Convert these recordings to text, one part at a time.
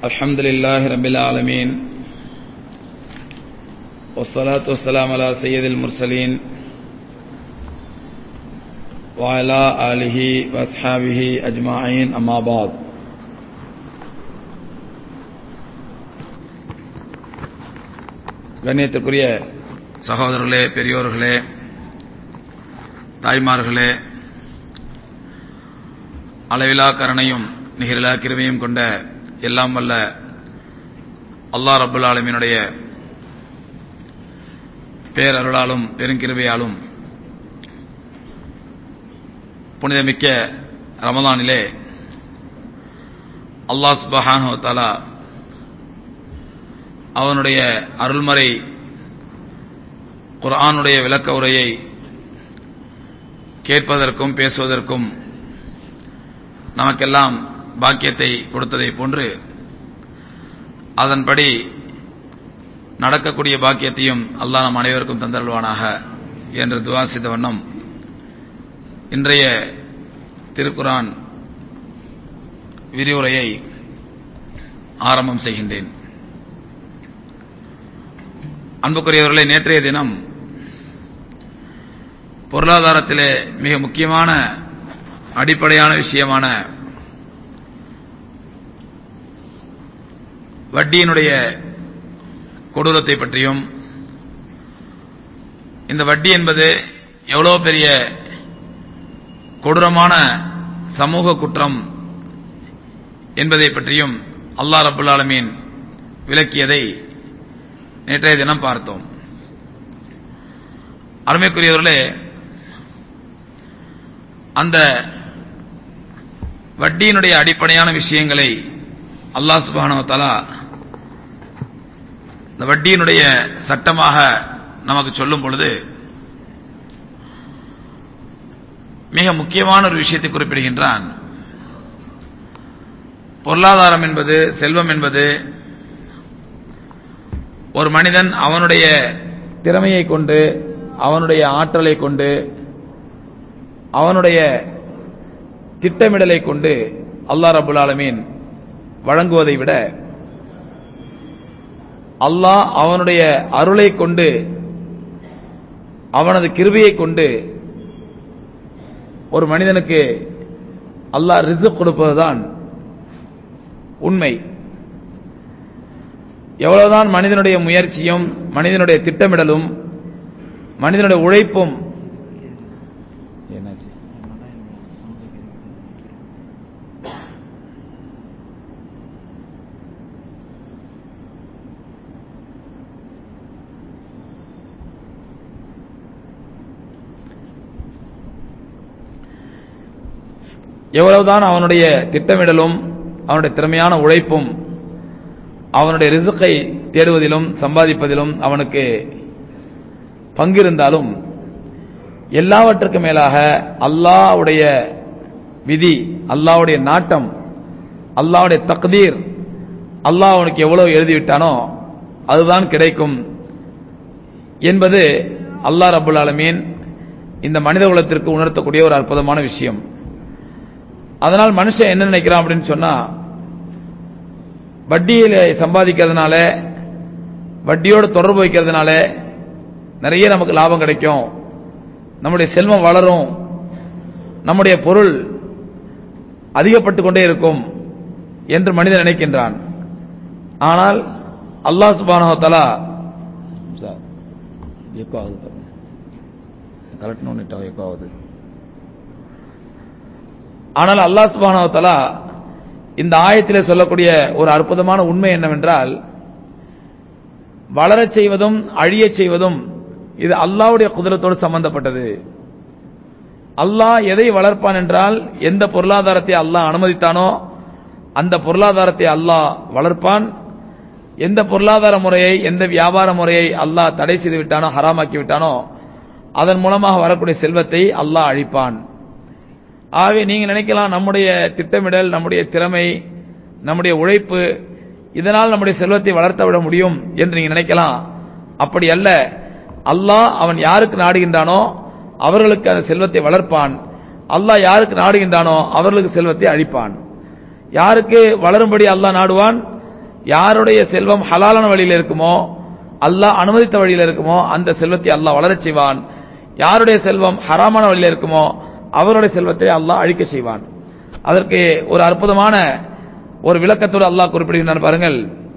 الحمد لله رب العالمين والصلاة والسلام على سيد المرسلين وعلى آله وأصحابه أجمعين أما بعد கண்ணியத்திற்குரிய சகோதரர்களே பெரியோர்களே தாய்மார்களே அளவிலா கருணையும் நிகரிலா கிருமையும் கொண்ட எல்லாம் வல்ல அல்லா ரபுல் ஆலமினுடைய பேரருளாலும் பெருங்கிருவையாலும் புனிதமிக்க ரமதானிலே அல்லாஹ் சுபஹானு தாலா அவனுடைய அருள்மறை குர்ஆனுடைய விளக்க உரையை கேட்பதற்கும் பேசுவதற்கும் நமக்கெல்லாம் பாக்கியத்தை கொடுத்ததை போன்று அதன்படி நடக்கக்கூடிய பாக்கியத்தையும் அல்லாஹ் நம் அனைவருக்கும் தந்தருள்வானாக என்று துவா செய்த வண்ணம் இன்றைய திருக்குரான் விரிவுரையை ஆரம்பம் செய்கின்றேன் அன்புக்குரியவர்களே நேற்றைய தினம் பொருளாதாரத்திலே மிக முக்கியமான அடிப்படையான விஷயமான வட்டியினுடைய கொடூரத்தை பற்றியும் இந்த வட்டி என்பது எவ்வளவு பெரிய கொடூரமான சமூக குற்றம் என்பதை பற்றியும் அல்லா ரபுல் ஆலமீன் விளக்கியதை நேற்றைய தினம் பார்த்தோம் அருமைக்குரியவர்களே அந்த வட்டியினுடைய அடிப்படையான விஷயங்களை அல்லாஹ் சுபானவத்தாலா இந்த வட்டியினுடைய சட்டமாக நமக்கு சொல்லும் பொழுது மிக முக்கியமான ஒரு விஷயத்தை குறிப்பிடுகின்றான் பொருளாதாரம் என்பது செல்வம் என்பது ஒரு மனிதன் அவனுடைய திறமையை கொண்டு அவனுடைய ஆற்றலை கொண்டு அவனுடைய திட்டமிடலை கொண்டு அல்லா ரபுல் ஆலமீன் வழங்குவதை விட அல்லாஹ் அவனுடைய அருளை கொண்டு அவனது கிருபியை கொண்டு ஒரு மனிதனுக்கு அல்லாஹ் ரிசு கொடுப்பதுதான் உண்மை எவ்வளவுதான் மனிதனுடைய முயற்சியும் மனிதனுடைய திட்டமிடலும் மனிதனுடைய உழைப்பும் என்னாச்சு எவ்வளவுதான் அவனுடைய திட்டமிடலும் அவனுடைய திறமையான உழைப்பும் அவனுடைய ரிசுக்கை தேடுவதிலும் சம்பாதிப்பதிலும் அவனுக்கு பங்கிருந்தாலும் எல்லாவற்றுக்கு மேலாக அல்லாவுடைய விதி அல்லாவுடைய நாட்டம் அல்லாவுடைய தக்தீர் அல்லாஹ் அவனுக்கு எவ்வளவு எழுதிவிட்டானோ அதுதான் கிடைக்கும் என்பது அல்லாஹ் ரபுல் ஆலமீன் இந்த மனித குலத்திற்கு உணர்த்தக்கூடிய ஒரு அற்புதமான விஷயம் அதனால் மனுஷன் என்ன நினைக்கிறான் அப்படின்னு சொன்னா வட்டியில சம்பாதிக்கிறதுனால வட்டியோடு தொடர்பு வைக்கிறதுனால நிறைய நமக்கு லாபம் கிடைக்கும் நம்முடைய செல்வம் வளரும் நம்முடைய பொருள் அதிகப்பட்டு கொண்டே இருக்கும் என்று மனிதன் நினைக்கின்றான் ஆனால் அல்லாஹ் சுபானஹலா எக்கோ ஆகுது கரெக்ட்னு எக்கோ ஆகுது ஆனால் அல்லாஹ் சுபானவத்தலா இந்த ஆயத்திலே சொல்லக்கூடிய ஒரு அற்புதமான உண்மை என்னவென்றால் வளரச் செய்வதும் அழியச் செய்வதும் இது அல்லாவுடைய குதிரத்தோடு சம்பந்தப்பட்டது அல்லாஹ் எதை வளர்ப்பான் என்றால் எந்த பொருளாதாரத்தை அல்லாஹ் அனுமதித்தானோ அந்த பொருளாதாரத்தை அல்லாஹ் வளர்ப்பான் எந்த பொருளாதார முறையை எந்த வியாபார முறையை அல்லாஹ் தடை செய்து விட்டானோ ஹராமாக்கி விட்டானோ அதன் மூலமாக வரக்கூடிய செல்வத்தை அல்லாஹ் அழிப்பான் ஆகவே நீங்க நினைக்கலாம் நம்முடைய திட்டமிடல் நம்முடைய திறமை நம்முடைய உழைப்பு இதனால் நம்முடைய செல்வத்தை வளர்த்து விட முடியும் என்று நீங்க நினைக்கலாம் அப்படி அல்ல அல்லாஹ் அவன் யாருக்கு நாடுகின்றானோ அவர்களுக்கு அந்த செல்வத்தை வளர்ப்பான் அல்லாஹ் யாருக்கு நாடுகின்றானோ அவர்களுக்கு செல்வத்தை அழிப்பான் யாருக்கு வளரும்படி அல்லாஹ் நாடுவான் யாருடைய செல்வம் ஹலாலான வழியில் இருக்குமோ அல்லாஹ் அனுமதித்த வழியில் இருக்குமோ அந்த செல்வத்தை அல்லாஹ் வளரச் செய்வான் யாருடைய செல்வம் ஹராமான வழியில் இருக்குமோ அவருடைய செல்வத்தை அல்லாஹ் அழிக்க செய்வான் அதற்கு ஒரு அற்புதமான ஒரு விளக்கத்தோடு அல்லாஹ் குறிப்பிடுகிறான் பாருங்கள்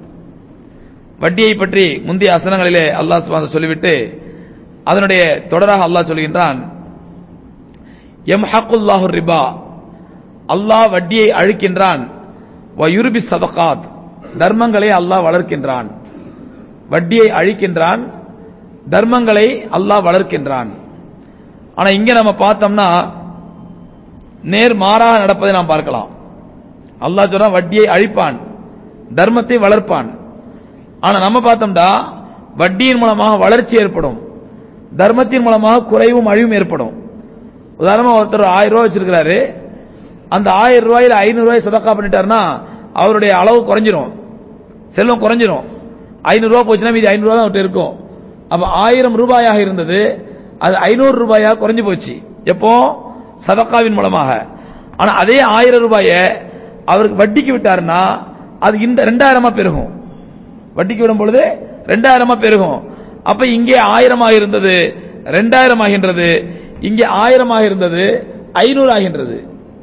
வட்டியை பற்றி முந்தைய அசனங்களிலே அல்லாஹ் சுப்ஹானஹு சொல்லிவிட்டு அதனுடைய தொடராக அல்லாஹ் சொல்கின்றான் எம் ஹக்குல்லாஹு ரிபா அல்லாஹ் வட்டியை அழிக்கின்றான் வயுருபி சதகாத் தர்மங்களை அல்லாஹ் வளர்க்கின்றான் வட்டியை அழிக்கின்றான் தர்மங்களை அல்லாஹ் வளர்க்கின்றான் ஆனா இங்க நம்ம பார்த்தோம்னா நேர் மாறாக நடப்பதை நாம் பார்க்கலாம் அல்லாஹ் சொன்னா வட்டியை அழிப்பான் தர்மத்தை வளர்ப்பான் ஆனா நம்ம பார்த்தோம்டா வட்டியின் மூலமாக வளர்ச்சி ஏற்படும் தர்மத்தின் மூலமாக குறைவும் அழிவும் ஏற்படும் உதாரணமா ஒருத்தர் ஆயிரம் ரூபாய் வச்சிருக்கிறாரு அந்த ஆயிரம் ரூபாயில ஐநூறு ரூபாய் சதக்கா பண்ணிட்டாருன்னா அவருடைய அளவு குறைஞ்சிரும் செல்வம் குறைஞ்சிரும் ஐநூறு ரூபாய் போச்சுன்னா மீதி ஐநூறு ரூபாய் தான் அவர்கிட்ட இருக்கும் அப்ப ஆயிரம் ரூபாயாக இருந்தது அது ஐநூறு ரூபாயாக குறைஞ்சு போச்சு எப்போ சதக்காவின் மூலமாக ஆனா அதே ஆயிரம் ரூபாய அவருக்கு வட்டிக்கு விட்டாருன்னா அது இந்த ரெண்டாயிரமா பெருகும் வட்டிக்கு விடும் பொழுது ரெண்டாயிரமா பெருகும் அப்ப இங்கே ஆயிரமாக இருந்தது ரெண்டாயிரம் ஆகின்றது இங்கே ஆயிரமாக இருந்தது ஐநூறு ஆகின்றது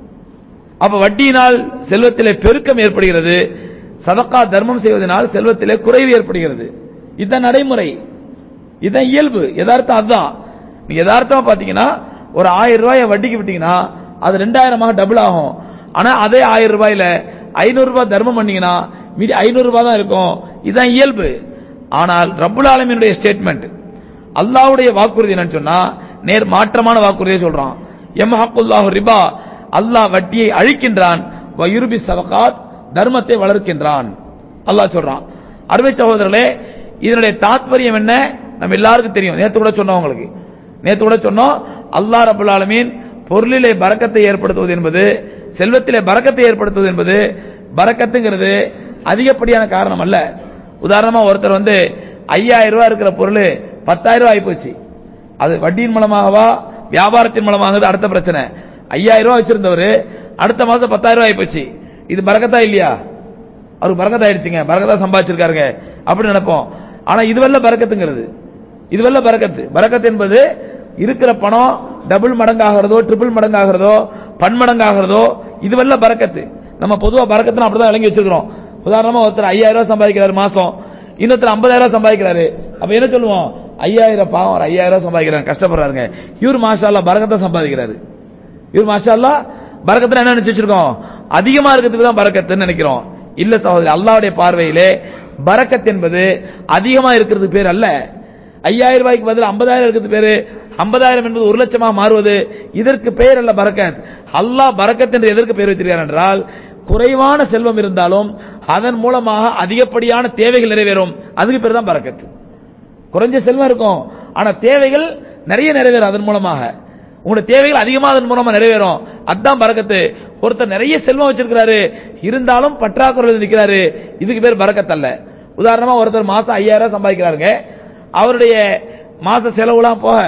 அப்ப வட்டியினால் செல்வத்திலே பெருக்கம் ஏற்படுகிறது சதக்கா தர்மம் செய்வதனால் செல்வத்திலே குறைவு ஏற்படுகிறது இதுதான் நடைமுறை இதுதான் இயல்பு யதார்த்தம் அதுதான் நீங்க யதார்த்தமா பாத்தீங்கன்னா ஒரு ஆயிரம் ரூபாயை வட்டிக்கு விட்டீங்கன்னா அது ரெண்டாயிரமாக டபுள் ஆகும் ஆனா அதே ஆயிரம் ரூபாயில ஐநூறு ரூபாய் தர்மம் பண்ணீங்கன்னா மீதி ஐநூறு ரூபாய் தான் இருக்கும் இதுதான் இயல்பு ஆனால் ரப்புல் ஆலமீனுடைய ஸ்டேட்மெண்ட் அல்லாஹ்வுடைய வாக்குறுதி என்னன்னு சொன்னா நேர் மாற்றமான வாக்குறுதியை சொல்றான் எம்ஹக்குல்லாஹு ரிபா அல்லாஹ் வட்டியை அழிக்கின்றான் வயுருபி சதகாத் தர்மத்தை வளர்க்கின்றான் அல்லாஹ் சொல்றான் அருமை சகோதரர்களே இதனுடைய தாத்பரியம் என்ன நம்ம எல்லாருக்கும் தெரியும் நேத்து கூட சொன்னோம் உங்களுக்கு நேத்து கூட சொன்னோம் அல்லாஹ் ரபுல் ஆலமீன் பொருளிலே பறக்கத்தை ஏற்படுத்துவது என்பது செல்வத்திலே பறக்கத்தை ஏற்படுத்துவது என்பது பறக்கத்துங்கிறது அதிகப்படியான காரணம் அல்ல உதாரணமா ஒருத்தர் வந்து ஐயாயிரம் ரூபாய் இருக்கிற பொருள் பத்தாயிரம் ரூபாய் ஆயிப்போச்சு அது வட்டியின் மூலமாகவா வியாபாரத்தின் மூலமாக அடுத்த பிரச்சனை ஐயாயிரம் ரூபாய் வச்சிருந்தவர் அடுத்த மாசம் பத்தாயிரம் ரூபாய் ஆயிப்போச்சு இது பறக்கத்தா இல்லையா அவருக்கு பறக்கத்தா ஆயிடுச்சுங்க பறக்கத்தா சம்பாதிச்சிருக்காருங்க அப்படி நினைப்போம் ஆனா இதுவல்ல பறக்கத்துங்கிறது இதுவல்ல பறக்கத்து பறக்கத்து என்பது இருக்கிற பணம் டபுள் மடங்காகிறதோ ட்ரிபிள் மடங்காகிறதோ பன்மடங்காகிறதோ இதுவல்ல பறக்கத்து நம்ம பொதுவா பறக்கத்துன்னு அப்படிதான் விளங்கி வச்சிருக்கிறோம் உதாரணமா ஒருத்தர் ஐயாயிரம் ரூபாய் சம்பாதிக்கிறாரு மாசம் இன்னொருத்தர் ஐம்பதாயிரம் ரூபாய் சம்பாதிக்கிறாரு அப்ப என்ன சொல்லுவோம் ஐயாயிரம் பாவம் ஒரு ஐயாயிரம் ரூபாய் சம்பாதிக்கிறாங்க கஷ்டப்படுறாருங்க இவர் மாஷா அல்லா பறக்கத்தை சம்பாதிக்கிறாரு இவர் மாஷா அல்லா பறக்கத்துல என்ன நினைச்சு வச்சிருக்கோம் அதிகமா இருக்கிறதுக்கு தான் பறக்கத்துன்னு நினைக்கிறோம் இல்ல சகோதரி அல்லாவுடைய பார்வையிலே பறக்கத் என்பது அதிகமா இருக்கிறது பேர் அல்ல ஐயாயிரம் ரூபாய்க்கு பதில் ஐம்பதாயிரம் இருக்கிறது பேரு ஐம்பதாயிரம் என்பது ஒரு லட்சமா மாறுவது இதற்கு பெயர் அல்ல பறக்கத் அல்லாஹ் பறக்கத் என்று எதற்கு பெயர் வைத்திருக்கிறார் என்றால் குறைவான செல்வம் இருந்தாலும் அதன் மூலமாக அதிகப்படியான தேவைகள் நிறைவேறும் அதுக்கு பேர் தான் பறக்கத் குறைஞ்ச செல்வம் இருக்கும் ஆனா தேவைகள் நிறைய நிறைவேறும் அதன் மூலமாக உங்களுடைய தேவைகள் அதிகமா அதன் மூலமா நிறைவேறும் அதான் பறக்கத்து ஒருத்தர் நிறைய செல்வம் வச்சிருக்கிறாரு இருந்தாலும் பற்றாக்குறை நிற்கிறாரு இதுக்கு பேர் பறக்கத் அல்ல உதாரணமா ஒருத்தர் மாசம் ஐயாயிரம் ரூபாய் சம்பாதிக்கிறாருங்க அவருடைய மாச செலவுலாம் போக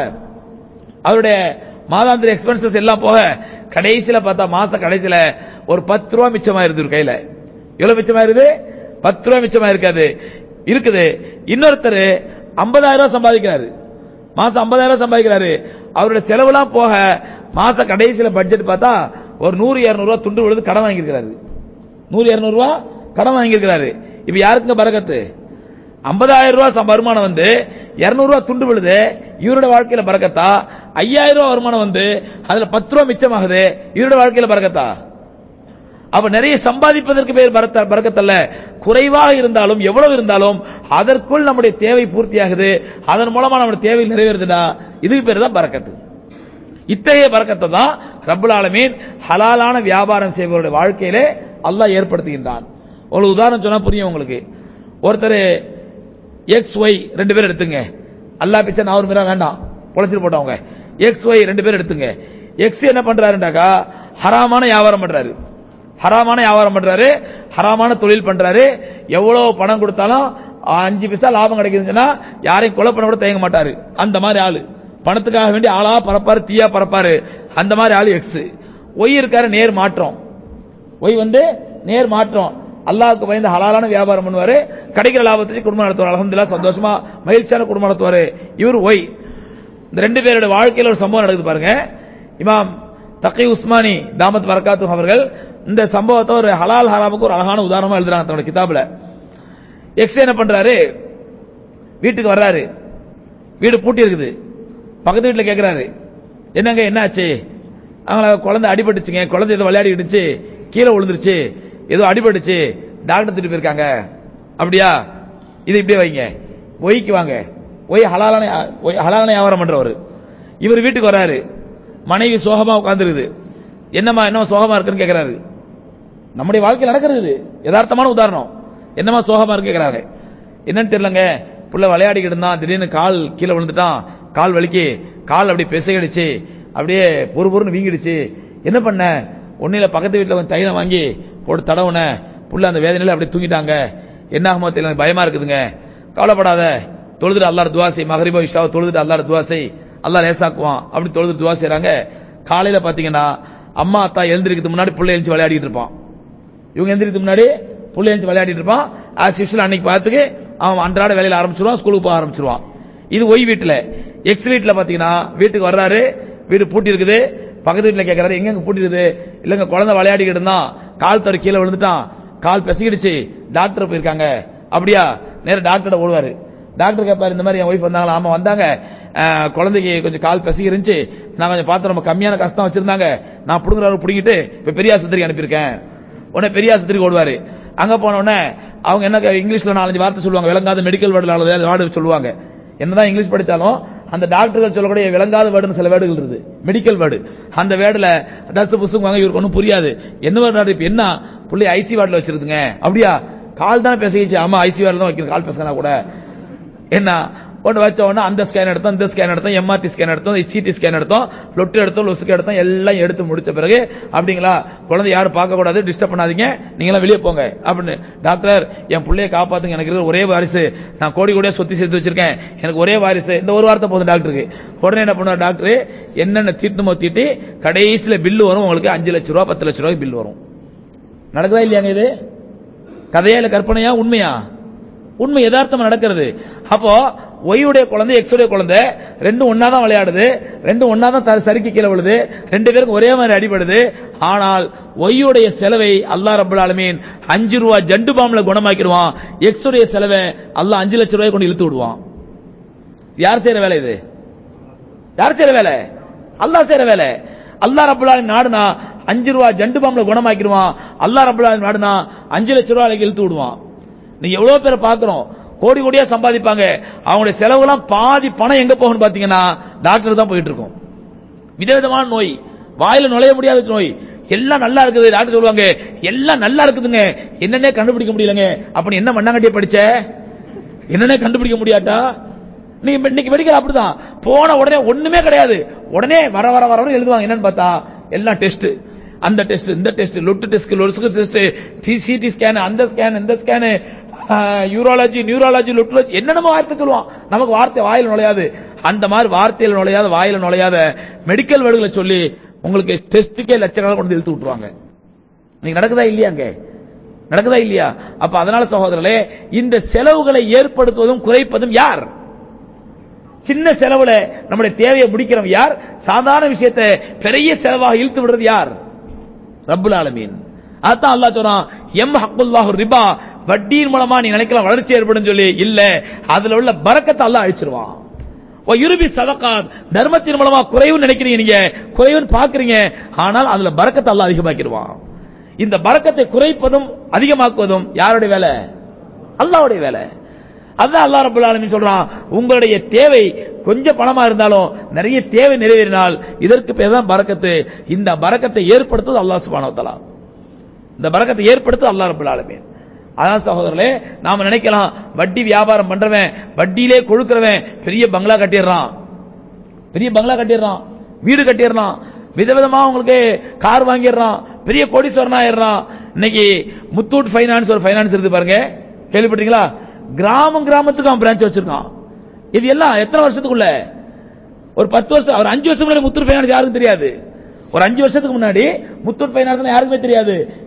அவருடைய மாதாந்திர எக்ஸ்பென்சஸ் எல்லாம் போக கடைசியில பார்த்தா மாச கடைசியில ஒரு பத்து ரூபா மிச்சமா இருது கையில எவ்வளவு மிச்சமா இருக்குது பத்து ரூபா மிச்சமா இருக்காது இருக்குது இன்னொருத்தர் ஐம்பதாயிரம் ரூபாய் சம்பாதிக்கிறாரு மாசம் ஐம்பதாயிரம் சம்பாதிக்கிறாரு அவருடைய செலவுலாம் போக மாச கடைசியில பட்ஜெட் பார்த்தா ஒரு நூறு இருநூறு ரூபாய் துண்டு விழுது கடன் வாங்கியிருக்கிறாரு நூறு இருநூறு ரூபாய் கடன் வாங்கியிருக்கிறாரு இப்ப யாருக்குங்க பறக்கத்து ஐம்பதாயிரம் ரூபாய் வருமானம் வந்து இருநூறு ரூபாய் துண்டு விழுது இவரோட வாழ்க்கையில பறக்கத்தா ஐயாயிரம் ரூபாய் வருமானம் வந்து அதுல பத்து ரூபாய் மிச்சமாகுது இவரோட வாழ்க்கையில பறக்கத்தா அப்ப நிறைய சம்பாதிப்பதற்கு பேர் பரத்த பறக்கத்தல்ல குறைவாக இருந்தாலும் எவ்வளவு இருந்தாலும் அதற்குள் நம்முடைய தேவை பூர்த்தியாகுது அதன் மூலமா நம்முடைய தேவை நிறைவேறுதுடா இதுக்கு பேர் தான் பறக்கத்து இத்தகைய பறக்கத்தை தான் ரப்புல் ஆலமீன் ஹலாலான வியாபாரம் செய்பவருடைய வாழ்க்கையிலே அல்லாஹ் ஏற்படுத்துகின்றான் ஒரு உதாரணம் சொன்னா புரியும் உங்களுக்கு ஒருத்தர் எக்ஸ் ஒய் ரெண்டு பேர் எடுத்துங்க அல்லா பிச்சை நான் ஒரு மீரா வேண்டாம் பொழைச்சிட்டு போட்டவங்க எக்ஸ் ஒய் ரெண்டு பேர் எடுத்துங்க எக்ஸ் என்ன பண்றாருண்டாக்கா ஹராமான வியாபாரம் பண்றாரு ஹராமான வியாபாரம் பண்றாரு ஹராமான தொழில் பண்றாரு எவ்வளவு பணம் கொடுத்தாலும் அஞ்சு பைசா லாபம் கிடைக்குதுன்னா யாரையும் கொலை பண்ண கூட தயங்க மாட்டாரு அந்த மாதிரி ஆளு பணத்துக்காக வேண்டி ஆளா பறப்பாரு தீயா பறப்பாரு அந்த மாதிரி ஆளு எக்ஸ் ஒய் இருக்காரு நேர் மாற்றம் ஒய் வந்து நேர் மாற்றம் அல்லாஹ்வுக்கு பயந்து ஹலாலான வியாபாரம் பண்ணுவாரு கிடைக்கிற லாபத்தை வச்சு குடும்பம் நடத்துவார் அல்ஹம்துலில்லாஹ் சந்தோஷமா மகிழ்ச்சியான குடும்பம் நடத்துவாரு இவர் ஒய் இந்த ரெண்டு பேரோட வாழ்க்கையில ஒரு சம்பவம் நடக்குது பாருங்க இமாம் தக்கை உஸ்மானி தாமத் வரகாத்து அவர்கள் இந்த சம்பவத்தை ஒரு ஹலால் ஹராமுக்கு ஒரு அழகான உதாரணமா எழுதுறாங்க தன்னோட கிதாபுல எக்ஸ் என்ன பண்றாரு வீட்டுக்கு வர்றாரு வீடு பூட்டி இருக்குது பக்கத்து வீட்டுல கேக்குறாரு என்னங்க என்னாச்சு அவங்கள குழந்தை அடிபட்டுச்சுங்க குழந்தை ஏதோ விளையாடிடுச்சு கீழே விழுந்துருச்சு ஏதோ அடிபட்டுச்சு டாக்டர் தூக்கிட்டு போயிருக்காங்க அப்படியா இது இப்படியே வைங்க ஒய்க்கு வாங்க ஒய் ஹலாலான ஒய் ஹலாலான வியாபாரம் பண்றவர் இவர் வீட்டுக்கு வராரு மனைவி சோகமா உட்கார்ந்துருக்குது என்னம்மா என்னமா சோகமா இருக்குன்னு கேக்குறாரு நம்முடைய வாழ்க்கையில் நடக்கிறது இது யதார்த்தமான உதாரணம் என்னமா சோகமா இருக்கு கேக்குறாரு என்னன்னு தெரியலங்க புள்ள விளையாடிக்கிட்டு இருந்தான் திடீர்னு கால் கீழே விழுந்துட்டான் கால் வலிக்கு கால் அப்படியே பெசையடிச்சு அப்படியே பொறு பொறுன்னு வீங்கிடுச்சு என்ன பண்ண ஒன்னில பக்கத்து வீட்டுல கொஞ்சம் தைலம் வாங்கி போட்டு தடவுன புள்ள அந்த வேதனையில அப்படியே தூங்கிட்டாங்க என்ன ஆகுமோ தெரியல எனக்கு பயமா இருக்குதுங்க கவலைப்படாத தொழுதுட்டு அல்லாஹ் துவா செய் மகரிபோ இஷாவை தொழுதுட்டு அல்லாஹ் துவா செய் அல்லாஹ் லேசாக்குவான் அப்படி தொழுது துவா செய்றாங்க காலையில பாத்தீங்கன்னா அம்மா அத்தா எழுந்திருக்கிறதுக்கு முன்னாடி புள்ள எழுந்து விளையாடிட்டு இருப்பான் இவங்க எந்திரிக்கு முன்னாடி புள்ள எழுந்து விளையாடிட்டு இருப்பான் ஆஸ் யூஷுவல் அன்னைக்கு பார்த்துக்கு அவன் அன்றாட வேலையில ஆரம்பிச்சிருவான் ஸ்கூலுக்கு போக ஆரம்பிச்சிருவான் இது ஒய் வீட்டுல எக்ஸ் வீட்டுல பாத்தீங்கன்னா வீட்டுக்கு வர்றாரு வீடு பூட்டி இருக்குது பக்கத்து வீட்டுல கேக்குறாரு எங்க பூட்டி இருக்குது இல்லங்க குழந்தை விளையாடிக்கிட்டு இருந்தான் கால் தரு கீழே விழுந்துட்டான் கால் பெசிக்கிடுச்சு டாக்டர் போயிருக்காங்க அப்படியா நேரா டாக்டர் ஓடுவாரு டாக்டர் கேட்பாரு இந்த மாதிரி என் ஒய்ஃப் வந்தாங்களா ஆமா வந்தாங்க அஹ், குழந்தைக்கு கொஞ்சம் கால் பெசகி இருந்துச்சு நான் கொஞ்சம் பார்த்து ரொம்ப கம்மியான கஷ்டம் வச்சிருந்தாங்க நான் புடுங்குறாரு புடுங்கிட்டு இப்ப பெரிய ஆஸ்பத்திரிக்கு அனுப்பியிருக்கேன் உடனே பெரிய ஆஸ்பத்திரிக்கு ஓடுவாரு அங்க போன உடனே அவங்க என்ன கே- இங்கிலீஷ்ல நாலஞ்சு வார்த்தை சொல்லுவாங்க விளங்காத மெடிக்கல் வேர்டு நாலு வேர்டு சொல்லுவாங்க என்னதான் இங்கிலீஷ் படிச்சாலும் அந்த டாக்டர்கள் சொல்லக்கூடிய விளங்காத வேர்டுன்னு சில வேர்டுகள் இருக்குது மெடிக்கல் வேர்டு அந்த வேர்டுல டஸ் புசுங்குவாங்க இவருக்கு ஒன்றும் புரியாது என்ன வேர்டு இப்ப என்ன புள்ளி ஐசி வார்டுல வச்சிருக்குங்க அப்படியா கால் தான் பேசிக்கிச்சு ஆமா ஐசி வார்டுல தான் வைக்கணும் கால் பேசினா கூட என்ன ஒன்று வச்ச உடனே அந்த ஸ்கேன் எடுத்தோம் இந்த ஸ்கேன் எடுத்தோம் எம்ஆர்டி ஸ்கேன் எடுத்தோம் சிடி ஸ்கேன் எடுத்தோம் லொட்டு எடுத்தோம் லொசுக்கு எடுத்தோம் எல்லாம் எடுத்து முடிச்ச பிறகு அப்படிங்களா குழந்தை யாரும் பார்க்க கூடாது டிஸ்டர்ப் பண்ணாதீங்க நீங்களாம் வெளியே போங்க அப்படின்னு டாக்டர் என் பிள்ளைய காப்பாத்துங்க எனக்கு இருக்கிற ஒரே வாரிசு நான் கோடி கோடியா சொத்தி சேர்த்து வச்சிருக்கேன் எனக்கு ஒரே வாரிசு இந்த ஒரு வார்த்தை போதும் டாக்டருக்கு உடனே என்ன பண்ணுவார் டாக்டர் என்னென்ன தீட்டணுமோ தீட்டி கடைசியில பில்லு வரும் உங்களுக்கு அஞ்சு லட்ச ரூபா பத்து லட்ச ரூபாய் பில் வரும் நடக்குதா இல்லையாங்க இது கதையா இல்ல கற்பனையா உண்மையா உண்மை யதார்த்தமா நடக்கிறது அப்போ ஒய்யுடைய குழந்தை எக்ஸ் உடைய குழந்தை ரெண்டும் ஒன்னா தான் விளையாடுது ரெண்டும் ஒன்னா தான் த- சறுக்கி கீழே விழுது ரெண்டு பேருக்கும் ஒரே மாதிரி அடிபடுது ஆனால் ஒய்யுடைய செலவை அல்லாஹ் ரப்பல் ஆலமீன் அஞ்சு ரூபா ஜண்டு பாம்ல குணமாக்கிடுவான் எக்ஸ் உடைய செலவை அல்லாஹ் அஞ்சு லட்சம் ரூபாய் கொண்டு இழுத்து விடுவான் யார் செய்யற வேலை இது யார் செய்யற வேலை அல்லாஹ் செய்யற வேலை அல்லாஹ் ரப்பல் ஆலமீன் நாடுனா அஞ்சு ரூபா ஜண்டு பாம்ல குணமாக்கிடுவான் அல்லாஹ் ரப்பல் ஆலமீன் நாடுனா அஞ்சு லட்சம் ரூபாய்க்கு இழுத்து விடுவான் நீங்க எவ்வளவு பேரை பாக்குறோம் கோடி கோடியா சம்பாதிப்பாங்க அவங்களுடைய செலவுலாம் பாதி பணம் எங்க போகும்னு பாத்தீங்கன்னா டாக்டர் தான் போயிட்டு இருக்கும் விதவிதமான நோய் வாயில நுழைய முடியாத நோய் எல்லாம் நல்லா இருக்குது டாக்டர் சொல்லுவாங்க எல்லாம் நல்லா இருக்குதுங்க என்னன்னே கண்டுபிடிக்க முடியலங்க அப்ப நீ என்ன மண்ணாங்கட்டிய படிச்ச என்னன்னே கண்டுபிடிக்க முடியாட்டா நீங்க இன்னைக்கு மெடிக்கல் அப்படிதான் போன உடனே ஒண்ணுமே கிடையாது உடனே வர வர வர வர எழுதுவாங்க என்னன்னு பார்த்தா எல்லாம் டெஸ்ட் அந்த டெஸ்ட் இந்த டெஸ்ட் லொட்டு டெஸ்ட் லொசுக்கு டெஸ்ட் சிடி ஸ்கேன் அந்த ஸ்கேன் இந்த ஸ்கேன் யூரோலஜி நியூரோலஜி லொட்டுலஜி என்னென்னமோ வார்த்தை சொல்லுவான் நமக்கு வார்த்தை வாயில நுழையாது அந்த மாதிரி வார்த்தையில நுழையாத வாயில நுழையாத மெடிக்கல் வேர்டுகளை சொல்லி உங்களுக்கு டெஸ்ட்டுக்கே லட்சக்கணக்கில் கொண்டு இழுத்து விட்டுருவாங்க நீங்க நடக்குதா இல்லையாங்க நடக்குதா இல்லையா அப்ப அதனால சகோதரர்களே இந்த செலவுகளை ஏற்படுத்துவதும் குறைப்பதும் யார் சின்ன செலவுல நம்முடைய தேவையை முடிக்கிறவன் யார் சாதாரண விஷயத்தை பெரிய செலவாக இழுத்து விடுறது யார் ரப்புல் ஆலமீன் அதான் அல்லாஹ் சொல்றான் எம் ஹக்குல்லாஹு ரிபா வட்டியின் மூலமா நீ நினைக்கலாம் வளர்ச்சி ஏற்படும் சொல்லி இல்ல அதுல உள்ள பரக்கத்தை அல்லாஹ் அழிச்சிருவான் ஓ இருபி சதகாத் தர்மத்தின் மூலமா குறைவு நினைக்கிறீங்க நீங்க குறைவுன்னு பாக்குறீங்க ஆனால் அதுல பரக்கத்தை அல்லாஹ் அதிகமாக்கிடுவான் இந்த பரக்கத்தை குறைப்பதும் அதிகமாக்குவதும் யாருடைய வேலை அல்லாஹ்வுடைய வேலை அதான் அல்லாஹ் ரப்பல் ஆலமீன் சொல்றான் உங்களுடைய தேவை கொஞ்சம் பணமா இருந்தாலும் நிறைய தேவை நிறைவேறினால் இதற்கு பேர் தான் பரக்கத்து இந்த பரக்கத்தை ஏற்படுத்துவது அல்லாஹ் சுப்ஹானஹு வ தஆலா இந்த பரக்கத்தை ஏற்படுத்து அல்லாஹ் ரப்பல் ஆலமீன் அதான் சகோதரர்களே நாம நினைக்கலாம் வட்டி வியாபாரம் பண்றவன் வட்டியிலே கொழுக்கிறவன் பெரிய பங்களா கட்டிடுறான் பெரிய பங்களா கட்டிடுறான் வீடு கட்டிடுறான் விதவிதமா உங்களுக்கு கார் வாங்கிடுறான் பெரிய கோடீஸ்வரன் ஆயிடுறான் இன்னைக்கு முத்தூட் ஃபைனான்ஸ் ஒரு ஃபைனான்ஸ் இருக்கு பாருங்க கேள்விப்பட்டீங்களா கிராமம் கிராமத்துக்கு அவன் பிரான்ச் வச்சிருக்கான் இது எல்லாம் எத்தனை வருஷத்துக்குள்ள ஒரு பத்து வருஷம் ஒரு அஞ்சு வருஷம் முன்னாடி முத்தூட் ஃபைனான்ஸ் யாருக்கும் தெரியாது ஒரு அஞ்சு வருஷத்துக்கு முன்னாடி முத்தூட் ஃபைனான்ஸ் யாருக்குமே தெரியாது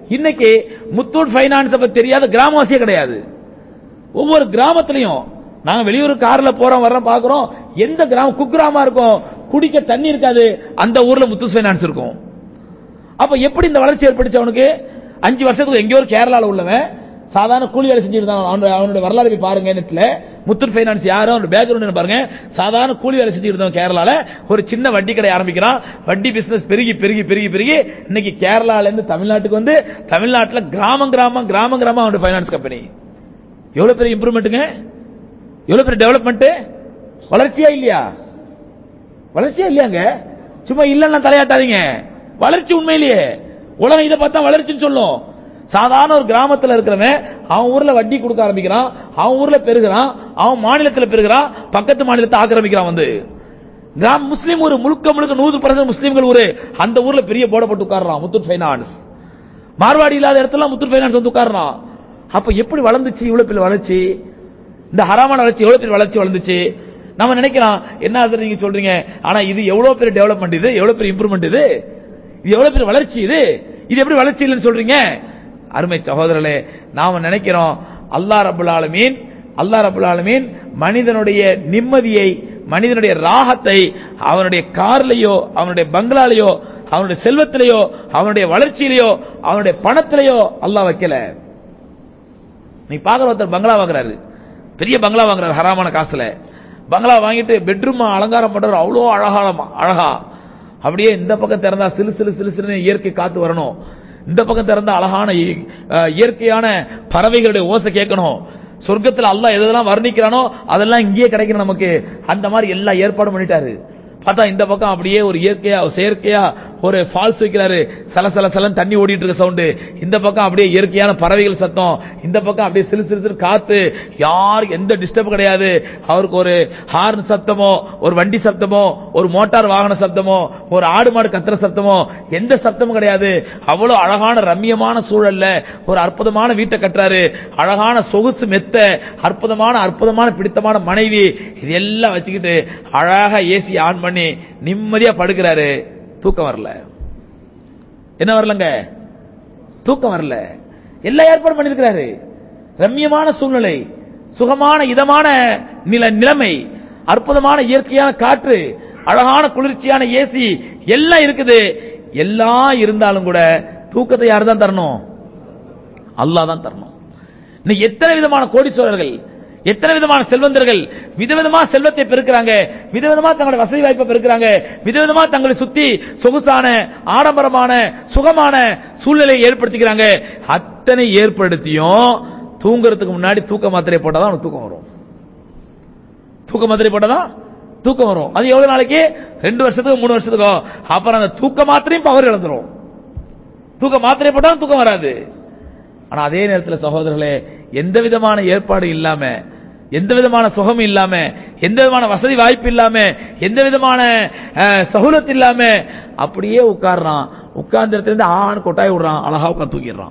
இன்னைக்கு முத்தூட் ஃபைனான்ஸ் பத்தி தெரியாத கிராமவாசியே கிடையாது ஒவ்வொரு கிராமத்திலையும் நாங்க வெளியூர் கார்ல போறோம் வர்றோம் பாக்குறோம் எந்த கிராமம் குக்கிராமமா இருக்கும் குடிக்க தண்ணி இருக்காது அந்த ஊர்ல முத்தூட் ஃபைனான்ஸ் இருக்கும் அப்ப எப்படி இந்த வளர்ச்சி ஏற்பட்டுச்சு அவனுக்கு அஞ்சு வருஷத்துக்கு எங்கேயோ ஒரு கேரளால உள்ளவன் சாதாரண கூலி வேலை செஞ்சிருந்தான் அவனோட அவனோட வரலாறு போய் பாருங்க நெட்ல முத்தூட் ஃபைனான்ஸ் யாரும் அவனோட பேக்ரவுண்ட் பாருங்க சாதாரண கூலி வேலை செஞ்சிருந்தவன் கேரளால ஒரு சின்ன வட்டி கடை ஆரம்பிக்கிறான் வட்டி பிசினஸ் பெருகி பெருகி பெருகி பெருகி இன்னைக்கு கேரளால இருந்து தமிழ்நாட்டுக்கு வந்து தமிழ்நாட்டுல கிராமம் கிராமம் கிராமம் கிராமம் அவனோட ஃபைனான்ஸ் கம்பெனி எவ்வளவு பெரிய இம்ப்ரூவ்மெண்ட்டுங்க எவ்வளவு பெரிய டெவலப்மெண்ட் வளர்ச்சியா இல்லையா வளர்ச்சியா இல்லையாங்க சும்மா இல்லன்னா தலையாட்டாதீங்க வளர்ச்சி உண்மையிலேயே உலகம் இதை பார்த்தா வளர்ச்சின்னு சொல்லும் சாதாரண ஒரு கிராமத்துல இருக்கிறவன் அவன் ஊர்ல வட்டி கொடுக்க ஆரம்பிக்கிறான் அவன் ஊர்ல பெருகிறான் அவன் மாநிலத்துல பெருகிறான் பக்கத்து மாநிலத்தை ஆக்கிரமிக்கிறான் வந்து கிராம முஸ்லீம் ஊர் முழுக்க முழுக்க நூறு பர்சன்ட் முஸ்லீம்கள் ஊரு அந்த ஊர்ல பெரிய போர்டை போட்டு உட்கார்றான் முத்தூட் ஃபைனான்ஸ் மார்வாடி இல்லாத இடத்துல முத்தூட் ஃபைனான்ஸ் வந்து உட்கார்றான் அப்ப எப்படி வளர்ந்துச்சு இவ்வளவு பெரிய வளர்ச்சி இந்த ஹராமான வளர்ச்சி எவ்வளவு பெரிய வளர்ச்சி வளர்ந்துச்சு நம்ம நினைக்கிறோம் என்ன அது நீங்க சொல்றீங்க ஆனா இது எவ்வளவு பெரிய டெவலப்மெண்ட் இது எவ்வளவு பெரிய இம்ப்ரூவ்மெண்ட் இது இது எவ்வளவு பெரிய வளர்ச்சி இது இது எப்படி வளர்ச்சி இல்லைன்னு சொல்றீங்க அருமை சகோதரர்களே நாம நினைக்கிறோம் அல்லாஹ் ரபுல் ஆலமீன் அல்லாஹ் ரபுல் ஆலமீன் மனிதனுடைய நிம்மதியை மனிதனுடைய ராகத்தை அவனுடைய கார்லயோ அவனுடைய பங்களாலேயோ அவனுடைய செல்வத்திலேயோ அவனுடைய வளர்ச்சியிலேயோ அவனுடைய பணத்திலேயோ அல்லாஹ் வைக்கல நீ பாக்குற ஒருத்தர் பங்களா வாங்குறாரு பெரிய பங்களா வாங்குறாரு ஹராமான காசுல பங்களா வாங்கிட்டு பெட்ரூம் அலங்காரம் பண்றாரு அவ்வளோ அழகா அழகா அப்படியே இந்த பக்கம் திறந்தா சிலு சிலு சிலு சிலுன்னு இயற்கை காத்து வரணும் இந்த பக்கம் திறந்தா அழகான இ- அஹ், இயற்கையான பறவைகளுடைய ஓசை கேட்கணும் சொர்க்கத்துல அல்லாஹ் எதெல்லாம் வர்ணிக்கிறானோ அதெல்லாம் இங்கேயே கிடைக்கணும் நமக்கு அந்த மாதிரி எல்லா ஏற்பாடும் பண்ணிட்டாரு பார்த்தா இந்த பக்கம் அப்படியே ஒரு இயற்கையா ஒரு செயற்கையா ஒரு ஃபால்ஸ் வைக்கிறாரு சல சல சலன்னு தண்ணி ஓடிட்டு இருக்க சவுண்டு இந்த பக்கம் அப்படியே இயற்கையான பறவைகள் சத்தம் இந்த பக்கம் அப்படியே சிலு சிலு சிலு காத்து யார் எந்த டிஸ்டர்ப் கிடையாது அவருக்கு ஒரு ஹார்ன் சத்தமோ ஒரு வண்டி சத்தமோ ஒரு மோட்டார் வாகன சத்தமோ ஒரு ஆடு மாடு கத்துற சத்தமோ எந்த சத்தமும் கிடையாது அவ்வளவு அழகான ரம்மியமான சூழல்ல ஒரு அற்புதமான வீட்டை கட்டுறாரு அழகான சொகுசு மெத்த அற்புதமான அற்புதமான பிடித்தமான மனைவி இது எல்லாம் வச்சுக்கிட்டு அழகா ஏசி ஆன் பண்ணி நிம்மதியா படுக்கிறாரு தூக்கம் வரல என்ன வரலங்க தூக்கம் வரல எல்லா ஏற்பாடும் பண்ணிருக்கிறாரு ரம்மியமான சூழ்நிலை சுகமான இதமான நில நிலைமை அற்புதமான இயற்கையான காற்று அழகான குளிர்ச்சியான ஏசி எல்லாம் இருக்குது எல்லாம் இருந்தாலும் கூட தூக்கத்தை யார் தான் தரணும் அல்லாஹ் தான் தரணும் இன்னைக்கு எத்தனை விதமான கோடீஸ்வரர்கள் எத்தனை விதமான செல்வந்தர்கள் விதவிதமா செல்வத்தை பெருக்கிறாங்க விதவிதமா தங்களுடைய வசதி வாய்ப்பை பெருக்கிறாங்க விதவிதமா தங்களை சுத்தி சொகுசான ஆடம்பரமான சுகமான சூழ்நிலையை ஏற்படுத்திக்கிறாங்க அத்தனை ஏற்படுத்தியும் தூங்குறதுக்கு முன்னாடி தூக்க மாத்திரை போட்டாதான் அவனுக்கு தூக்கம் வரும் தூக்க மாத்திரை போட்டாதான் தூக்கம் வரும் அது எவ்வளவு நாளைக்கு ரெண்டு வருஷத்துக்கு மூணு வருஷத்துக்கோ அப்புறம் அந்த தூக்க மாத்திரையும் பவர் இழந்துரும் தூக்க மாத்திரை போட்டாலும் தூக்கம் வராது ஆனா அதே நேரத்தில் சகோதரர்களே எந்த விதமான ஏற்பாடு இல்லாம எந்த விதமான சுகம் இல்லாம எந்த விதமான வசதி வாய்ப்பு இல்லாம எந்த விதமான அஹ், சகுலத் இல்லாம அப்படியே உட்கார்றான் உட்கார்ந்த இடத்துல இருந்து ஆண் கொட்டாய் விடுறான் அழகா உட்கார்ந்து தூக்கிடுறான்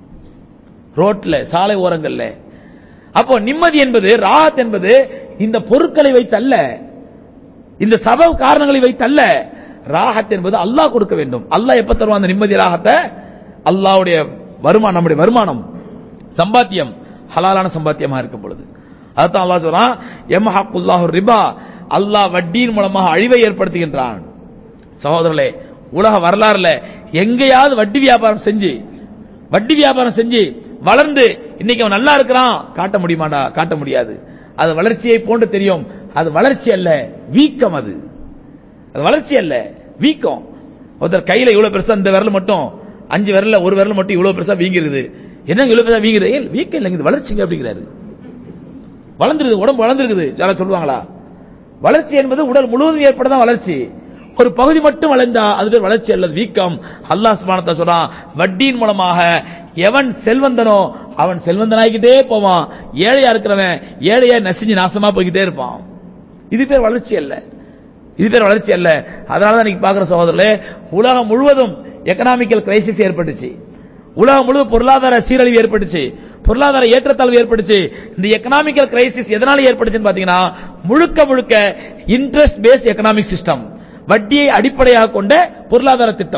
ரோட்ல சாலை ஓரங்கள்ல அப்போ நிம்மதி என்பது ராஹத் என்பது இந்த பொருட்களை வைத்தல்ல இந்த சபவ காரணங்களை வைத்தல்ல ராஹத் என்பது அல்லாஹ் கொடுக்க வேண்டும் அல்லாஹ் எப்ப தருவான் அந்த நிம்மதி ராகத்தை அல்லாஹ்வுடைய வருமானம் நம்முடைய வருமானம் சம்பாத்தியம் ஹலாலான சம்பாத்தியமா இருக்கும் பொழுது அதான் அல்லாஹ் சொல்றான் எம்ஹக்குல்லாஹு ரிபா அல்லாஹ் வட்டியின் மூலமாக அழிவை ஏற்படுத்துகின்றான் சகோதரர்களே உலக வரலாறுல எங்கேயாவது வட்டி வியாபாரம் செஞ்சு வட்டி வியாபாரம் செஞ்சு வளர்ந்து இன்னைக்கு அவன் நல்லா இருக்கிறான் காட்ட முடியுமாடா காட்ட முடியாது அது வளர்ச்சியை போன்று தெரியும் அது வளர்ச்சி அல்ல வீக்கம் அது அது வளர்ச்சி அல்ல வீக்கம் ஒருத்தர் கையில இவ்வளவு பெருசா இந்த விரல் மட்டும் அஞ்சு விரல்ல ஒரு விரல் மட்டும் இவ்வளவு பெருசா வீங்கிருது என்ன இவ்வளவு பெருசா வீங்குது ஏய், வீக்கம் இல்லைங்க இது வளர்ச்சிங்க அப்படிங்கிறாரு வளர்ந்துருது உடம்பு வளர்ந்துருக்குது யாராவது சொல்லுவாங்களா வளர்ச்சி என்பது உடல் முழுவதும் ஏற்படதான் வளர்ச்சி ஒரு பகுதி மட்டும் வளர்ந்தா அது பேர் வளர்ச்சி அல்லது வீக்கம் அல்லாஹ் சுப்ஹானஹு வ சொல்றான் வட்டியின் மூலமாக எவன் செல்வந்தனோ அவன் செல்வந்தனாகிக்கிட்டே போவான் ஏழையா இருக்கிறவன் ஏழையா நசிஞ்சு நாசமா போய்கிட்டே இருப்பான் இது பேர் வளர்ச்சி அல்ல இது பேர் வளர்ச்சி அல்ல அதனால தான் நீங்க பாக்குற சகோதரர்களே உலகம் முழுவதும் எக்கனாமிக்கல் கிரைசிஸ் ஏற்பட்டுச்சு உலகம் முழுவதும் பொருளாதார சீரழிவு ஏற்பட்டுச்சு பொருளாதார ஏற்றத்தாழ்வு ஏற்பட்டுச்சு இந்த எக்கனாமிக்கல் கிரைசிஸ் எதனால ஏற்பட்டுச்சுன்னு பாத்தீங்கன்னா முழுக்க முழுக்க இன்ட்ரெஸ்ட் பேஸ்ட் எக்கனாமிக் சிஸ்டம் வட்டியை அடிப்படையாக கொண்ட பொருளாதார திட்டம்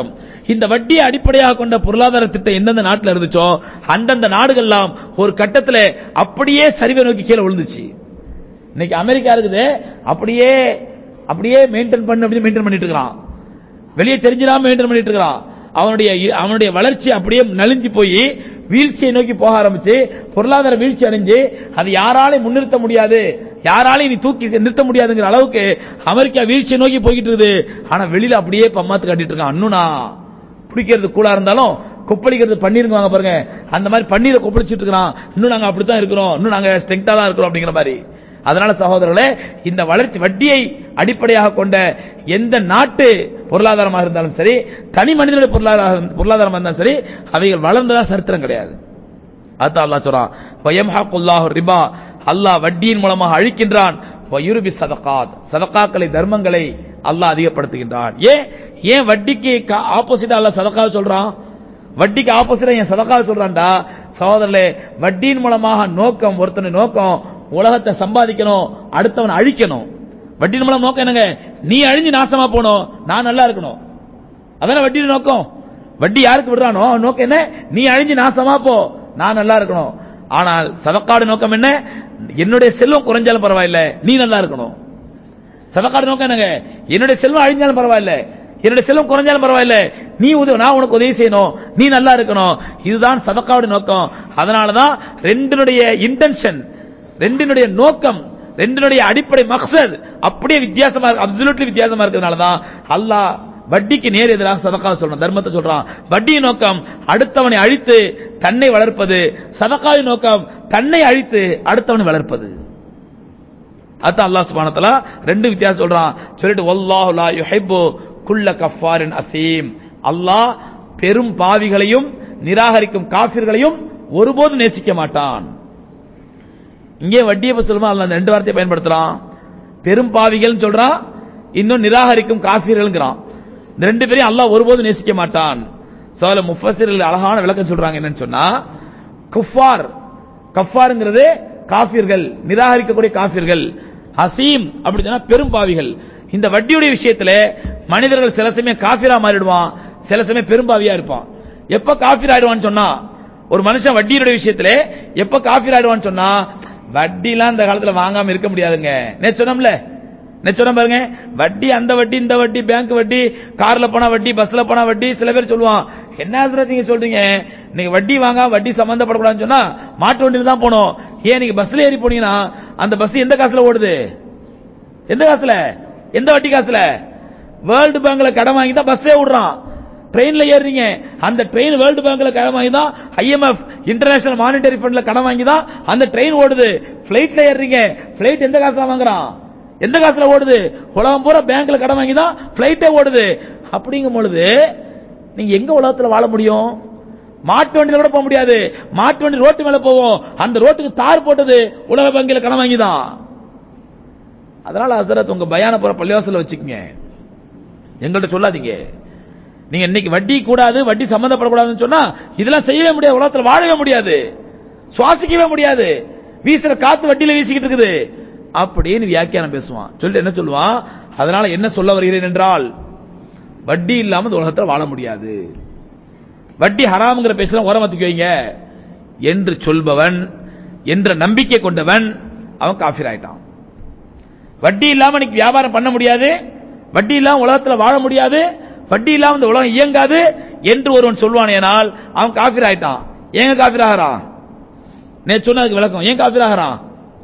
இந்த வட்டியை அடிப்படையாக கொண்ட பொருளாதார திட்டம் எந்தெந்த நாட்டில் இருந்துச்சோ அந்தந்த நாடுகள்லாம் ஒரு கட்டத்துல அப்படியே சரிவை நோக்கி கீழே விழுந்துச்சு இன்னைக்கு அமெரிக்கா இருக்குது அப்படியே அப்படியே மெயின்டைன் பண்ண அப்படி மெயின்டைன் பண்ணிட்டு இருக்கிறான் வெளியே தெரிஞ்சிடாம மெயின்டைன் பண்ணிட்டு இருக்கிறான் அவனுடைய அவனுடைய வளர்ச்சி அப்படியே நலிஞ்சு போய் வீழ்ச்சியை நோக்கி போக ஆரம்பிச்சு பொருளாதார வீழ்ச்சி அடைஞ்சு அது யாராலையும் முன்னிறுத்த முடியாது யாராலையும் நீ தூக்கி நிறுத்த முடியாதுங்கிற அளவுக்கு அமெரிக்கா வீழ்ச்சியை நோக்கி போய்கிட்டு இருக்குது ஆனா வெளியில அப்படியே பம்மாத்து கட்டிட்டு இருக்கான் அண்ணுனா குடிக்கிறது கூலா இருந்தாலும் கொப்பளிக்கிறது பன்னீருங்க வாங்க பாருங்க அந்த மாதிரி பன்னீரை கொப்பளிச்சிட்டு இருக்கிறான் இன்னும் நாங்க அப்படித்தான் இருக்கிறோம் இன்னும் நாங்க ஸ்ட்ரெங்தா தான் இருக்கிறோம் அப்படிங்கிற மாதிரி அதனால சகோதரர்களே இந்த வளர்ச்சி வட்டியை அடிப்படையாக கொண்ட எந்த நாட்டு பொருளாதாரமாக இருந்தாலும் சரி தனி மனிதனுடைய பொருளாதாரம் பொருளாதாரமாக இருந்தாலும் சரி அவைகள் வளர்ந்ததா சரித்திரம் கிடையாது அதான் அல்லாஹ் சொல்றான் வயம்ஹாக்குல்லாஹு ரிபா அல்லாஹ் வட்டியின் மூலமாக அழிக்கின்றான் வயுருபி சதகாத் சதகாக்களை தர்மங்களை அல்லாஹ் அதிகப்படுத்துகின்றான் ஏன் ஏன் வட்டிக்கு ஆப்போசிட்டா அல்லாஹ் சதகா சொல்றான் வட்டிக்கு ஆப்போசிட்டா ஏன் சதகா சொல்றான்டா சகோதரர்களே வட்டியின் மூலமாக நோக்கம் ஒருத்தனை நோக்கம் உலகத்தை சம்பாதிக்கணும் அடுத்தவன் அழிக்கணும் வட்டியின் மூலம் நோக்கம் என்னங்க நீ அழிஞ்சு நாசமா போகணும் நான் நல்லா இருக்கணும் அதான வட்டியின் நோக்கம் வட்டி யாருக்கு விடுறானோ அவன் நோக்கம் என்ன நீ அழிஞ்சு நாசமா போ நான் நல்லா இருக்கணும் ஆனால் சதக்காடு நோக்கம் என்ன என்னுடைய செல்வம் குறைஞ்சாலும் பரவாயில்ல நீ நல்லா இருக்கணும் சதக்காடு நோக்கம் என்னங்க என்னுடைய செல்வம் அழிஞ்சாலும் பரவாயில்ல என்னுடைய செல்வம் குறைஞ்சாலும் பரவாயில்ல நீ உதவி நான் உனக்கு உதவி செய்யணும் நீ நல்லா இருக்கணும் இதுதான் சதக்காவுடைய நோக்கம் அதனாலதான் ரெண்டினுடைய இன்டென்ஷன் ரெண்டினுடைய நோக்கம் ரெண்டினுடைய அடிப்படை மக்சத் அப்படியே வித்தியாசமா இருக்கு அப்சல்யூட்லி வித்தியாசமா இருக்கிறதுனால தான் அல்லாஹ் வட்டிக்கு நேர் எதிராக சதக்கா சொல்றான் தர்மத்தை சொல்றான் வட்டியின் நோக்கம் அடுத்தவனை அழித்து தன்னை வளர்ப்பது சதக்காவின் நோக்கம் தன்னை அழித்து அடுத்தவனை வளர்ப்பது அதான் அல்லாஹ் சுப்ஹானஹு வ ரெண்டு வித்தியாசம் சொல்றான் சொல்லிட்டு வல்லாஹு லா யுஹிப்பு குல்ல கஃபாரின் அசீம் அல்லாஹ் பெரும் பாவிகளையும் நிராகரிக்கும் காஃபிர்களையும் ஒருபோதும் நேசிக்க மாட்டான் இங்கே வட்டியை சொல்லுமா அல்ல அந்த ரெண்டு வார்த்தையை பயன்படுத்துறான் பெரும் பாவிகள் சொல்றான் இன்னும் நிராகரிக்கும் காஃபிர்கள்ங்கிறான் இந்த ரெண்டு பேரையும் அல்லாஹ் ஒருபோதும் நேசிக்க மாட்டான் சோல முஃபஸிர்கள் அழகான விளக்கம் சொல்றாங்க என்னன்னு சொன்னா குஃபார் கஃபாருங்கிறது காஃபிர்கள் நிராகரிக்கக்கூடிய காஃபிர்கள் ஹசீம் அப்படி சொன்னா பெரும் பாவிகள் இந்த வட்டியுடைய விஷயத்துல மனிதர்கள் சில சமயம் காஃபிரா மாறிடுவான் சில சமயம் பெரும்பாவியா இருப்பான் எப்ப காஃபிர் ஆயிடுவான்னு சொன்னா ஒரு மனுஷன் வட்டியுடைய விஷயத்துல எப்ப காஃபிர் ஆயிடுவான்னு சொன்னா வட்டிலாம் இந்த காலத்துல வாங்காம இருக்க முடியாதுங்க நேத்து சொன்னோம்ல நேத்து சொன்ன பாருங்க வட்டி அந்த வட்டி இந்த வட்டி பேங்க் வட்டி கார்ல போனா வட்டி பஸ்ல போனா வட்டி சில பேர் சொல்லுவான் என்ன ஹசரத் நீங்க சொல்றீங்க நீங்க வட்டி வாங்க வட்டி சம்பந்தப்படக்கூடாதுன்னு சொன்னா மாட்டு வண்டியில தான் போனோம் ஏன் நீங்க பஸ்ல ஏறி போனீங்கன்னா அந்த பஸ் எந்த காசுல ஓடுது எந்த காசுல எந்த வட்டி காசுல வேர்ல்டு பேங்க்ல கடன் வாங்கி தான் பஸ்ஸே விடுறான் ட்ரெயின்ல ஏறுறீங்க அந்த ட்ரெயின் வேர்ல்டு பேங்க்ல கடன் வாங்கி தான் ஐஎம்எஃப் இன்டர்நேஷனல் மானிட்டரி ஃபண்ட்ல கடன் வாங்கி தான் அந்த ட்ரெயின் ஓடுது பிளைட்ல ஏறுறீங்க பிளைட் எந்த காசுல வாங்குறான் எந்த காசுல ஓடுது உலகம் பூரா பேங்க்ல கடன் வாங்கி தான் பிளைட்டே ஓடுது அப்படிங்கும் பொழுது நீங்க எங்க உலகத்துல வாழ முடியும் மாட்டு வண்டியில கூட போக முடியாது மாட்டு வண்டி ரோட்டு மேல போவோம் அந்த ரோட்டுக்கு தார் போட்டது உலக வங்கியில கடன் வாங்கி தான் அதனால ஹசரத் உங்க பயான போற பள்ளிவாசல வச்சுக்கங்க எங்கள்கிட்ட சொல்லாதீங்க நீங்க இன்னைக்கு வட்டி கூடாது வட்டி சம்பந்தப்படக்கூடாதுன்னு சொன்னா இதெல்லாம் செய்யவே முடியாது உலகத்துல வாழவே முடியாது சுவாசிக்கவே முடியாது வீசுற காத்து வட்டியில வீசிக்கிட்டு இருக்குது அப்படின்னு வியாக்கியானம் பேசுவான் சொல்லி என்ன சொல்லுவான் அதனால என்ன சொல்ல வருகிறேன் என்றால் வட்டி இல்லாம இந்த உலகத்துல வாழ முடியாது வட்டி ஹராம்ங்கிற பேச்செல்லாம் ஓரமத்துக்கு வைங்க என்று சொல்பவன் என்ற நம்பிக்கை கொண்டவன் அவன் காஃபிர் ஆயிட்டான் வட்டி இல்லாம இன்னைக்கு வியாபாரம் பண்ண முடியாது வட்டி இல்லாம உலகத்துல வாழ முடியாது வட்டி இல்லாம இந்த உலகம் இயங்காது என்று ஒருவன் சொல்வானேனால் அவன் காஃபிர் ஆயிட்டான் ஏங்க காஃபிர் ஆகிறான் நேற்று சொன்னதுக்கு விளக்கம் ஏன் காஃபிர் ஆகிறான்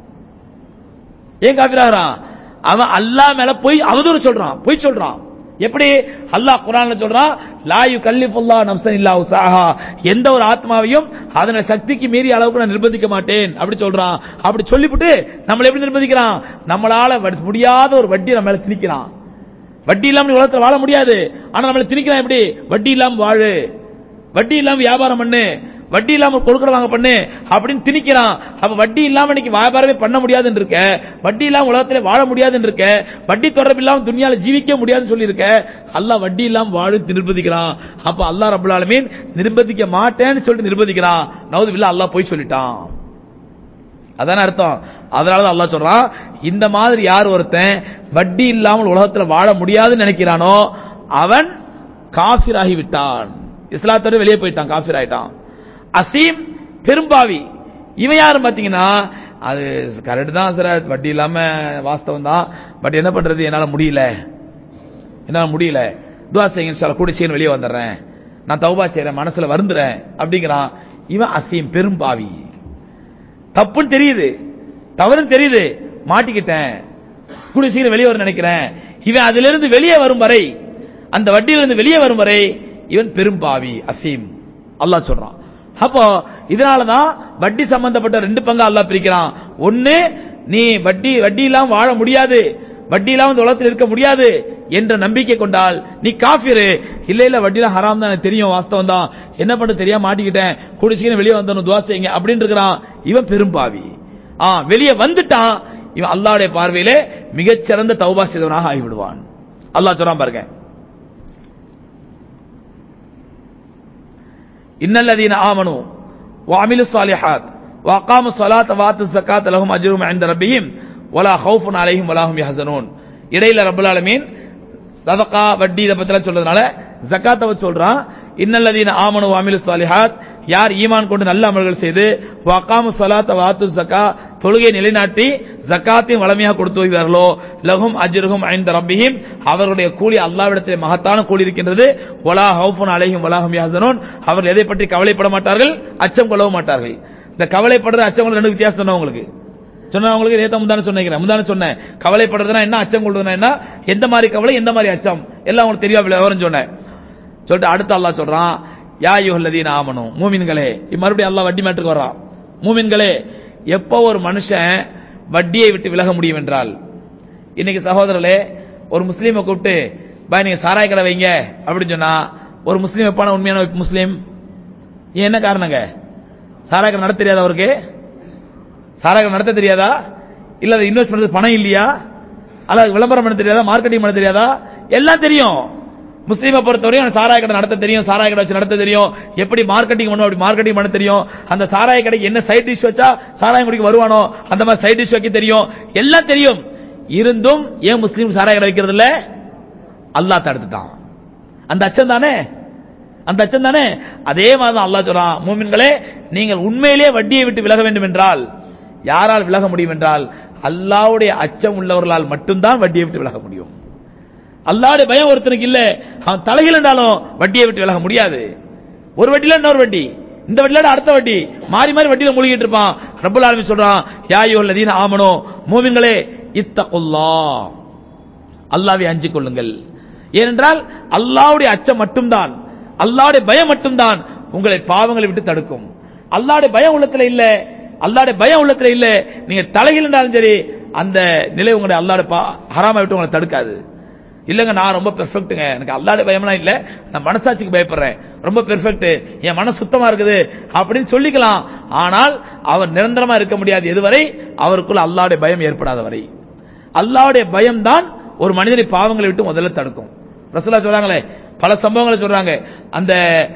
ஏன் காஃபிர் ஆகிறான் அவன் அல்லாஹ் மேல போய் அவதூறு சொல்றான் பொய் சொல்றான் எப்படி அல்லாஹ் குரான்ல சொல்றான் லா யுகல்லிஃபுல்லா நஃப்ஸன் இல்லா உஸாஹா எந்த ஒரு ஆத்மாவையும் அதன சக்திக்கு மீறி அளவுக்கு நான் நிர்பந்திக்க மாட்டேன் அப்படி சொல்றான் அப்படி சொல்லிவிட்டு நம்மள எப்படி நிர்பந்திக்கிறான் நம்மளால வ- முடியாத ஒரு வட்டி நம்ம மேல திணிக்கிறான் வட்டி இல்லாம நீ உலகத்துல வாழ முடியாது ஆனா நம்மள திணிக்கிறான் எப்படி வட்டி இல்லாம வாழு வட்டி இல்லாம வியாபாரம் பண்ணு வட்டி இல்லாம கொடுக்கற வாங்க பண்ணு அப்படின்னு திணிக்கிறான் அப்ப வட்டி இல்லாம இன்னைக்கு வியாபாரமே பண்ண முடியாதுன்னு இருக்க வட்டி இல்லாம உலகத்துல வாழ முடியாதுன்னு இருக்க வட்டி தொடர்பு இல்லாம துணியால ஜீவிக்க முடியாதுன்னு சொல்லி இருக்க அல்லாஹ் வட்டி இல்லாம வாழு நிர்பந்திக்கிறான் அப்ப அல்லாஹ் ரப்பல் ஆலமீன் நிர்பந்திக்க மாட்டேன்னு சொல்லிட்டு நிர்பந்திக்கிறான் நவுது பில்லா அல்லாஹ் போய் சொல்லிட்டான் அதான அர்த்தம் அதனாலதான் அல்லாஹ் சொல்றான் இந்த மாதிரி யார் ஒருத்தன் வட்டி இல்லாமல் உலகத்துல வாழ முடியாதுன்னு நினைக்கிறானோ அவன் காஃபிர் ஆகிவிட்டான் இஸ்லாத்தோட வெளியே போயிட்டான் காஃபிர் ஆயிட்டான் அசீம் பெரும்பாவி இவன் யாரும் பாத்தீங்கன்னா அது கரெக்ட் தான் சார் வட்டி இல்லாம வாஸ்தவம் தான் பட் என்ன பண்றது என்னால முடியல என்னால முடியல துவா செய்யுங்க இன்ஷா அல்லாஹ், கூடி சீக்கிரம் வெளியே வந்துடுறேன் நான் தௌபா செய்யறேன் மனசுல வருந்துறேன் அப்படிங்கிறான் இவன் அசீம் பெரும்பாவி தப்புன்னு தெரியுது தவறுன்னு தெரியுது மாட்டிக்கிட்டேன் கூடிய சீக்கிரம் வெளியே வர நினைக்கிறேன் இவன் அதிலிருந்து வெளியே வரும் வரை அந்த வட்டியிலிருந்து வெளியே வரும் வரை இவன் பெரும்பாவி அசீம் அல்லாஹ் சொல்றான் அப்போ இதனாலதான் வட்டி சம்பந்தப்பட்ட ரெண்டு பங்கா அல்லாஹ் பிரிக்கிறான் ஒன்னு நீ வட்டி வட்டி இல்லாம வாழ முடியாது வட்டி இல்லாம இந்த உலகத்தில் இருக்க முடியாது என்ற நம்பிக்கை கொண்டால் நீ காஃபிரு இல்ல இல்ல வட்டிலாம் ஹராம் தான் எனக்கு தெரியும் வாஸ்தவம் தான் என்ன பண்ண தெரியாம மாட்டிக்கிட்டேன் கூடிய சீக்கிரம் வெளியே வந்தனும் துவா செய்யுங்க அப்படின்னு இருக்கிறான் இவன் பெரும்பாவி ஆ வெளியே வந்துட்டான் இவன் அல்லாஹ்வுடைய பார்வையிலே மிகச்சிறந்த தௌபா செய்தவனாக ஆகிவிடுவான் அல்லாஹ் சொல்றான் பாருங்க இன்னல்லதீன ஆமனு وعملوا الصالحات وأقاموا الصلاة وآتوا الزكاة لهم أجرهم عند ربهم ولا خوف عليهم ولا هم يحزنون இடையில ரப்பல் ஆலமீன் சதகா வட்டி இதை பத்திலாம் சொல்றதுனால ஜக்காத்தை வச்சு சொல்றான் இன்னல்லதீன ஆமனு வாமிலு சாலிஹாத் யார் ஈமான் கொண்டு நல்ல அமல்கள் செய்து வகாமு ஸலாத்த வாத்து ஜக்கா தொழுகை நிலைநாட்டி ஜக்காத்தையும் வளமையாக கொடுத்து வருகிறார்களோ லகும் அஜ்ருஹும் ஐந்த ரப்பிஹிம் அவர்களுடைய கூலி அல்லாஹ்விடத்தில் மகத்தான கூலி இருக்கின்றது வலா ஹவுஃபுன் அலைஹிம் வலாஹும் யஹ்சனூன் அவர்கள் எதை பற்றி கவலைப்பட மாட்டார்கள் அச்சம் கொள்ளவும் மாட்டார்கள் இந்த கவலைப்படுறது அச்சம் கொள்ள ரெண்டு வித்தியாசம் சொன்னேன் உங்களுக்கு சொன்னா உங்களுக்கு நேத்த முந்தான சொன்னேன் முந்தான சொன்னேன் கவலைப்படுறதுனா என்ன அச்சம் கொள்றதுனா என்ன எந்த மாதிரி கவலை எந்த மாதிரி அச்சம் எல்லாம் உங்களுக்கு தெரியா விவரம் சொன்னேன் சொல்லிட்டு அடுத்து அல்லாஹ் சொல்றான் யா யுஹல்லதீன ஆமனு மூமின்களே இப்ப மறுபடியும் அல்லாஹ் வட்டி மேட்டுக்கு வர்றான் மூமின்களே எப்போ ஒரு மனுஷன் வட்டியை விட்டு விலக முடியும் என்றால் இன்னைக்கு சகோதரர்களே ஒரு முஸ்லீமை கூப்பிட்டு பாய் நீங்க சாராய கடை வைங்க அப்படின்னு சொன்னா ஒரு முஸ்லீம் வைப்பான உண்மையான முஸ்லீம் ஏன் என்ன காரணங்க சாராய கடை நடத்த தெரியாதா அவருக்கு சாராய கடை நடத்த தெரியாதா இல்ல அதை இன்வெஸ்ட் பண்றது பணம் இல்லையா அல்ல அது விளம்பரம் பண்ண தெரியாதா மார்க்கெட்டிங் பண்ண தெரியாதா எல்லாம் தெரியும் முஸ்லீமை பொறுத்தவரையும் அவனுக்கு சாராய கடை நடத்த தெரியும் சாராய கடை வச்சு நடத்த தெரியும் எப்படி மார்க்கெட்டிங் பண்ணும் அப்படி மார்க்கெட்டிங் பண்ண தெரியும் அந்த சாராய கடைக்கு என்ன சைட் டிஷ் வச்சா சாராயம் குடிக்க வருவானோ அந்த மாதிரி சைட் டிஷ் வைக்க தெரியும் எல்லாம் தெரியும் இருந்தும் ஏன் முஸ்லீம் சாராய கடை வைக்கிறது இல்ல அல்லாஹ் தடுத்துட்டான் அந்த அச்சம் தானே அந்த அச்சம் தானே அதே மாதிரி தான் அல்லாஹ் சொல்றான் மூமின்களே நீங்கள் உண்மையிலேயே வட்டியை விட்டு விலக வேண்டும் என்றால் யாரால் விலக முடியும் என்றால் அல்லாஹ்வுடைய அச்சம் உள்ளவர்களால் மட்டும்தான் வட்டியை விட்டு விலக முடியும் அல்லாஹ்வுடைய பயம் ஒருத்தனுக்கு இல்ல அவன் தலையில் என்றாலும் வட்டியை விட்டு விலக முடியாது ஒரு வட்டில இன்னொரு வட்டி இந்த வட்டில அடுத்த வட்டி மாறி மாறி வட்டியில மூழ்கிட்டு இருப்பான் ரப்பல் ஆலமீன் சொல்றான் யா அய்யுஹல்லதீன ஆமனோ மூமின்களே இத்தகுல்லாஹ் அல்லாவை அஞ்சிக் கொள்ளுங்கள் ஏனென்றால் அல்லாவுடைய அச்சம் மட்டும்தான் அல்லாவுடைய பயம் மட்டும்தான் உங்களை பாவங்களை விட்டு தடுக்கும் அல்லாவுடைய பயம் உள்ளத்துல இல்ல அல்லாவுடைய பயம் உள்ளத்துல இல்ல நீங்க தலையில் இருந்தாலும் சரி அந்த நிலை உங்களுடைய அல்லாட ஹராமை விட்டு உங்களை தடுக்காது இல்லங்க நான் ரொம்ப பெர்ஃபெக்ட்டுங்க எனக்கு அல்லாட பயம்லாம் இல்ல நான் மனசாட்சிக்கு பயப்படுறேன் ரொம்ப பெர்ஃபெக்ட் என் மனசு சுத்தமா இருக்குது அப்படின்னு சொல்லிக்கலாம் ஆனால் அவர் நிரந்தரமா இருக்க முடியாது எதுவரை அவருக்குள்ள அல்லாவுடைய பயம் ஏற்படாத வரை அல்லாவுடைய பயம் தான் ஒரு மனிதனை பாவங்களை விட்டு முதல்ல தடுக்கும் ரசூலா சொல்றாங்களே பல சம்பவங்களை சொல்றாங்க அந்த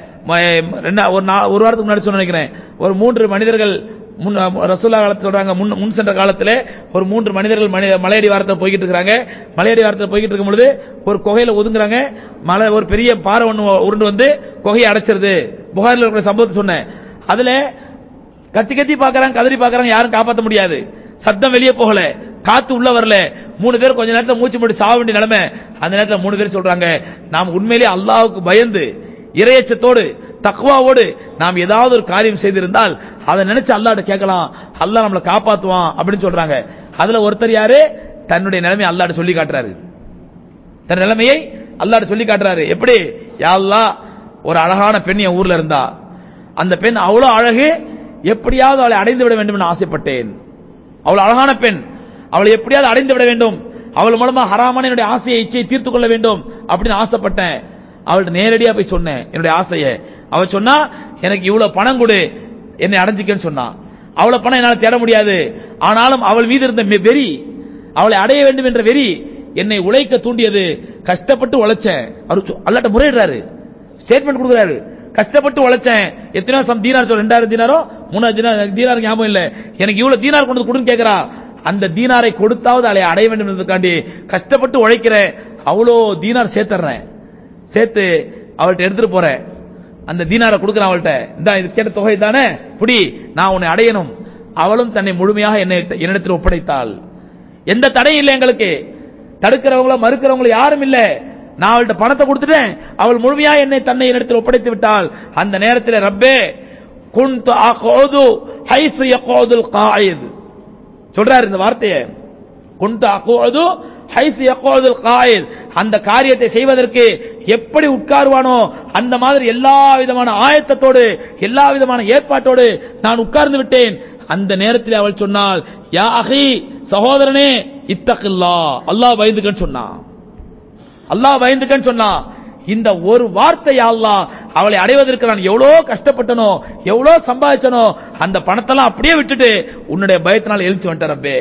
ம- ரெண்டா- ஒரு நா- ஒரு வாரத்துக்கு முன்னாடி சொன்ன நினைக்கிறேன் ஒரு மூன்று மனிதர்கள் முன் ரசூலா காலத்துல சொல்றாங்க முன் முன் சென்ற காலத்திலே ஒரு மூன்று மனிதர்கள் மனி- மலையடி வாரத்தில் போய்கிட்டு இருக்காங்க மலையடி வாரத்தில் போய்கிட்டு இருக்கும் பொழுது ஒரு குகையில ஒதுங்குறாங்க மலை ஒரு பெரிய பாறை ஒண்ணு உருண்டு வந்து குகையை அடைச்சிருது புகாரில் இருக்கிற சம்பவத்தை சொன்னேன் அதுல கத்தி கத்தி பாக்குறாங்க கதறி பாக்குறாங்க யாரும் காப்பாத்த முடியாது சத்தம் வெளியே போகல காத்து உள்ள வரல மூணு பேர் கொஞ்ச நேரத்துல மூச்சு மூடி சாக வேண்டிய நிலைமை அந்த நேரத்துல மூணு பேர் சொல்றாங்க நாம் உண்மையிலேயே அல்லாஹ்வுக்கு பயந்து இரையச்சத்தோடு தக்வாவோடு நாம் ஏதாவது ஒரு காரியம் செய்திருந்தால் அதை நினைச்சு அல்லாஹ்ட்ட கேட்கலாம் அல்லாஹ் நம்மளை காப்பாத்துவான் அப்படின்னு சொல்றாங்க அதுல ஒருத்தர் யாரு தன்னுடைய நிலைமை அல்லாஹ்ட்ட சொல்லி காட்டுறாரு தன் நிலைமையை அல்லாஹ்ட்ட சொல்லி காட்டுறாரு எப்படி யா அல்லாஹ் ஒரு அழகான பெண் என் ஊர்ல இருந்தா அந்த பெண் அவ்வளவு அழகு எப்படியாவது அவளை அடைந்து விட வேண்டும் என்று ஆசைப்பட்டேன் அவள் அழகான பெண் அவளை எப்படியாவது அடைந்து விட வேண்டும் அவள் மூலமா ஹராமான என்னுடைய ஆசையை இச்சையை தீர்த்து கொள்ள வேண்டும் அப்படின்னு ஆசைப்பட்டேன் அவள்கிட்ட நேரடியா போய் சொன்னேன் என்னுடைய ஆசையை அவள் சொன்னா எனக்கு இவ்வளவு பணம் கொடு என்னை அடைஞ்சிக்கன்னு சொன்னா அவ்வளவு பணம் என்னால தேட முடியாது ஆனாலும் அவள் மீது இருந்த மெ- வெறி அவளை அடைய வேண்டும் என்ற வெறி என்னை உழைக்க தூண்டியது கஷ்டப்பட்டு உழைச்சேன் அவர் சொ- அல்லாட்ட முறையிடுறாரு ஸ்டேட்மெண்ட் கொடுக்குறாரு கஷ்டப்பட்டு உழைச்சேன் எத்தனையோ சம் தீனார் சொல் ரெண்டாயிரம் தீனாரோ மூணாயிரம் தீனார் எனக்கு தீனார் ஞாபகம் இல்ல எனக்கு இவ்வளவு தீனார் கொண்டு வந்து கொடுன்னு கேக்குறா அந்த தீனாரை கொடுத்தாவது அவளை அடைய வேண்டும் என்பதற்காண்டி கஷ்டப்பட்டு உழைக்கிறேன் அவ்வளோ தீனார் சேர்த்துறேன் சேர்த்து அவள்கிட்ட எடுத்துட்டு போறேன் அந்த தீனாரை கொடுக்குறேன் அவள்கிட்ட இந்த இது கேட்ட தொகை தானே புடி நான் உன்னை அடையணும் அவளும் தன்னை முழுமையாக என்னை என்னிடத்தில் ஒப்படைத்தாள் எந்த தடையும் இல்லை எங்களுக்கு தடுக்கிறவங்களோ மறுக்கிறவங்களோ யாரும் இல்ல நான் அவள்கிட்ட பணத்தை கொடுத்துட்டேன் அவள் முழுமையா என்னை தன்னை என்னிடத்தில் ஒப்படைத்து விட்டாள் அந்த நேரத்தில் ரப்பே குன்து அகோது ஹைசு யகோதுல் காயித் சொல்றாரு இந்த வார்த்தையை குன்து அகோது ஹைசு யகோதுல் காயித் அந்த காரியத்தை செய்வதற்கு எப்படி உட்காருவானோ அந்த மாதிரி எல்லா விதமான ஆயத்தத்தோடு எல்லா விதமான ஏற்பாட்டோடு நான் உட்கார்ந்து விட்டேன் அந்த நேரத்தில் அவள் சொன்னாள் யா அஹி சகோதரனே இத்தகில்லா அல்லாஹ் பயந்துக்கன்னு சொன்னான் அல்லாஹ் பயந்துக்கன்னு சொன்னான் இந்த ஒரு வார்த்தை அல்லாஹ் அவளை அடைவதற்கு நான் எவ்வளவு கஷ்டப்பட்டனோ எவ்வளவு சம்பாதிச்சனோ அந்த பணத்தெல்லாம் அப்படியே விட்டுட்டு உன்னுடைய பயத்தினால் எழுச்சி வந்துட்ட ரப்பே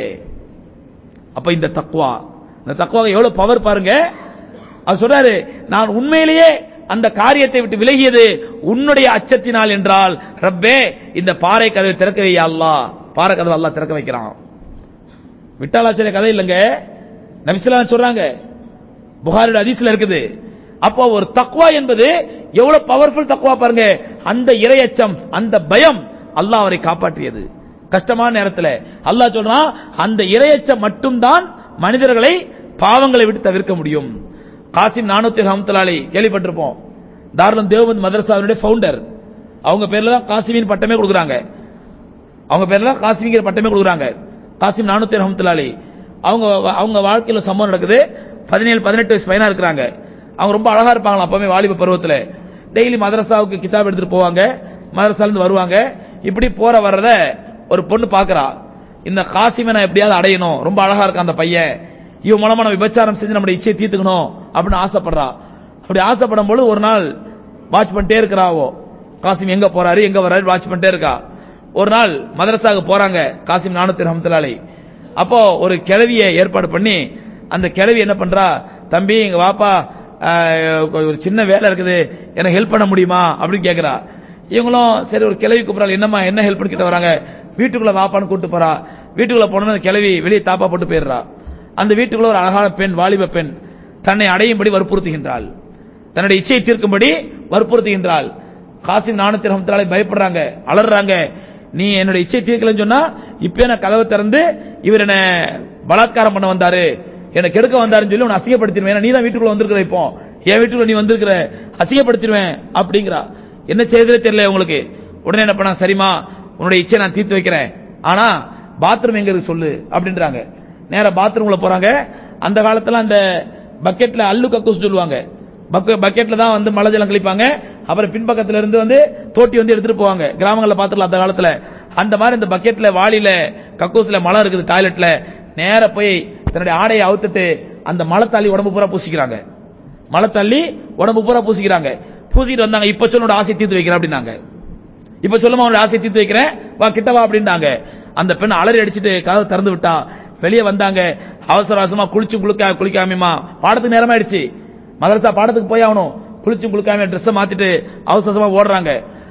அப்ப இந்த தக்குவா இந்த தக்குவா எவ்வளவு பவர் பாருங்க அவர் சொல்றாரு நான் உண்மையிலேயே அந்த காரியத்தை விட்டு விலகியது உன்னுடைய அச்சத்தினால் என்றால் ரப்பே இந்த பாறை கதவை திறக்க வையா அல்லாஹ் பாறை கதவை அல்லாஹ் திறக்க வைக்கிறான் விட்டாலாச்சரிய கதை இல்லைங்க நபிசுலாம் சொல்றாங்க புகாரோட அதிசல இருக்குது அப்போ ஒரு தக்வா என்பது எவ்வளவு பவர்ஃபுல் தக்வா பாருங்க அந்த இரையச்சம் அந்த பயம் அல்லாஹ் அவரை காப்பாற்றியது கஷ்டமான நேரத்துல அல்லாஹ் சொல்றான் அந்த இரையச்சம் மட்டும்தான் மனிதர்களை பாவங்களை விட்டு தவிர்க்க முடியும் காசிம் நானூத்தி ரஹமத்துலாலி கேள்விப்பட்டிருப்போம் தாருலம் தேவபந்த் மதரசாவினுடைய ஃபவுண்டர் அவங்க பேர்ல தான் காசிமின் பட்டமே கொடுக்குறாங்க அவங்க பேர்ல தான் காசிமிங்கிற பட்டமே கொடுக்குறாங்க காசிம் நானூத்தி ரஹமத்துலாலி அவங்க அவங்க வாழ்க்கையில சம்பவம் நடக்குது பதினேழு பதினெட்டு வயசு பையனா இருக்கிறாங்க அவங்க ரொம்ப அழகா இருப்பாங்களா அப்பவே வாலிப பருவத்துல டெய்லி மதரசாவுக்கு கிதாப் எடுத்துட்டு போவாங்க மதரசால இருந்து வருவாங்க இப்படி போற வர்றத ஒரு பொண்ணு பாக்குறா இந்த காசிமை நான் எப்படியாவது அடையணும் ரொம்ப அழகா இருக்கான் அந்த பையன் இவன் மூலமா நம்ம விபச்சாரம் செஞ்சு நம்முடைய இச்சையை தீர்த்துக்கணும் அப்படின்னு ஆசைப்படுறா அப்படி ஆசைப்படும் பொழுது ஒரு நாள் வாட்ச் பண்ணிட்டே இருக்கிறாவோ காசிம் எங்க போறாரு எங்க வராரு வாட்ச் பண்ணிட்டே இருக்கா ஒரு நாள் மதரசாவுக்கு போறாங்க காசிம் நானூத்தி ரஹமத்துலாலி அப்போ ஒரு கிளவிய ஏற்பாடு பண்ணி அந்த கிளவி என்ன பண்றா தம்பி எங்க வாப்பா ஆஹ், ஒரு சின்ன வேலை இருக்குது எனக்கு ஹெல்ப் பண்ண முடியுமா அப்படின்னு கேக்குறா இவங்களும் சரி ஒரு கிளவி கூப்பிடறாள் என்னம்மா என்ன ஹெல்ப் கிட்ட வராங்க வீட்டுக்குள்ள வாப்பான்னு கூட்டு போறா வீட்டுக்குள்ள போனோன்னு அந்த கிளவி வெளியே தாப்பா போட்டு போயிடுறா அந்த வீட்டுக்குள்ள ஒரு அழகான பெண் வாலிப பெண் தன்னை அடையும்படி வற்புறுத்துகின்றாள் தன்னுடைய இச்சையை தீர்க்கும்படி வற்புறுத்துகின்றாள் காசிம் நானூத்தி ரஹமத்துலாலை பயப்படுறாங்க அலறாங்க நீ என்னுடைய இச்சை தீர்க்கலன்னு சொன்னா இப்ப நான் கதவை திறந்து இவர் என்ன பலாத்காரம் பண்ண வந்தாரு என்ன கெடுக்க வந்தாருன்னு சொல்லி உன்னை அசிங்கப்படுத்திடுவேன் ஏன்னா நீ தான் வீட்டுக்குள்ள வந்திருக்கிற இப்போ என் வீட்டுக்குள்ள நீ வந்திருக்கிற அசிங்கப்படுத்திடுவேன் அப்படிங்கிறா என்ன செய்யறதே தெரியல உங்களுக்கு உடனே என்ன பண்ணா சரிமா உன்னுடைய இச்சை நான் தீர்த்து வைக்கிறேன் ஆனா பாத்ரூம் எங்க இருக்கு சொல்லு அப்படின்றாங்க நேரா பாத்ரூம்ல போறாங்க அந்த காலத்துல அந்த பக்கெட்ல அல்லு கக்கூஸ் சொல்லுவாங்க பக்க- பக்கெட்ல தான் வந்து மழை ஜலம் கழிப்பாங்க அப்புறம் பின்பக்கத்துல இருந்து வந்து தோட்டி வந்து எடுத்துட்டு போவாங்க கிராமங்கள்ல பாத்துக்கலாம் அந்த காலத்துல அந்த மாதிரி இந்த பக்கெட்ல வாளியில கக்கூஸ்ல மழை இருக்குது டாய்லெட்ல நேரா போய் தன்னுடைய ஆடையை அவுத்துட்டு அந்த மழை தள்ளி உடம்பு பூரா பூசிக்கிறாங்க மழை தள்ளி உடம்பு பூரா பூசிக்கிறாங்க பூசிட்டு வந்தாங்க இப்ப சொல்லோட ஆசை தீர்த்து வைக்கிறேன் அப்படின்னாங்க இப்ப சொல்லுமா அவனோட ஆசை தீர்த்து வைக்கிறேன் வா கிட்ட வா அப்படின்னாங்க அந்த பெண் அலறி அடிச்சிட்டு கதவை திறந்து விட்டா வெளியே வந்தாங்க அவசர அவசரமா குளிச்சு குளிக்க குளிக்காமமா பாடத்துக்கு நேரமா ஆயிடுச்சு மதரசா பாடத்துக்கு போய் ஆகணும் குளிச்சு குளிக்காம ட்ரெஸ் மாத்திட்டு அவசர அவசரமா ஓடுறாங்க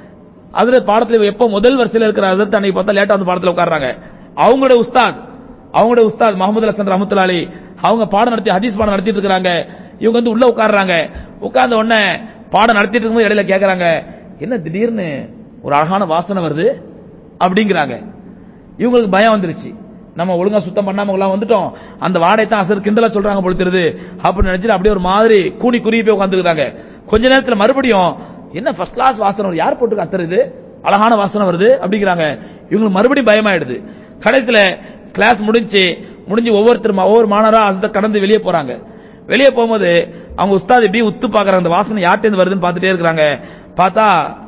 அதுல பாடத்துல எப்ப முதல் வரிசையில இருக்கிற அதற்கு அன்னைக்கு பார்த்தா லேட்டா வந்து பாடத்துல உட்கார்றாங்க அவங்களோட உஸ்தாத் அவங்களோட உஸ்தாத் முகமது ஹசன் ரஹமத்துல்லாலி அவங்க பாடம் நடத்தி ஹதீஸ் பாடம் நடத்திட்டு இருக்காங்க இவங்க வந்து உள்ள உட்கார்றாங்க உட்கார்ந்த உடனே பாடம் நடத்திட்டு இருக்கும்போது இடையில கேக்குறாங்க என்ன திடீர்னு ஒரு அழகான வாசனை வருது அப்படிங்கிறாங்க இவங்களுக்கு பயம் வந்துருச்சு நம்ம ஒழுங்கா சுத்தம் பண்ணாம எல்லாம் வந்துட்டோம் அந்த வாடகை தான் அசர் கிண்டலா சொல்றாங்க போல தெரியுது அப்படின்னு நினைச்சிட்டு அப்படியே ஒரு மாதிரி கூனி குறுகி போய் உட்காந்துருக்காங்க கொஞ்ச நேரத்துல மறுபடியும் என்ன ஃபர்ஸ்ட் கிளாஸ் வாசனை வருது யார் போட்டு கத்துறது அழகான வாசனை வருது அப்படிங்கிறாங்க இவங்களுக்கு மறுபடியும் பயமாயிடுது கடைசியில கிளாஸ் முடிஞ்சு முடிஞ்சு ஒவ்வொருத்தரும் ஒவ்வொரு மாணவரா அசத்தை கடந்து வெளியே போறாங்க வெளியே போகும்போது அவங்க உஸ்தாத் எப்படி உத்து பாக்குறாங்க அந்த வாசனை யார்கிட்ட வருதுன்னு பார்த்துட்டே இருக்கிறாங்க பார்த்தா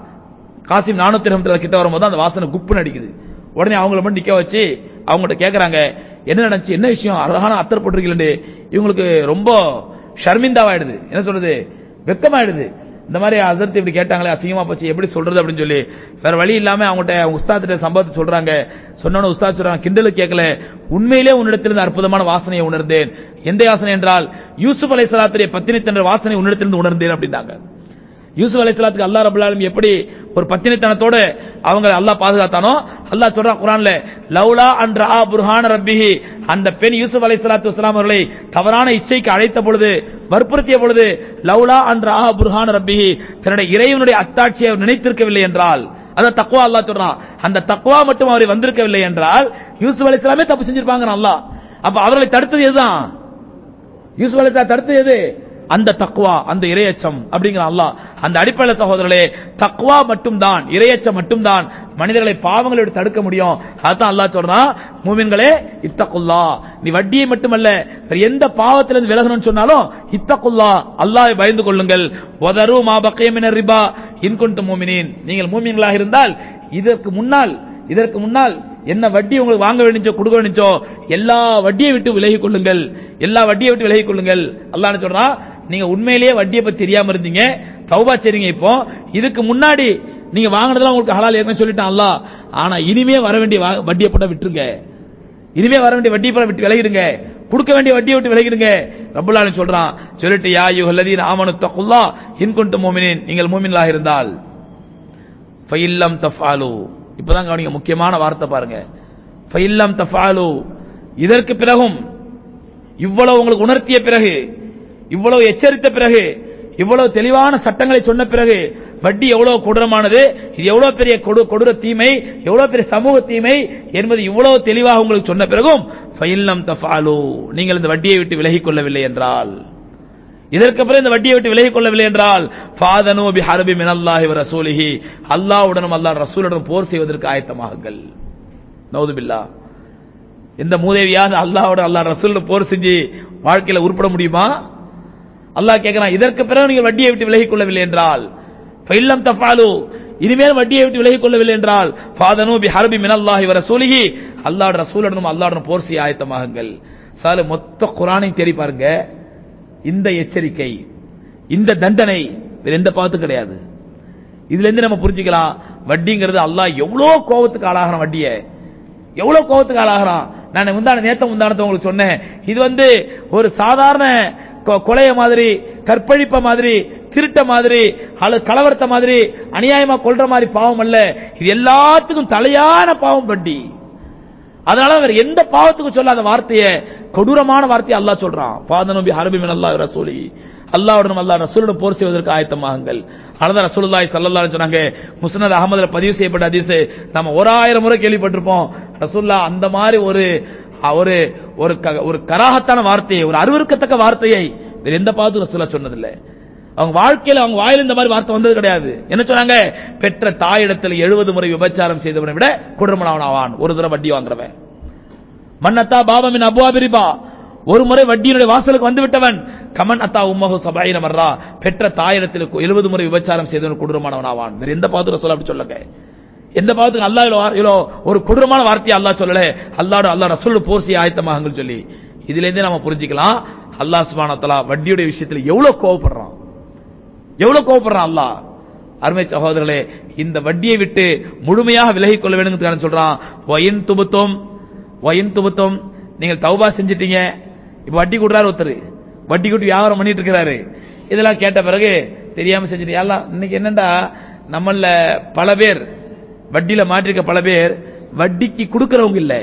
காசிம் நானூத்தி ரஹமத்துல கிட்ட வரும்போது அந்த வாசனை குப்புன்னு அடிக்குது உடனே அவங்கள மட்டும் நிக்க வச்சு அவங்ககிட்ட கேக்குறாங்க என்ன நடந்துச்சு என்ன விஷயம் அழகான அத்தர் போட்டிருக்கீங்களே இவங்களுக்கு ரொம்ப ஷர்மிந்தாவாயிடுது என்ன சொல்றது வெக்கமாயிடுது இந்த மாதிரி அசர்த்து இப்படி கேட்டாங்களே அசிங்கமா போச்சு எப்படி சொல்றது அப்படின்னு சொல்லி வேற வழி இல்லாம அவங்ககிட்ட அவங்க உஸ்தாத்திட்ட சம்பவத்தை சொல்றாங்க சொன்னோன்னு உஸ்தாத் சொல்றாங்க கிண்டலு கேட்கல உண்மையிலே உன்னிடத்திலிருந்து அற்புதமான வாசனையை உணர்ந்தேன் எந்த வாசனை என்றால் யூசுப் அலை சலாத்துடைய பத்தினி தன்ற வாசனை உன்னிடத்திலிருந்து உணர்ந்தேன் அப்படின்னாங்க யூசுப் அலைஹிஸ்ஸலாத்துக்கு அல்லாஹ் ரப்பல் ஆலமீன் எப்படி ஒரு பத்தினித்தனத்தோட அவங்க அல்லாஹ் பாதுகாத்தானோ அல்லாஹ் சொல்றான் குர்ஆன்ல லௌலா அன் ரஆ புர்ஹான ரப்பிஹி அந்த பெண் யூசுப் அலைஹிஸ்ஸலாத்து வஸலாம் அவர்களை தவறான இச்சைக்கு அழைத்த பொழுது வற்புறுத்திய பொழுது லௌலா அன்ற ஆஹா புர்ஹான் ரப்பிஹி தன்னுடைய இறைவனுடைய அத்தாட்சியை அவர் நினைத்திருக்கவில்லை என்றால் அதான் தக்வா அல்லாஹ் சொல்றான் அந்த தக்வா மட்டும் அவரை வந்திருக்கவில்லை என்றால் யூசுப் அலைஹிஸ்ஸலாமே தப்பு செஞ்சிருப்பாங்க அல்லாஹ் அப்ப அவர்களை தடுத்தது எதுதான் யூசுப் அலைஹிஸ்ஸலாம் தடுத்தது எது அந்த தக்வா அந்த இரையச்சம் அப்படிங்கிற அல்லாஹ் அந்த அடிப்படையில் சகோதரர்களே தக்வா மட்டும்தான் இரையச்சம் மட்டும்தான் மனிதர்களை பாவங்களை விட்டு தடுக்க முடியும் அதான் அல்லாஹ் சொல்றான் மூமின்களே இத்தகுல்லா நீ வட்டியை மட்டுமல்ல வேற எந்த பாவத்திலிருந்து விலகணும்னு சொன்னாலும் இத்தகுல்லா அல்லாஹ்வை பயந்து கொள்ளுங்கள் ஒதரு மா பக்கையமின ரிபா இன்குண்டு மூமினின் நீங்கள் மூமின்களாக இருந்தால் இதற்கு முன்னால் இதற்கு முன்னால் என்ன வட்டி உங்களுக்கு வாங்க வேண்டிச்சோ கொடுக்க வேண்டிச்சோ எல்லா வட்டியை விட்டு விலகிக் கொள்ளுங்கள் எல்லா வட்டியை விட்டு விலகிக் கொள்ளுங்கள் அல்லாஹ் சொல்றான் நீங்க உண்மையிலேயே வட்டியை பத்தி தெரியாம இருந்தீங்க தௌபா செய்றீங்க இப்போ இதுக்கு முன்னாடி நீங்க வாங்கினதெல்லாம் உங்களுக்கு ஹலால் ஏற்கனவே சொல்லிட்டான் அல்லாஹ் ஆனா இனிமே வர வேண்டிய வா- வட்டியை போட்டா விட்டுருங்க இனிமே வர வேண்டிய வட்டியை போட விட்டு விலகிடுங்க கொடுக்க வேண்டிய வட்டியை விட்டு விலகிடுங்க ரப்பல் ஆலமீன் சொல்றான் சொல்லிட்டு யா யுஹல்லதீன ஆமனு தக்குல்லா இன் குன்டும் முஃமினீன் நீங்கள் மூமின்களாக இருந்தால் ஃபைல்லம் தஃபாலு இப்பதான் கவனிங்க முக்கியமான வார்த்தை பாருங்க ஃபைல்லம் தஃபாலு இதற்கு பிறகும் இவ்வளவு உங்களுக்கு உணர்த்திய பிறகு இவ்வளவு எச்சரித்த பிறகு இவ்வளவு தெளிவான சட்டங்களை சொன்ன பிறகு வட்டி எவ்வளவு கொடூரமானது இது எவ்வளவு பெரிய கொடு- கொடூர தீமை எவ்வளவு பெரிய சமூக தீமை என்பது இவ்வளவு தெளிவாக உங்களுக்கு சொன்ன பிறகும் ஃபைல்லம் தஃபாலு நீங்கள் இந்த வட்டியை விட்டு விலகிக் கொள்ளவில்லை என்றால் இதற்கு பிறகு இந்த வட்டியை விட்டு விலகிக் கொள்ளவில்லை என்றால் ஃபாதனு பி ஹர்பி மினல்லாஹி வ ரசூலிஹி அல்லாஹ்வுடனும் அல்லாஹ் ரசூலுடனும் போர் செய்வதற்கு ஆயத்தமாகுங்கள் நௌதுபில்லா எந்த மூதேவியாவது அல்லாஹ்வோட அல்லாஹ் ரசூலோட போர் செஞ்சு வாழ்க்கையில உருப்பட முடியுமா அல்லாஹ் கேட்கிறான் இதற்கு பிறகு நீங்கள் வட்டியை விட்டு விலகிக் கொள்ளவில்லை என்றால் ஃபைல்லம் தஃபாலு இனிமேல் வட்டியை விட்டு விலகிக் கொள்ளவில்லை என்றால் ஃபாதனு பி ஹர்பி மினல்லாஹி வ ரசூலிஹி அல்லாஹ்வோட ரசூலுடனும் அல்லாஹ்வுடனும் போர் செய்ய ஆயத்தமாகுங்கள் சால மொத்த குர்ஆனை தேடி பாருங்க இந்த எச்சரிக்கை இந்த தண்டனை வேற எந்த பாவத்தும் கிடையாது இதுல இருந்து நம்ம புரிஞ்சுக்கலாம் வட்டிங்கிறது அல்லாஹ் எவ்வளவு கோபத்துக்கு ஆளாகிறான் வட்டியை எவ்வளவு கோபத்துக்கு ஆளாகிறான் நான் முந்தான நேத்த முந்தானத்தை உங்களுக்கு சொன்னேன் இது வந்து ஒரு சாதாரண கொ- கொலைய மாதிரி கற்பழிப்ப மாதிரி திருட்ட மாதிரி அல்லது கலவரத்த மாதிரி அநியாயமா கொல்ற மாதிரி பாவம் அல்ல இது எல்லாத்துக்கும் தலையான பாவம் வட்டி அதனால வேற எந்த பாவத்துக்கும் சொல்லாத வார்த்தையை கொடூரமான வார்த்தையை அல்லாஹ் சொல்றான் பாதனபி ஹரபி மின் அல்லாஹ் ரசூலி அல்லாஹ்வுடன் அல்லாஹ் ரசூலுடன் போர் செய்வதற்கு ஆயத்தமாகுங்கள் அதான் ரசூலுல்லாஹி ஸல்லல்லாஹு அலைஹி சொன்னாங்க முஸ்னத் அகமதுல பதிவு செய்யப்பட்ட ஹதீஸ் நம்ம ஓராயிரம் முறை கேள்விப்பட்டிருப்போம் ரசூல்லா அந்த மாதிரி ஒரு ஒரு ஒரு க- ஒரு கராகத்தான வார்த்தையை ஒரு அருவருக்கத்தக்க வார்த்தையை வேற எந்த பாவத்துக்கும் ரசூல்லா சொன்னதில்லை அவங்க வாழ்க்கையில அவங்க வாயில இந்த மாதிரி வார்த்தை வந்தது கிடையாது என்ன சொன்னாங்க பெற்ற தாயிடத்தில் எழுபது முறை விபச்சாரம் செய்தவனை விட கொடூரமானவன் ஆவான் ஒரு தடவை வட்டி வாங்குறவன் மன்னத்தா பாபமின் அபுவாபிரிபா ஒரு முறை வட்டியினுடைய வாசலுக்கு வந்து விட்டவன் கமன் அத்தா உம்மஹு சபாயின மர்ரா பெற்ற தாயிடத்தில் எழுபது முறை விபச்சாரம் செய்தவன் கொடூரமானவன் ஆவான் வேற எந்த பாவத்துக்கு சொல்ல அப்படி சொல்லுங்க எந்த பாவத்துக்கு அல்லாஹ் இவ்வளவு வா- இவ்வளவு ஒரு கொடூரமான வார்த்தையை அல்லாஹ் சொல்லல அல்லாஹ் அல்லாஹ் ரசூல் போர் செய்ய ஆயத்தமாகுங்கள் சொல்லி இதுல இருந்தே நம்ம புரிஞ்சுக்கலாம் அல்லாஹ் சுப்ஹானஹு வ தஆலா வட்டியுடைய விஷயத்துல எவ்வளவு கோவப்படுறான் எவ்வளவு கோவப்படுறான் அல்லாஹ் அருமை சகோதரர்களே இந்த வட்டியை விட்டு முழுமையாக விலகிக் கொள்ள வேண்டும் சொல்றான் வயின் துபுத்தோம் வயின் துபுத்தோம் நீங்கள் தௌபா செஞ்சிட்டீங்க இப்ப வட்டி கொடுறாரு ஒருத்தர் வட்டி கூட்டி வியாபாரம் பண்ணிட்டு இருக்கிறாரு இதெல்லாம் கேட்ட பிறகு தெரியாம செஞ்சுட்டு எல்லாம் இன்னைக்கு என்னண்டா நம்மள பல பேர் வட்டியில மாற்றிருக்க பல பேர் வட்டிக்கு கொடுக்கறவங்க இல்ல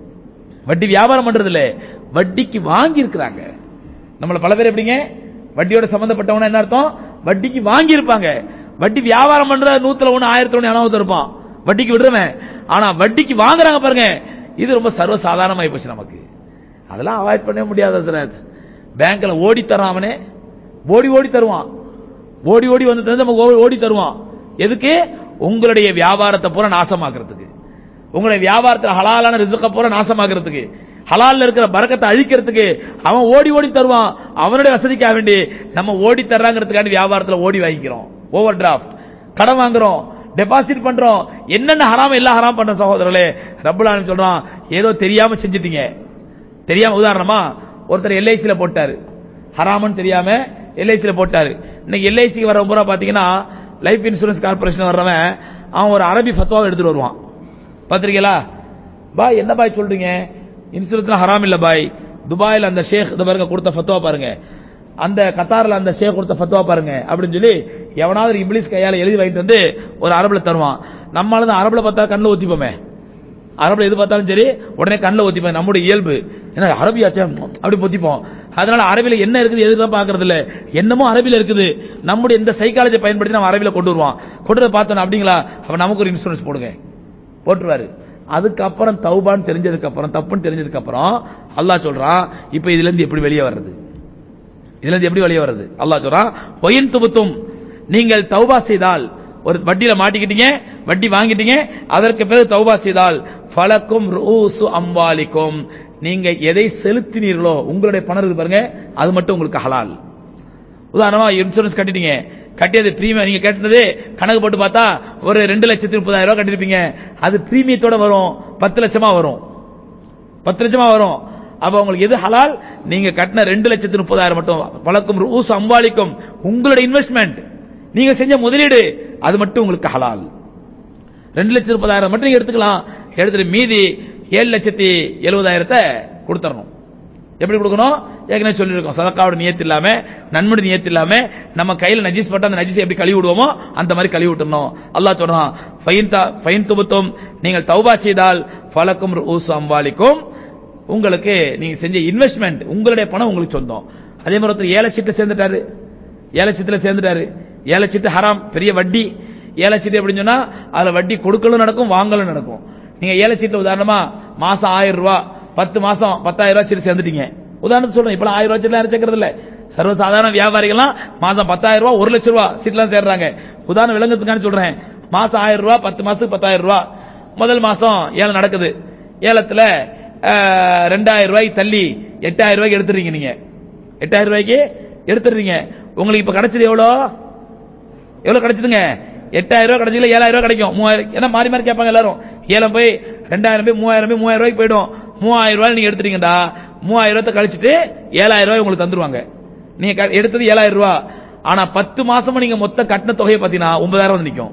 வட்டி வியாபாரம் பண்றது இல்ல வட்டிக்கு வாங்கி இருக்கிறாங்க நம்மள பல பேர் எப்படிங்க வட்டியோட சம்பந்தப்பட்டவன என்ன அர்த்தம் வட்டிக்கு வாங்கி இருப்பாங்க வட்டி வியாபாரம் பண்றது நூத்துல ஒண்ணு ஆயிரத்தி ஒண்ணு அனாவத்து இருப்பான் வட்டிக்கு விடுறவன் ஆனா வட்டிக்கு வாங்குறாங்க பாருங்க இது ரொம்ப சர்வ சாதாரணமாயி போச்சு நமக்கு அதெல்லாம் அவாய்ட் பண்ணவே முடியாது ஹசரத் பேங்க்ல ஓடி தரான் அவனே ஓடி ஓடி தருவான் ஓடி ஓடி வந்து தந்து நமக்கு ஓ- ஓடி தருவான் எதுக்கு உங்களுடைய வியாபாரத்தை பூரா நாசமாக்குறதுக்கு உங்களுடைய வியாபாரத்துல ஹலாலான ரிசுக்க பூரா நாசமாக்குறதுக்கு ஹலால்ல இருக்கிற பறக்கத்தை அழிக்கிறதுக்கு அவன் ஓடி ஓடி தருவான் அவனுடைய வசதிக்காக வேண்டி நம்ம ஓடி தர்றாங்கிறதுக்காண்டி வியாபாரத்துல ஓடி வாங்கிக்கிறோம் ஓவர் டிராஃப்ட் கடன் வாங்குறோம் டெபாசிட் பண்றோம் என்னென்ன ஹராம எல்லாம் ஹராம் பண்ற சகோதரர்களே ரப்புல் ஆலமீன் சொல்றான் ஏதோ தெரியாம செஞ்சிட்டீங்க தெரியாம உதாரணமா ஒருத்தர் எல்ஐசில போட்டாரு ஹராமன்னு தெரியாம எல்ஐசில போட்டாரு இன்னைக்கு எல்ஐசிக்கு வர பூரா பாத்தீங்கன்னா லைஃப் இன்சூரன்ஸ் கார்பரேஷன் வர்றவன் அவன் ஒரு அரபி ஃபத்வாவை எடுத்துட்டு வருவான் பாத்திருக்கீங்களா பாய் என்ன பாய் சொல்றீங்க இன்சூரன்ஸ் ஹராம் இல்ல பாய் துபாயில அந்த ஷேக் இந்த பாருங்க கொடுத்த ஃபத்வா பாருங்க அந்த கத்தார்ல அந்த ஷேக் கொடுத்த ஃபத்வா பாருங்க அப்படின்னு சொல்லி எவனாவது இங்கிலீஷ் கையால எழுதி வாங்கிட்டு வந்து ஒரு அரபுல தருவான் நம்மளால தான் அரபுல பார்த்தா கண்ணில் ஊத்திப்போமே அரபுல எது பார்த்தாலும் சரி உடனே கண்ணில் ஊத்திப்போம் நம்முடைய இயல்பு என்ன அரபியாச்சே அப்படி பொத்திப்போம் அதனால அரபில என்ன இருக்குது எதுதான் பாக்குறது இல்ல என்னமோ அரபில இருக்குது நம்முடைய இந்த சைக்காலஜி பயன்படுத்தி நம்ம அரபில கொண்டு வருவான் கொண்டு வந்து பார்த்தோம் அப்படிங்களா அப்ப நமக்கு ஒரு இன்சூரன்ஸ் போடுங்க போட்டுருவாரு அதுக்கப்புறம் தௌபான்னு தெரிஞ்சதுக்கு அப்புறம் தப்புன்னு தெரிஞ்சதுக்கு அப்புறம் அல்லாஹ் சொல்றான் இப்ப இதுல இருந்து எப்படி வெளியே வர்றது இதுல இருந்து எப்படி வெளியே வர்றது அல்லாஹ் சொல்றான் ஒயின் துபுத்தும் நீங்கள் தௌபா செய்தால் ஒரு வட்டியில மாட்டிக்கிட்டீங்க வட்டி வாங்கிட்டீங்க அதற்கு பிறகு தௌபா செய்தால் ஃபலக்கும் ரூசு அம்வாலிக்கும் நீங்க எதை செலுத்தினீர்களோ உங்களுடைய பணம் இருக்கு பாருங்க அது மட்டும் உங்களுக்கு ஹலால் உதாரணமா இன்சூரன்ஸ் கட்டிட்டீங்க கட்டியது பிரீமியம் நீங்க கட்டினது கணக்கு போட்டு பார்த்தா ஒரு ரெண்டு லட்சத்தி முப்பதாயிரம் ரூபாய் கட்டிருப்பீங்க அது பிரீமியத்தோட வரும் பத்து லட்சமா வரும் பத்து லட்சமா வரும் அப்ப உங்களுக்கு எது ஹலால் நீங்க கட்டின ரெண்டு லட்சத்தி முப்பதாயிரம் மட்டும் பழக்கும் ரூஸ் அம்பாலிக்கும் உங்களுடைய இன்வெஸ்ட்மெண்ட் நீங்க செஞ்ச முதலீடு அது மட்டும் உங்களுக்கு ஹலால் ரெண்டு லட்சத்தி முப்பதாயிரம் மட்டும் நீங்க எடுத்துக்கலாம் எடுத்துட்டு மீதி ஏழு லட்சத்தி எழுபதாயிரத்தை கொடுத்துடணும் எப்படி கொடுக்கணும் ஏற்கனவே சொல்லியிருக்கோம் சதக்காவோட நியத்து இல்லாம நன்முடி நியத்து இல்லாம நம்ம கையில நஜீஸ் பட்டு அந்த நஜீஸை எப்படி கழுவி விடுவோமோ அந்த மாதிரி கழுவி விட்டுறணும் அல்லாஹ் சொல்றான் ஃபைன் தா ஃபைன் துபுத்தும் நீங்கள் தௌபா செய்தால் ஃபலக்கும் ரூசு அம்பாலிக்கும் உங்களுக்கு நீங்க செஞ்ச இன்வெஸ்ட்மெண்ட் உங்களுடைய பணம் உங்களுக்கு சொந்தம் அதே மாதிரி ஒருத்தர் ஏழை சீட்டை சேர்ந்துட்டாரு ஏழை சீட்டுல சேர்ந்துட்டாரு ஏழை சீட்டு ஹராம் பெரிய வட்டி ஏழை சீட்டு எப்படின்னு சொன்னா அதுல வட்டி கொடுக்கலும் நடக்கும் வாங்கலும் நடக்கும் நீங்க ஏழை சீட்டுல உதாரணமா மாசம் ஆயிரம் ரூபாய் பத்து மாசம் பத்தாயிரம் ரூபாய் சீட்டு சேர்ந்துட்டீங்க உதாரணத்துக்கு சொல்றேன் இப்ப ஆயிரம் ரூபாய் சீட்ல யாரும் சேர்க்கறது இல்ல சர்வசாதாரண வியாபாரிகள்லாம் மாசம் பத்தாயிரம் ரூபாய் ஒரு லட்சம் ரூபாய் சீட்லாம் சேர்றாங்க உதாரணம் விளங்கத்துக்கான சொல்றேன் மாசம் ஆயிரம் ரூபாய் பத்து மாசத்துக்கு பத்தாயிரம் ரூபாய் முதல் மாசம் ஏலம் நடக்குது ஏலத்துல அஹ், ரெண்டாயிரம் ரூபாய்க்கு தள்ளி எட்டாயிரம் ரூபாய்க்கு எடுத்துறீங்க நீங்க எட்டாயிரம் ரூபாய்க்கு எடுத்துறீங்க உங்களுக்கு இப்ப கிடைச்சது எவ்வளோ எவ்வளவு கிடைச்சதுங்க எட்டாயிரம் ரூபாய் கிடைச்சதுல ஏழாயிரம் ரூபாய் கிடைக்கும் மூவாயிரம் ஏன்னா மாறி மாறி கேட்பாங்க எல்லாரும் ஏலம் போய் ரெண்டாயிரம் போய் மூவாயிரம் போய் மூவாயிரம் ரூபாய்க்கு போயிடும் மூவாயிரம் ரூபாய் நீங்க எடுத்துறீங்கடா மூவாயிரம் ரூபாய் கழிச்சிட்டு ஏழாயிரம் ரூபாய் உங்களுக்கு தந்துருவாங்க நீங்க க- எடுத்தது ஏழாயிரம் ரூபாய் ஆனா பத்து மாசமா நீங்க மொத்த கட்டின தொகையை பாத்தீங்கன்னா ஒன்பதாயிரம் வந்து நிக்கும்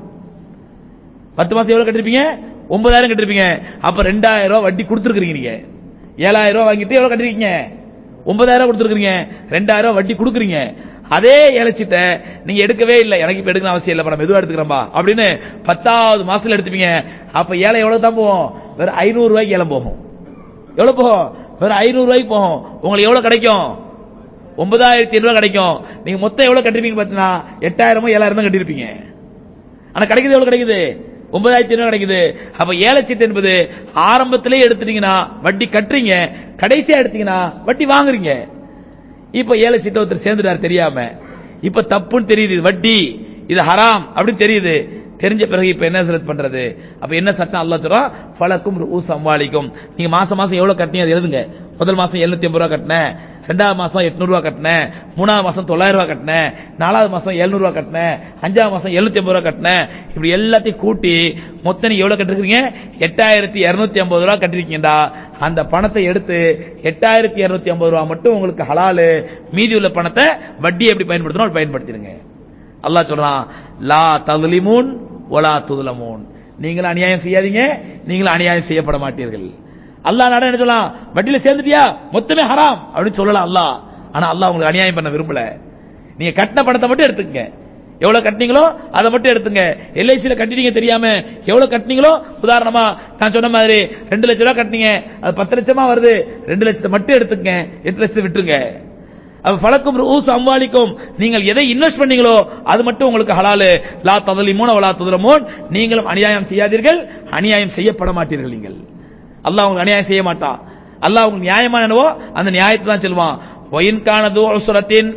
பத்து மாசம் எவ்வளவு கட்டிருப்பீங்க ஒன்பதாயிரம் கட்டிருப்பீங்க அப்ப ரெண்டாயிரம் ரூபாய் வட்டி கொடுத்துருக்கீங்க நீங்க ஏழாயிரம் ரூபாய் வாங்கிட்டு எவ்வளவு கட்டிருக்கீங்க ஒன்பதாயிரம் கொடுத்துருக்கீங்க ரெண்டாயிரம் ரூபாய் வட்டி கொடுக்குறீங்க அதே இழைச்சிட்ட நீங்க எடுக்கவே இல்லை எனக்கு இப்ப எடுக்கணும் அவசியம் இல்லை மெதுவா எடுத்துக்கிறம்பா அப்படின்னு பத்தாவது மாசத்துல எடுத்துப்பீங்க அப்ப ஏழை எவ்வளவு தான் போகும் வெறும் ஐநூறு ரூபாய்க்கு ஏலம் போகும் எவ்வளவு போகும் வெறும் ஐநூறு ரூபாய்க்கு போகும் உங்களுக்கு எவ்வளவு கிடைக்கும் ஒன்பதாயிரத்தி ரூபாய் கிடைக்கும் நீங்க மொத்தம் எவ்வளவு கட்டிருப்பீங்க பாத்தீங்கன்னா எட்டாயிரமோ ஏழாயிரம் தான் கட்டிருப்பீங்க ஆனா கிடைக்குது எவ்வளவு கிடைக்குது ஒன்பதாயிரத்தி ஐநூறு கிடைக்குது அப்ப ஏலச்சீட்டு என்பது ஆரம்பத்திலே எடுத்துட்டீங்கன்னா வட்டி கட்டுறீங்க கடைசியா எடுத்தீங்கன்னா வட்டி வாங்குறீங்க இப்ப ஏலச்சீட்டை ஒருத்தர் சேர்ந்துட்டார் தெரியாம இப்ப தப்புன்னு தெரியுது இது வட்டி இது ஹராம் அப்படின்னு தெரியுது தெரிஞ்ச பிறகு இப்ப என்ன செலக்ட் பண்றது அப்ப என்ன சட்டம் அல்லாஹ் சொல்றான் ஃபலக்கும் ரூஸ் அம்வாலிக்கும் நீங்க மாசம் மாசம் எவ்வளவு கட்டினீங்க அதை எழுதுங்க முதல் மாசம் 750 ஐம்பது ரூபா கட்டினேன் ரெண்டாவது மாசம் 800 ரூபா கட்டினேன் மூணாவது மாசம் தொள்ளாயிரம் ரூபா கட்டினேன் நாலாவது மாசம் 700 ரூபா கட்டினேன் அஞ்சாவது மாசம் 750 ஐம்பது ரூபா கட்டினேன் இப்படி எல்லாத்தையும் கூட்டி மொத்தம் நீங்க எவ்வளவு கட்டிருக்கீங்க எட்டாயிரத்தி இருநூத்தி ஐம்பது ரூபா கட்டிருக்கீங்கடா அந்த பணத்தை எடுத்து எட்டாயிரத்தி இருநூத்தி ஐம்பது ரூபா மட்டும் உங்களுக்கு ஹலாலு மீதி உள்ள பணத்தை வட்டி எப்படி பயன்படுத்தணும் அப்படி பயன்படுத்திடுங்க அல்லாஹ் சொல்றான் லா ததுலிமூன் ஒலா துதுலமூன் நீங்களும் அநியாயம் செய்யாதீங்க நீங்களும் அநியாயம் செய்யப்பட மாட்டீர்கள் அல்லாஹ் நட என்ன சொல்லலாம் வட்டியில சேர்ந்துட்டியா மொத்தமே ஹராம் அப்படின்னு சொல்லலாம் அல்லாஹ் ஆனா அல்லாஹ் உங்களுக்கு அநியாயம் பண்ண விரும்பல நீங்க கட்டின பணத்தை மட்டும் எடுத்துக்கங்க எவ்வளவு கட்டினீங்களோ அதை மட்டும் எடுத்துங்க எல்ஐசியில கட்டினீங்க தெரியாம எவ்வளவு கட்டினீங்களோ உதாரணமா நான் சொன்ன மாதிரி ரெண்டு லட்சம் ரூபாய் கட்டினீங்க அது பத்து லட்சமா வருது ரெண்டு லட்சத்தை மட்டும் எடுத்துக்கங்க எட்டு லட்சத்தை விட்டுருங்க அப்ப ஃபலக்கும் ரூஸ் அம்வாலிக்கும் நீங்கள் எதை இன்வெஸ்ட் பண்ணீங்களோ அது மட்டும் உங்களுக்கு ஹலாலு லா ததலிமூன் வலா துதலமூன் நீங்களும் அநியாயம் செய்யாதீர்கள் அநியாயம் செய்யப்பட மாட்டீர்கள் நீங்கள் அல்லாஹ் உங்களுக்கு அநியாயம் செய்ய மாட்டான் அல்லாஹ் உங்களுக்கு நியாயமா என்னவோ அந்த நியாயத்தை தான் சொல்லுவான் ஒயின்கான தூசுரத்தின்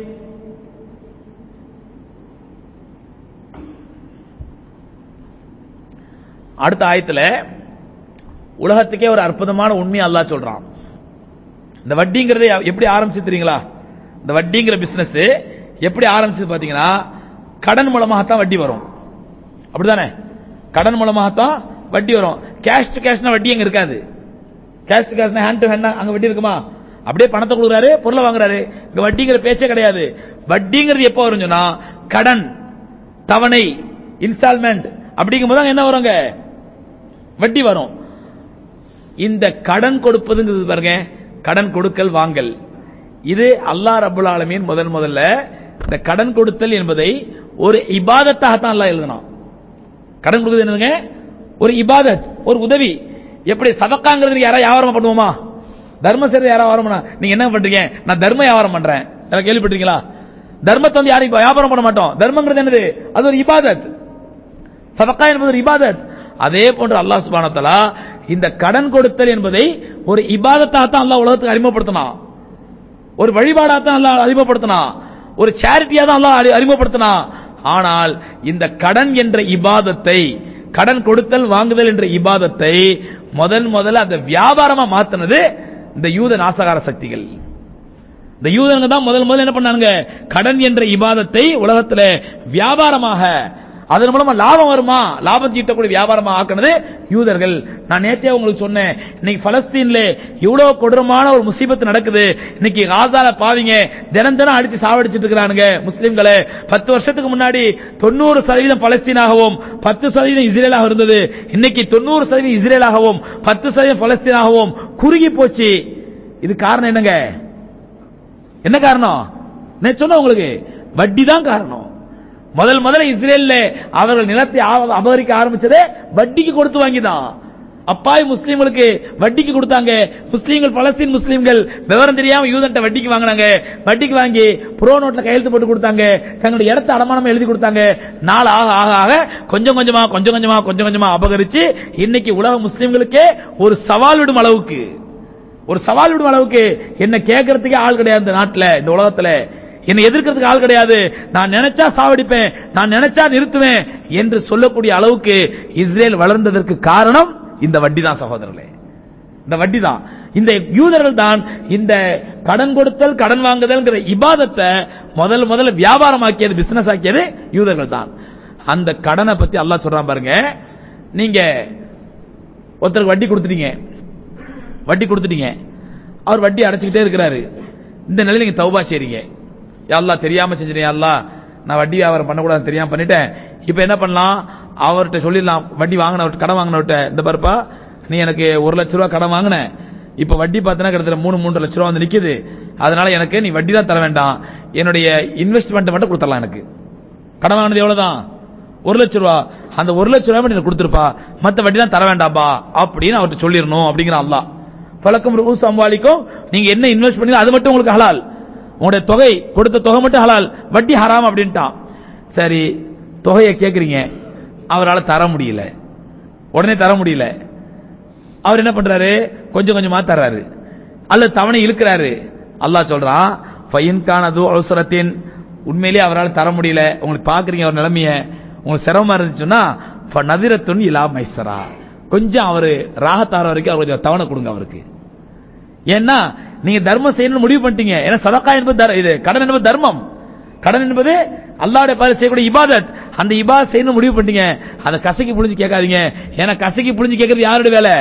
அடுத்த ஆயத்துல உலகத்துக்கே ஒரு அற்புதமான உண்மையை அல்லாஹ் சொல்றான் இந்த வட்டிங்கிறது எப்படி ஆரம்பிச்சு தெரியுங்களா இந்த வட்டிங்கிற பிசினஸ் எப்படி ஆரம்பிச்சது பாத்தீங்கன்னா கடன் மூலமாகத்தான் வட்டி வரும் அப்படிதானே கடன் மூலமாகத்தான் வட்டி வரும் கேஷ் டு கேஷ்னா வட்டி அங்க இருக்காது கேஷ் டு கேஷ்னா ஹேண்ட் டு ஹேண்ட் அங்க வட்டி இருக்குமா அப்படியே பணத்தை கொடுக்குறாரு பொருளை வாங்குறாரு இங்க வட்டிங்கிற பேச்சே கிடையாது வட்டிங்கிறது எப்போ வரும் சொன்னா கடன் தவணை இன்ஸ்டால்மெண்ட் அப்படிங்கும்போது அங்க என்ன வருங்க வட்டி வரும் இந்த கடன் கொடுப்பதுங்கிறது பாருங்க கடன் கொடுக்கல் வாங்கல் இது அல்லாஹ் ரபுல் ஆலமீன் முதல் முதல்ல இந்த கடன் கொடுத்தல் என்பதை ஒரு இபாதத்தாகத்தான் அல்லாஹ் எழுதினான் கடன் கொடுக்குறது என்னதுங்க ஒரு இபாதத் ஒரு உதவி எப்படி சதக்காங்கிறது யாரா வியாபாரம் பண்ணுவோமா தர்மம் செய்யறது யாரா வியாபாரம் பண்ணா நீங்க என்ன பண்றீங்க நான் தர்ம வியாபாரம் பண்றேன் யாரா கேள்விப்பட்டீங்களா தர்மத்தை வந்து யாரும் வியாபாரம் பண்ண மாட்டோம் தர்மங்கிறது என்னது அது ஒரு இபாதத் சதக்கா என்பது ஒரு இபாதத் அதே போன்று அல்லாஹ் சுப்ஹானஹு வ தஆலா இந்த கடன் கொடுத்தல் என்பதை ஒரு இபாதத்தாக அல்லாஹ் உலகத்துக்கு அறிமுகப்படுத்தினான் ஒரு வழிபாடாக தான் அல்லாஹ் அறிமுகப்படுத்தினான் ஒரு சேரிட்டியா தான் அல்லாஹ் அறி- அறிமுகப்படுத்தினான் ஆனால் இந்த கடன் என்ற இபாதத்தை கடன் கொடுத்தல் வாங்குதல் என்ற இபாதத்தை முதன் முதல்ல அந்த வியாபாரமா மாத்தினது இந்த யூத நாசகார சக்திகள் இந்த யூதனுங்க தான் முதல் முதல்ல என்ன பண்ணானுங்க கடன் என்ற இபாதத்தை உலகத்துல வியாபாரமாக அதன் மூலமா லாபம் வருமா லாபம் தீட்டக்கூடிய வியாபாரமா ஆக்குனது யூதர்கள் நான் நேத்தே உங்களுக்கு சொன்னேன் இன்னைக்கு பலஸ்தீன்ல இவ்வளவு கொடூரமான ஒரு முசீபத்து நடக்குது இன்னைக்கு காசால பாவிங்க தினம் தினம் அடிச்சு சாவடிச்சிட்டு இருக்கிறானுங்க முஸ்லிம்களை பத்து வருஷத்துக்கு முன்னாடி தொண்ணூறு சதவீதம் பலஸ்தீனாகவும் பத்து சதவீதம் இஸ்ரேலாக இருந்தது இன்னைக்கு தொண்ணூறு சதவீதம் இஸ்ரேலாகவும் பத்து சதவீதம் பலஸ்தீனாகவும் குறுகி போச்சு இது காரணம் என்னங்க என்ன காரணம் நான் சொன்ன உங்களுக்கு வட்டி தான் காரணம் முதல் முதல்ல இஸ்ரேல்ல அவர்கள் நிலத்தை ஆ- அபகரிக்க ஆரம்பிச்சதே வட்டிக்கு கொடுத்து வாங்கிதான் அப்பாய் முஸ்லீம்களுக்கு வட்டிக்கு கொடுத்தாங்க முஸ்லீம்கள் பலஸ்தீன் முஸ்லீம்கள் விவரம் தெரியாம யூதன்ட்ட வட்டிக்கு வாங்கினாங்க வட்டிக்கு வாங்கி ப்ரோ நோட்ல கையெழுத்து போட்டு கொடுத்தாங்க தங்களுடைய இடத்த அடமானம் எழுதி கொடுத்தாங்க நாள் ஆக ஆக ஆக கொஞ்சம் கொஞ்சமா கொஞ்சம் கொஞ்சமா கொஞ்சம் கொஞ்சமா அபகரிச்சு இன்னைக்கு உலக முஸ்லீம்களுக்கே ஒரு சவால் விடும் அளவுக்கு ஒரு சவால் விடும் அளவுக்கு என்ன கேட்கறதுக்கே ஆள் கிடையாது இந்த நாட்டுல இந்த உலகத்துல என்னை எதிர்க்கிறதுக்கு ஆள் கிடையாது நான் நினைச்சா சாவடிப்பேன் நான் நினைச்சா நிறுத்துவேன் என்று சொல்லக்கூடிய அளவுக்கு இஸ்ரேல் வளர்ந்ததற்கு காரணம் இந்த வட்டி தான் சகோதரர்களே இந்த வட்டி தான் இந்த யூதர்கள் தான் இந்த கடன் கொடுத்தல் கடன் வாங்குதல்ங்கிற இபாதத்தை முதல் முதல்ல வியாபாரமாக்கியது பிசினஸ் ஆக்கியது யூதர்கள் தான் அந்த கடனை பத்தி அல்லாஹ் சொல்றான் பாருங்க நீங்க ஒருத்தருக்கு வட்டி கொடுத்துட்டீங்க வட்டி கொடுத்துட்டீங்க அவர் வட்டி அடைச்சுக்கிட்டே இருக்கிறாரு இந்த நிலையில நீங்க தௌபா செய்றீங்க யா அல்லாஹ் தெரியாம செஞ்சிட்டேன் யா அல்லாஹ் நான் வட்டி வியாபாரம் பண்ணக்கூடாது தெரியாம பண்ணிட்டேன் இப்போ என்ன பண்ணலாம் அவர்கிட்ட சொல்லிடலாம் வட்டி வாங்கினவர்கிட்ட கடன் வாங்கினவர்கிட்ட இந்த பாருப்பா நீ எனக்கு ஒரு லட்ச ரூபா கடன் வாங்கின இப்ப வட்டி பார்த்தனா கிட்டத்தட்ட மூணு மூன்று லட்ச ரூபா வந்து நிக்குது அதனால எனக்கு நீ வட்டி தான் தர வேண்டாம் என்னுடைய இன்வெஸ்ட்மெண்ட் மட்டும் கொடுத்துடலாம் எனக்கு கடன் வாங்கினது எவ்வளவுதான் ஒரு லட்ச ரூபா அந்த ஒரு லட்ச ரூபாய் மட்டும் எனக்கு கொடுத்துருப்பா மத்த வட்டி தான் தர வேண்டாம்பா அப்படின்னு அவர்கிட்ட சொல்லிடணும் அப்படிங்கிற அல்லாஹ் பழக்கம் ரூஸ் சம்பாலிக்கும் நீங்க என்ன இன்வெஸ்ட் பண்ணி அது மட்டும் உங்களுக்கு ஹலால் உங்களுடைய தொகை கொடுத்த தொகை மட்டும் ஹலால் வட்டி ஹராம் அப்படின்ட்டான் சரி தொகையை கேக்குறீங்க அவரால் தர முடியல உடனே தர முடியல அவர் என்ன பண்றாரு கொஞ்சம் கொஞ்சமா தர்றாரு அல்லது தவணை இழுக்கிறாரு அல்லாஹ் சொல்றான் ஃபைன் கானது அவசரத்தின் உண்மையிலேயே அவரால் தர முடியல உங்களுக்கு பாக்குறீங்க அவர் நிலைமைய உங்களுக்கு சிரமமா இருந்துச்சுன்னா நதிரத்துன் இலா மைசரா கொஞ்சம் அவரு ராகத்தார வரைக்கும் அவர் கொஞ்சம் தவணை கொடுங்க அவருக்கு ஏன்னா நீங்க தர்மம் செய்யணும்னு முடிவு பண்ணிட்டீங்க ஏன்னா சதக்கா என்பது தர்- இது கடன் என்பது தர்மம் கடன் என்பது அல்லாஹ்வுடைய பாதையில் செய்யக்கூடிய இபாதத் அந்த இபாதத் செய்யணும் முடிவு பண்ணிட்டீங்க அதை கசக்கி புளிஞ்சு கேட்காதீங்க ஏன்னா கசக்கி புளிஞ்சு கேட்கறது யாருடைய வேலை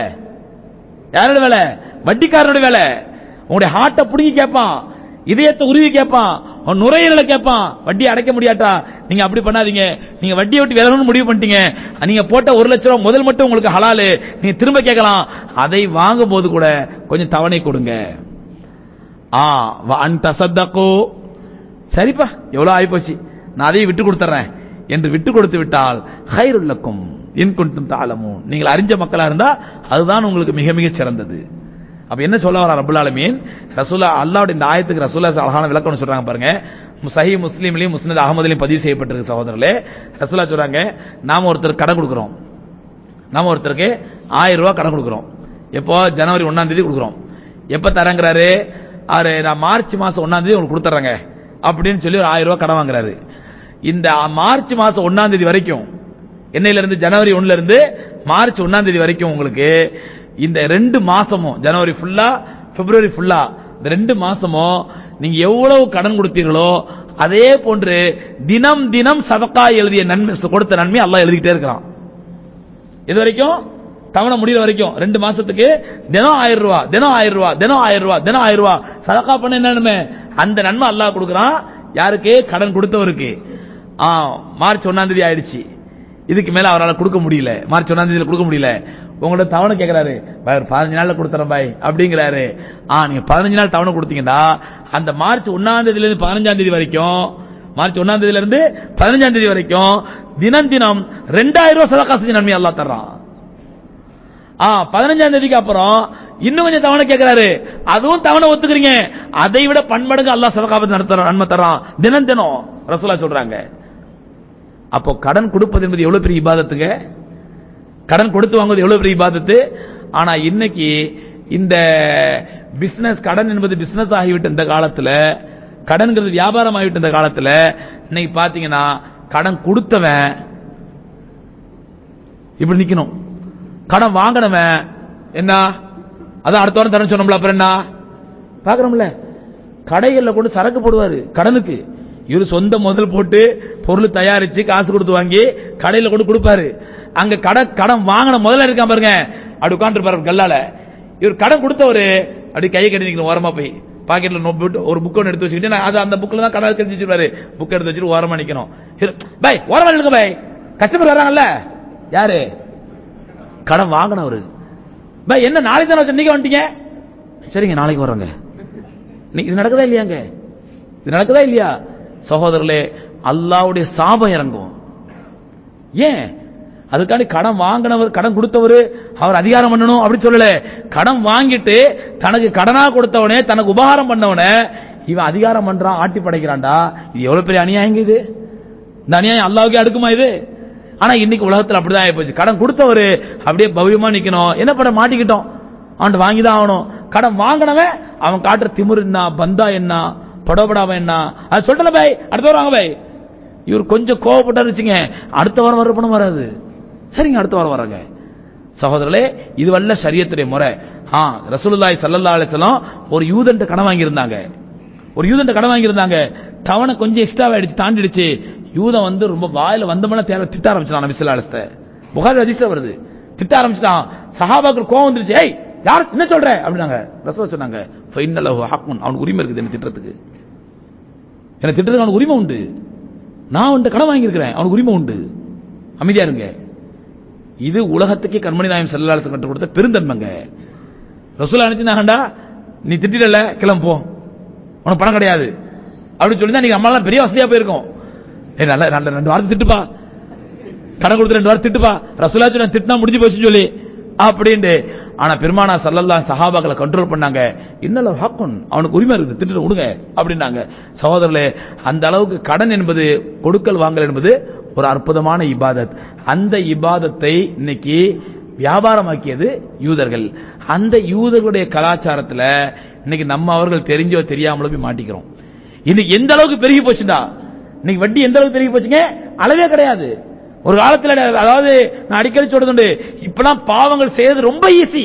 யாரோட வேலை வட்டிக்காரனுடைய வேலை உங்களுடைய ஹார்ட்டை புடுங்கி கேட்பான் இதயத்தை உருவி கேட்பான் உன் நுரையீரலை கேட்பான் வட்டி அடைக்க முடியாட்டா நீங்க அப்படி பண்ணாதீங்க நீங்க வட்டியை விட்டு விலகணும்னு முடிவு பண்ணிட்டீங்க நீங்க போட்ட ஒரு லட்சம் ரூபாய் முதல் மட்டும் உங்களுக்கு ஹலாலு நீங்க திரும்ப கேட்கலாம் அதை வாங்கும் போது கூட கொஞ்சம் தவணை கொடுங்க ஆ அன் தசத்தக்கோ சரிப்பா எவ்வளவு ஆயிப்போச்சு நான் அதையும் விட்டு கொடுத்துறேன் என்று விட்டு கொடுத்து விட்டால் ஹைருல்லக்கும் இன்குண்டும் தாளமும் நீங்கள் அறிஞ்ச மக்களா இருந்தா அதுதான் உங்களுக்கு மிக மிக சிறந்தது அப்ப என்ன சொல்ல வர ரபுல் ஆலமீன் ரசூலா அல்லாஹ்வுடைய இந்த ஆயத்துக்கு ரசூலா அழகான விளக்கம் சொல்றாங்க பாருங்க சஹி முஸ்லீம்லயும் முஸ்னத் அகமதுலயும் பதிவு செய்யப்பட்டிருக்கு சகோதரர்களே ரசூலா சொல்றாங்க நாம ஒருத்தர் கடன் கொடுக்கிறோம் நாம ஒருத்தருக்கு ஆயிரம் ரூபாய் கடன் கொடுக்கிறோம் எப்போ ஜனவரி ஒண்ணாம் தேதி கொடுக்கிறோம் எப்ப தரங்கிறாரு அவரு நான் மார்ச் மாசம் ஒண்ணாம் தேதி உங்களுக்கு கொடுத்துறேங்க அப்படின்னு சொல்லி ஒரு ஆயிரம் ரூபாய் கடன் வாங்குறாரு இந்த மார்ச் மாசம் ஒண்ணாம் தேதி வரைக்கும் என்னையில இருந்து ஜனவரி ஒண்ணுல இருந்து மார்ச் ஒண்ணாம் தேதி வரைக்கும் உங்களுக்கு இந்த ரெண்டு மாசமும் ஜனவரி ஃபுல்லா பிப்ரவரி ஃபுல்லா இந்த ரெண்டு மாசமும் நீங்க எவ்வளவு கடன் கொடுத்தீர்களோ அதே போன்று தினம் தினம் சதக்கா எழுதிய நன்மை கொடுத்த நன்மை அல்லாஹ் எழுதிக்கிட்டே இருக்கிறான் இது வரைக்கும் தவணை முடிகிற வரைக்கும் ரெண்டு மாசத்துக்கு தினம் ஆயிரம் ரூபாய் தினம் ஆயிரம் ரூபாய் தினம் ஆயிரம் ரூபாய் தினம் ஆயிரம் ரூபாய் சதக்கா பண்ண என்ன நன்மை அந்த நன்மை அல்லாஹ் கொடுக்குறான் யாருக்கு கடன் கொடுத்தவருக்கு ஆ மார்ச் ஒன்னாம் தேதி ஆயிடுச்சு இதுக்கு மேல அவரால் கொடுக்க முடியல மார்ச் ஒன்னாம் தேதியில கொடுக்க முடியல உங்கள்ட்ட தவணை கேட்கிறாரு பாய் ஒரு பதினஞ்சு நாள்ல கொடுத்துறேன் பாய் அப்படிங்கிறாரு ஆ நீங்க பதினஞ்சு நாள் தவணை கொடுத்தீங்கன்னா அந்த மார்ச் ஒன்னாம் தேதியில இருந்து பதினஞ்சாம் தேதி வரைக்கும் மார்ச் ஒன்னாம் தேதியில இருந்து பதினஞ்சாம் தேதி வரைக்கும் தினம் தினம் ரெண்டாயிரம் ரூபாய் சதக்கா செஞ்ச நன்மை அல்லாஹ் தர்றான் ஆ பதினஞ்சாம் தேதிக்கு அப்புறம் இன்னும் கொஞ்சம் தவணை கேட்கிறாரு அதுவும் தவணை ஒத்துக்கிறீங்க அதை விட பன்மடங்கு அல்லாஹ் சதகாபத் நடத்துறான் நன்மை தரான் தினம் தினம் ரசூலா சொல்றாங்க அப்போ கடன் கொடுப்பது என்பது எவ்வளவு பெரிய இபாதத்துங்க கடன் கொடுத்து வாங்குவது எவ்வளவு பெரிய இபாதத்து ஆனா இன்னைக்கு இந்த பிசினஸ் கடன் என்பது பிசினஸ் ஆகிவிட்ட இந்த காலத்துல கடன்கிறது வியாபாரம் ஆகிவிட்ட இந்த காலத்துல இன்னைக்கு பாத்தீங்கன்னா கடன் கொடுத்தவன் இப்படி நிக்கணும் கடன் வாங்கினவன் என்ன அதான் அடுத்த வாரம் தரேன் சொன்னோம்ல அப்புறம் என்ன பாக்குறோம்ல கடைகள்ல கொண்டு சரக்கு போடுவாரு கடனுக்கு இவரு சொந்த முதல் போட்டு பொருள் தயாரிச்சு காசு கொடுத்து வாங்கி கடையில கொண்டு கொடுப்பாரு அங்க கடன் கடன் வாங்கின முதல்ல இருக்கான் பாருங்க அப்படி உட்காந்துருப்பாரு கல்லால இவர் கடன் கொடுத்தவரு அப்படி கையை கட்டி நிக்கணும் ஓரமா போய் பாக்கெட்ல நோட் போட்டு ஒரு புக் ஒன்று எடுத்து வச்சுக்கிட்டு நான் அது அந்த புக்ல தான் கடன் கட்டி வச்சிருப்பாரு புக் எடுத்து வச்சுட்டு ஓரமா நிக்கணும் பை ஓரமா நில்லுங்க பை கஸ்டமர் வராங்கல்ல யாரு கடன் வாங்கினவரு பை என்ன நாளைக்கு தானே வச்சு நீங்க வந்துட்டீங்க சரிங்க நாளைக்கு வரோங்க நீ- இது நடக்குதா இல்லையாங்க இது நடக்குதா இல்லையா சகோதரர்களே அல்லாவுடைய சாபம் இறங்கும் ஏன் அதுக்காண்டி கடன் வாங்கினவர் கடன் கொடுத்தவர் அவர் அதிகாரம் பண்ணணும் அப்படி சொல்லல கடன் வாங்கிட்டு தனக்கு கடனா கொடுத்தவனே தனக்கு உபகாரம் பண்ணவனே இவன் அதிகாரம் பண்றான் ஆட்டி படைக்கிறான்டா இது எவ்வளவு பெரிய அநியாயங்க இது இந்த அநியாயம் அல்லாவுக்கே அடுக்குமா இது ஆனா இன்னைக்கு உலகத்துல அப்படிதான் ஆயிப்போச்சு கடன் கொடுத்தவரு அப்படியே பவ்யமா நிக்கணும் என்ன பண்ண மாட்டிக்கிட்டோம் அவன் வாங்கி தான் ஆகணும் கடன் வாங்கினவன் அவன் காட்டுற திமிரு என்ன பந்தா என்ன தொடபடாம என்ன அது சொல்லல பை அடுத்த வாரம் வாங்க பை இவர் கொஞ்சம் கோவப்பட்டாரு வச்சுங்க அடுத்த வாரம் வர பணம் வராது சரிங்க அடுத்த வாரம் வராங்க சகோதரர்களே இது வல்ல சரியத்துடைய முறை ஆ ரசூலுல்லாஹி ஸல்லல்லாஹு அலைஹி வஸல்லம் ஒரு யூதன்ட்ட கடன் வாங்கியிருந்தாங்க ஒரு யூதன்ட்ட கடன் வாங்கியிருந்தாங்க தவணை கொஞ்சம் எக்ஸ்ட்ரா ஆயிடுச்சு தாண்டிடுச்சு யூதன் வந்து ரொம்ப வாயில வந்தமன தேவை திட்ட ஆரம்பிச்சான் நபி ஸல்லல்லாஹு அலைஹி வஸல்லம் புகாரி ஹதீஸ்ல வருது திட்ட ஆரம்பிச்சிட்டான் சஹாபாக்கள் கோவம் வந்துருச்சு ஏய் யார் என்ன சொல்ற அப்படினாங்க ரசூல் சொன்னாங்க ஃபைனலஹு ஹக்குன் அவனுக்கு உரிமை இருக்குது என்ன திட்டத்துக்கு என்ன திட்டத்துக்கு அவனுக்கு உரிமை உண்டு நான் அவன்கிட்ட கடன் வாங்கியிருக்கிறேன் அவனுக்கு உரிமை உண்டு அமைதியா இருங்க இது உலகத்துக்கே கண்மணி நாயம் செல்லாலசம் கற்றுக் கொடுத்த பெருந்தன்மைங்க ரசூலா நினைச்சிருந்தாங்கடா நீ திட்டிடல கிளம்பு போ உனக்கு பணம் கிடையாது அப்படின்னு சொல்லி தான் நீங்க அம்மாலாம் பெரிய வசதியா போயிருக்கோம் ஏய் நல்ல நல்ல ரெண்டு வாரத்தை திட்டுப்பா கடன் கொடுத்து ரெண்டு வாரம் திட்டுப்பா ரசூலா சொன்ன திட்டினா முடிஞ்சு போச்சுன்னு சொல்லி அப்படின்ட்டு ஆனா பெருமானா சல்லல்லாஹு சஹாபாக்களை கண்ட்ரோல் பண்ணாங்க இன்னல ஹக்குன் அவனுக்கு உரிமை இருக்குது திட்டு விடுங்க அப்படின்னாங்க சகோதரர்களே அந்த அளவுக்கு கடன் என்பது கொடுக்கல் வாங்கல் என்பது ஒரு அற்புதமான இபாதத் அந்த இபாதத்தை இன்னைக்கு வியாபாரமாக்கியது யூதர்கள் அந்த யூதர்களுடைய கலாச்சாரத்துல இன்னைக்கு நம்ம அவர்கள் தெரிஞ்சோ தெரியாமலோ போய் மாட்டிக்கிறோம் இன்னைக்கு எந்த அளவுக்கு பெருகி போச்சுடா இன்னைக்கு வட்டி எந்த அளவுக்கு பெருகி போச்சுங்க அளவே கிடையாது ஒரு காலத்துல அதாவது நான் அடிக்கடி சொல்றது இப்பெல்லாம் பாவங்கள் செய்யறது ரொம்ப ஈஸி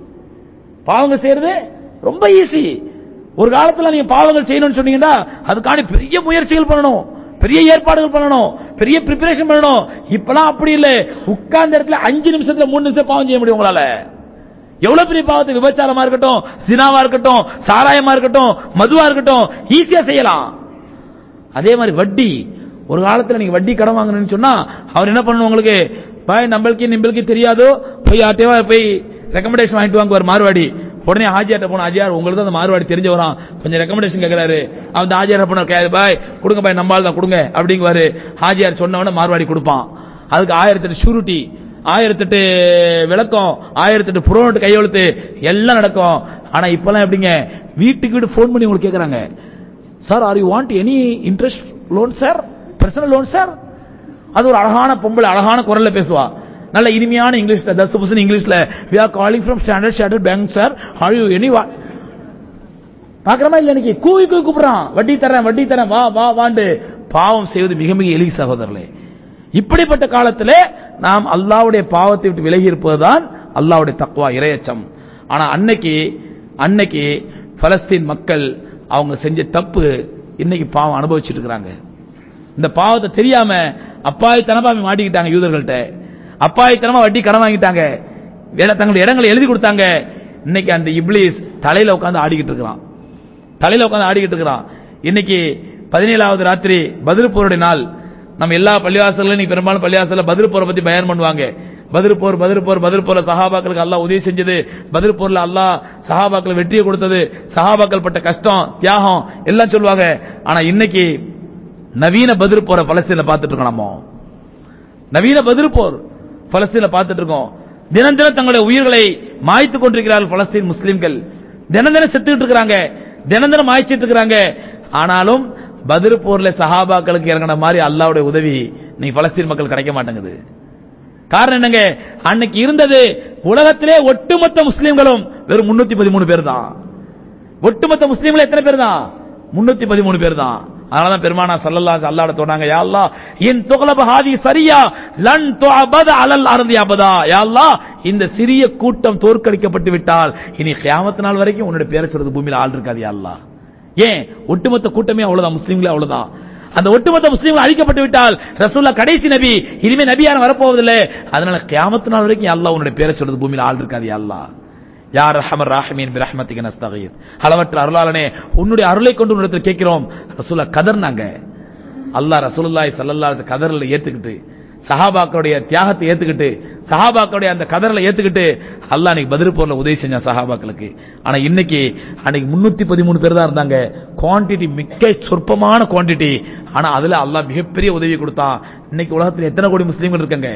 பாவங்கள் செய்யறது ரொம்ப ஈஸி ஒரு காலத்துல நீங்க பாவங்கள் செய்யணும்னு சொன்னீங்கன்னா அதுக்காண்டி பெரிய முயற்சிகள் பண்ணணும் பெரிய ஏற்பாடுகள் பண்ணணும் பெரிய ப்ரிப்பரேஷன் பண்ணணும் இப்பெல்லாம் அப்படி இல்ல உட்கார்ந்த இடத்துல அஞ்சு நிமிஷத்துல மூணு நிமிஷம் பாவம் செய்ய முடியும் உங்களால எவ்வளவு பெரிய பாவத்தை விபச்சாரமா இருக்கட்டும் சினாவா இருக்கட்டும் சாராயமா இருக்கட்டும் மதுவா இருக்கட்டும் ஈஸியா செய்யலாம் அதே மாதிரி வட்டி ஒரு காலத்துல நீங்க வட்டி கடன் வாங்கணும்னு சொன்னா அவர் என்ன பண்ணணும் உங்களுக்கு பாய் நம்மளுக்கு நிம்பளுக்கு தெரியாதோ போய் யார்ட்டையோ போய் ரெக்கமெண்டேஷன் வாங்கிட்டு வாங்குவார் மார்வாடி உடனே ஹாஜியாட்ட போன ஹாஜியார் உங்களுக்கு அந்த மார்வாடி தெரிஞ்ச வரான் கொஞ்சம் ரெக்கமெண்டேஷன் கேட்கிறாரு அந்த ஹாஜியார் பண்ண கேது பாய் கொடுங்க பாய் நம்மால் தான் கொடுங்க அப்படிங்குவாரு ஹாஜியார் சொன்ன உடனே மார்வாடி கொடுப்பான் அதுக்கு ஆயிரத்தெட்டு ஷூரிட்டி ஆயிரத்தெட்டு விளக்கம் ஆயிரத்தெட்டு புரோனோட்டு கையெழுத்து எல்லாம் நடக்கும் ஆனா இப்பெல்லாம் எப்படிங்க வீட்டுக்கு வீடு ஃபோன் பண்ணி உங்களுக்கு கேட்கறாங்க sir are you want any interest loan sir personal loan sir அது ஒரு அழகான பொம்பளை அழகான குரல்ல பேசுவா நல்ல இனிமையான இங்கிலீஷ்ல தஸ் பர்சன்ட் இங்கிலீஷ்ல we are calling from standard standard bank sir are you any வா பாக்குறமா இல்ல இன்னைக்கு கூவி கூவி கூப்பிடுறான் வட்டி தரேன் வட்டி தரேன் வா வா வாண்டு பாவம் செய்வது மிக மிக எளிய சகோதரர்களே இப்படிப்பட்ட காலத்திலே நாம் அல்லாவுடைய பாவத்தை விட்டு விலகி இருப்பதுதான் அல்லாவுடைய தக்குவா இரையச்சம் ஆனா அன்னைக்கு அன்னைக்கு பலஸ்தீன் மக்கள் அவங்க செஞ்ச தப்பு இன்னைக்கு பாவம் அனுபவிச்சுட்டு இருக்கிறாங்க இந்த பாவத்தை தெரியாம அப்பாயித்தனமா மாட்டிக்கிட்டாங்க யூதர்கள்ட்ட அப்பாயித்தனமா வட்டி கடன் வாங்கிட்டாங்க வேலை தங்களுடைய இடங்களை எழுதி கொடுத்தாங்க இன்னைக்கு அந்த இப்ளீஸ் தலையில உட்காந்து ஆடிக்கிட்டு இருக்கிறான் தலையில உட்காந்து ஆடிக்கிட்டு இருக்கிறான் இன்னைக்கு பதினேழாவது ராத்திரி பதில் போருடைய நாள் நம்ம எல்லா பள்ளிவாசல்களும் இன்னைக்கு பெரும்பாலும் பள்ளிவாசல்ல பதில் போரை பத்தி பயன் பண்ணுவாங்க பதில் போர் பதில் போர் பதில் போர்ல சஹாபாக்களுக்கு அல்லாஹ் உதவி செஞ்சது பதில் போர்ல அல்லாஹ் சஹாபாக்கள் வெற்றியை கொடுத்தது சஹாபாக்கள் பட்ட கஷ்டம் தியாகம் எல்லாம் சொல்லுவாங்க ஆனா இன்னைக்கு நவீன பதில் போரை பலஸ்தீன்ல பார்த்துட்டு இருக்கோம் நம்ம நவீன பதில் போர் பலஸ்தீன்ல பார்த்துட்டு இருக்கோம் தினம் தினம் தங்களுடைய உயிர்களை மாய்த்துக் கொண்டிருக்கிறார்கள் பலஸ்தீன் முஸ்லிம்கள் தினம் தினம் செத்துக்கிட்டு இருக்கிறாங்க தினம் தினம் மாய்ச்சிட்டு இருக்கிறாங்க ஆனாலும் பதில் போர்ல சஹாபாக்களுக்கு இறங்கின மாதிரி அல்லாவுடைய உதவி நீ பலஸ்தீன் மக்கள் கிடைக்க மாட்டேங்குது காரணம் என்னங்க அன்னைக்கு இருந்தது உலகத்திலே ஒட்டுமொத்த முஸ்லிம்களும் வெறும் முன்னூத்தி பதிமூணு பேர் தான் ஒட்டுமொத்த முஸ்லீம்கள் எத்தனை பேர் தான் முன்னூத்தி பதிமூணு பேர் தான் அதனாலதான் பெருமானா சல்லல்லா அல்லாட தோணாங்க யா அல்லாஹ் இன் துகலப ஹாதி சரியா லன் துஅபத அலல் அர்தி அபதா யா அல்லாஹ் இந்த சிறிய கூட்டம் தோற்கடிக்கப்பட்டு விட்டால் இனி கியாமத் நாள் வரைக்கும் உன்னுடைய பேரை சொல்றது பூமியில ஆள் இருக்காது யா அல்லாஹ் ஏன் ஒட்டுமொத்த கூட்டமே அவ்வளவுதான் முஸ்லீம்களே அவ்வளவுதான் அந்த ஒட்டுமொத்த முஸ்லீம்கள் அழிக்கப்பட்டு விட்டால் ரசூல்லா கடைசி நபி இனிமே நபியான வரப்போவதில்லை அதனால கியாமத் நாள் வரைக்கும் யா அல்லாஹ் உன்னுடைய பேரை சொல்றது பூமியில ஆள் இருக்காது யா அல்லாஹ் யார் ரஹமர் ராஹமீன் பிரஹ்மத்திக நஸ்தகீர் அளவற்ற அருளாளனே உன்னுடைய அருளை கொண்டு உன்னிடத்தில் கேட்கிறோம் ரசூலா கதர்னாங்க அல்லாஹ் ரசூலுல்லாஹி ஸல்லல்லாஹு அலைஹி கதர்ல ஏத்துக்கிட்டு சஹாபாக்களுடைய தியாகத்தை ஏத்துக்கிட்டு சஹாபாக்களுடைய அந்த கதர்ல ஏத்துக்கிட்டு அல்லாஹ் அன்னைக்கு பதில் போர்ல உதவி செஞ்சான் சஹாபாக்களுக்கு ஆனா இன்னைக்கு அன்னைக்கு முன்னூத்தி பதிமூணு பேர் தான் இருந்தாங்க குவாண்டிட்டி மிக்க சொற்பமான குவாண்டிட்டி ஆனா அதுல அல்லாஹ் மிகப்பெரிய உதவி கொடுத்தான் இன்னைக்கு உலகத்தில் எத்தனை கோடி முஸ்லீம்கள் இருக்காங்க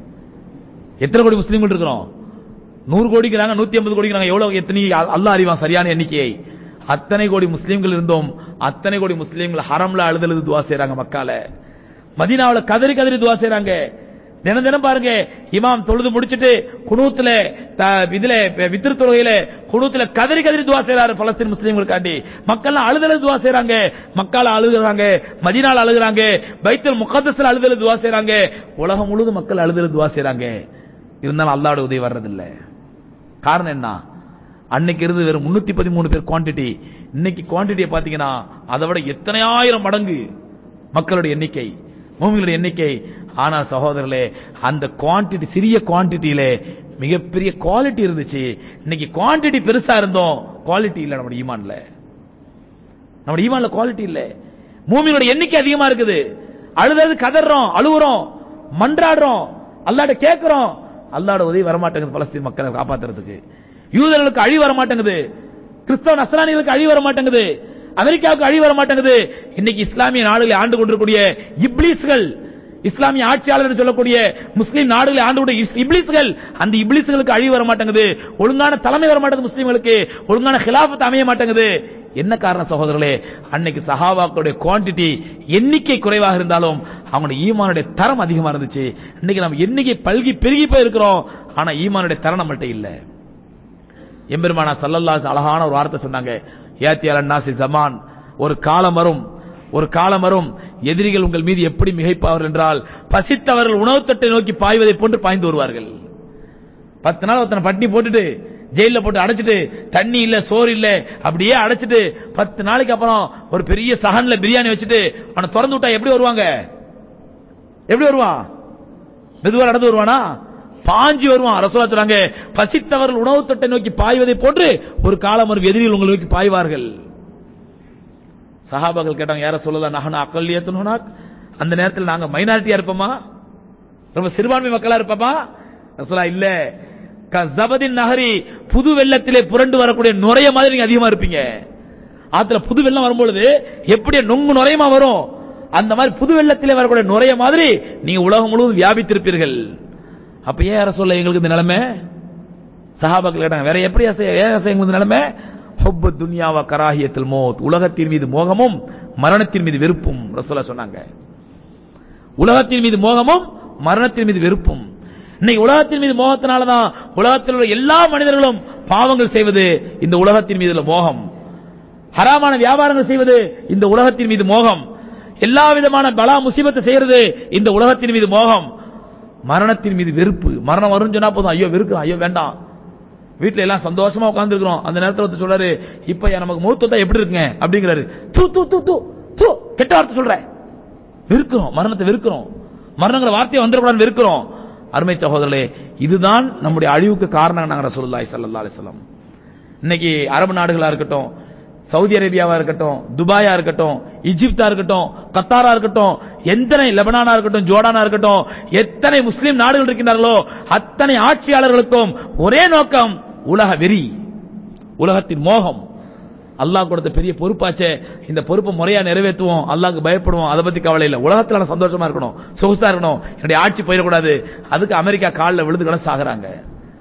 எத்தனை கோடி முஸ்லீம்கள் இருக்கிறோம் நூறு கோடிக்கிறாங்க நூத்தி ஐம்பது கோடிக்கிறாங்க எவ்வளவு எத்தனை அல்லாஹ் அறிவான் சரியான எண்ணிக்கையை அத்தனை கோடி முஸ்லீம்கள் இருந்தோம் அத்தனை கோடி முஸ்லீம்கள் ஹரம்ல அழுதழுது துவா செய்றாங்க மக்கால மதீனாவுல கதறி கதறி துவா செய்றாங்க தினம் தினம் பாருங்க இமாம் தொழுது முடிச்சிட்டு குனூத்துல த- இதுல வித்திரு தொழுகையில குனூத்துல கதறி கதறி துவா செய்றாரு பலஸ்தீன் முஸ்லீம்களுக்காண்டி மக்கள் அழுதல துவா செய்றாங்க மக்கால அழுகுறாங்க மதீனால அழுகுறாங்க பைத்துல் முகத்தஸ்ல அழுதல துவா செய்றாங்க உலகம் முழுவதும் மக்கள் அழுதல துவா செய்றாங்க இருந்தாலும் அல்லாஹ்வுடைய உதவி வர்றதில்லை காரணம் என்ன அன்னைக்கு இருந்து வெறும் முன்னூத்தி பதிமூணு பேர் குவாண்டிட்டி இன்னைக்கு குவாண்டிட்டியை பாத்தீங்கன்னா அதை விட எத்தனை ஆயிரம் மடங்கு மக்களுடைய எண்ணிக்கை மூமிகளுடைய எண்ணிக்கை ஆனால் சகோதரர்களே அந்த குவாண்டிட்டி சிறிய குவாண்டிட்டியிலே மிகப்பெரிய குவாலிட்டி இருந்துச்சு இன்னைக்கு குவாண்டிட்டி பெருசா இருந்தோம் குவாலிட்டி இல்ல நம்ம ஈமான்ல நம்ம ஈமான்ல குவாலிட்டி இல்ல மூமியோட எண்ணிக்கை அதிகமா இருக்குது அழுதது கதறோம் அழுவுறோம் மன்றாடுறோம் அல்லாட்ட கேட்கிறோம் அல்லாட உதவி வரமாட்டேங்குது பலஸ்தீன் மக்களை காப்பாத்துறதுக்கு யூதர்களுக்கு அழி வர மாட்டேங்குது கிறிஸ்தவ நஸ்ரானிகளுக்கு அழி வர மாட்டேங்குது அமெரிக்காவுக்கு அழி வர மாட்டேங்குது இன்னைக்கு இஸ்லாமிய நாடுகளை ஆண்டு கொண்டிருக்கூடிய இப்லீஸ்கள் இஸ்லாமிய ஆட்சியாளர் சொல்லக்கூடிய முஸ்லீம் நாடுகளை ஆண்டு கொண்ட இஸ்- இப்லீஸ்கள் அந்த இப்லீஸ்களுக்கு அழி வர மாட்டேங்குது ஒழுங்கான தலைமை வர மாட்டேங்குது முஸ்லீம்களுக்கு ஒழுங்கான கிலாஃபத் அமைய மாட்டேங்குது என்ன காரணம் சகோதரர்களே அன்னைக்கு சஹாபாக்களுடைய குவாண்டிட்டி எண்ணிக்கை குறைவாக இருந்தாலும் அவங்களுடைய ஈமானுடைய தரம் அதிகமா இருந்துச்சு இன்னைக்கு நம்ம எண்ணிக்கை பல்கி பெருகி போய் இருக்கிறோம் ஆனா ஈமானுடைய தரம் நம்மள்ட்ட இல்ல எம்பெருமானா சல்லல்லாஹு அழகான ஒரு வார்த்தை சொன்னாங்க ஏத்தி அலன்னாசி ஜமான் ஒரு காலம் வரும் ஒரு காலம் வரும் எதிரிகள் உங்கள் மீது எப்படி மிகைப்பார்கள் என்றால் பசித்தவர்கள் உணவுத்தட்டை நோக்கி பாய்வதை போன்று பாய்ந்து வருவார்கள் பத்து நாள் ஒருத்தனை பட்டினி போட்டுட்டு ஜெயில போட்டு அடைச்சிட்டு தண்ணி இல்ல சோறு இல்ல அப்படியே அடைச்சிட்டு பத்து நாளைக்கு அப்புறம் ஒரு பெரிய சகன்ல பிரியாணி வச்சுட்டு அவனை திறந்து விட்டா எப்படி வருவாங்க எப்படி வருவான் மெதுவா நடந்து வருவானா பாஞ்சி வருவான் ரசூலா சொல்றாங்க பசித்தவர்கள் உணவு தொட்டை நோக்கி பாய்வதை போன்று ஒரு காலம் வரும் எதிரிகள் உங்களை நோக்கி பாய்வார்கள் சஹாபாக்கள் கேட்டாங்க யார சொல்லலாம் நகன அக்கல்லியத்துனாக் அந்த நேரத்தில் நாங்க மைனாரிட்டியா இருப்போமா ரொம்ப சிறுபான்மை மக்களா இருப்போமா ரசூலா இல்ல க- ஜபதின் நகரி புது வெள்ளத்திலே புரண்டு வரக்கூடிய நுரைய மாதிரி நீங்க அதிகமா இருப்பீங்க ஆத்துல புது வெள்ளம் வரும்பொழுது எப்படி நொங்கு நுரையமா வரும் அந்த மாதிரி புது வெள்ளத்திலே வரக்கூடிய நுரைய மாதிரி நீங்க உலகம் முழுவதும் வியாபித்திருப்பீர்கள் அப்ப ஏன் யார சொல்ல எங்களுக்கு இந்த நிலைமை சஹாபாக்கள் கேட்டாங்க வேற எப்படி அசை- ஏன் அசை எங்களுக்கு இந்த நிலைமை ஹொப்பு துன்யாவா கராஹியத்தில் மோத் உலகத்தின் மீது மோகமும் மரணத்தின் மீது வெறுப்பும் ரசூலா சொன்னாங்க உலகத்தின் மீது மோகமும் மரணத்தின் மீது வெறுப்பும் இன்னைக்கு உலகத்தின் மீது மோகத்தினாலதான் உலகத்தில் உள்ள எல்லா மனிதர்களும் பாவங்கள் செய்வது இந்த உலகத்தின் மீது உள்ள மோகம் ஹராமான வியாபாரங்கள் செய்வது இந்த உலகத்தின் மீது மோகம் எல்லா விதமான பலா முசீபத்தை செய்யறது இந்த உலகத்தின் மீது மோகம் மரணத்தின் மீது வெறுப்பு மரணம் வரும்னு சொன்னா போதும் ஐயோ வெறுக்கிறோம் ஐயோ வேண்டாம் வீட்ல எல்லாம் சந்தோஷமா உட்கார்ந்து இருக்கிறோம் அந்த நேரத்துல ஒருத்தர் சொல்றாரு இப்ப நமக்கு மூத்தத்தை எப்படி இருக்குங்க அப்படிங்கிறாரு தூ தூ தூ தூ தூ கெட்ட வார்த்தை சொல்ற வெறுக்கிறோம் மரணத்தை வெறுக்கிறோம் மரணங்கிற வார்த்தையை வந்துடக்கூடாது வெறுக்கிறோம் அருமை சகோதரர்களே இதுதான் நம்முடைய அழிவுக்கு காரணம் நாங்க ரசூலுல்லாஹி ஸல்லல்லாஹு அலைஹி வஸல்லம் இன்னைக்கு அரபு நாடுகளா இருக்கட்டும் சவுதி அரேபியாவா இருக்கட்டும் துபாயா இருக்கட்டும் இஜிப்தா இருக்கட்டும் கத்தாரா இருக்கட்டும் எத்தனை லெபனானா இருக்கட்டும் ஜோர்டானா இருக்கட்டும் எத்தனை முஸ்லிம் நாடுகள் இருக்கின்றார்களோ அத்தனை ஆட்சியாளர்களுக்கும் ஒரே நோக்கம் உலக வெறி உலகத்தின் மோகம் அல்லாஹ் கொடுத்த பெரிய பொறுப்பாச்சே இந்த பொறுப்பை முறையா நிறைவேற்றுவோம் அல்லாஹ்க்கு பயப்படுவோம் அதை பத்தி கவலை இல்லை உலகத்துல நான் சந்தோஷமா இருக்கணும் சொகுசா இருக்கணும் என்னுடைய ஆட்சி போயிடக்கூடாது அதுக்கு அமெரிக்கா காலில் விழுதுகளை சாகுறாங்க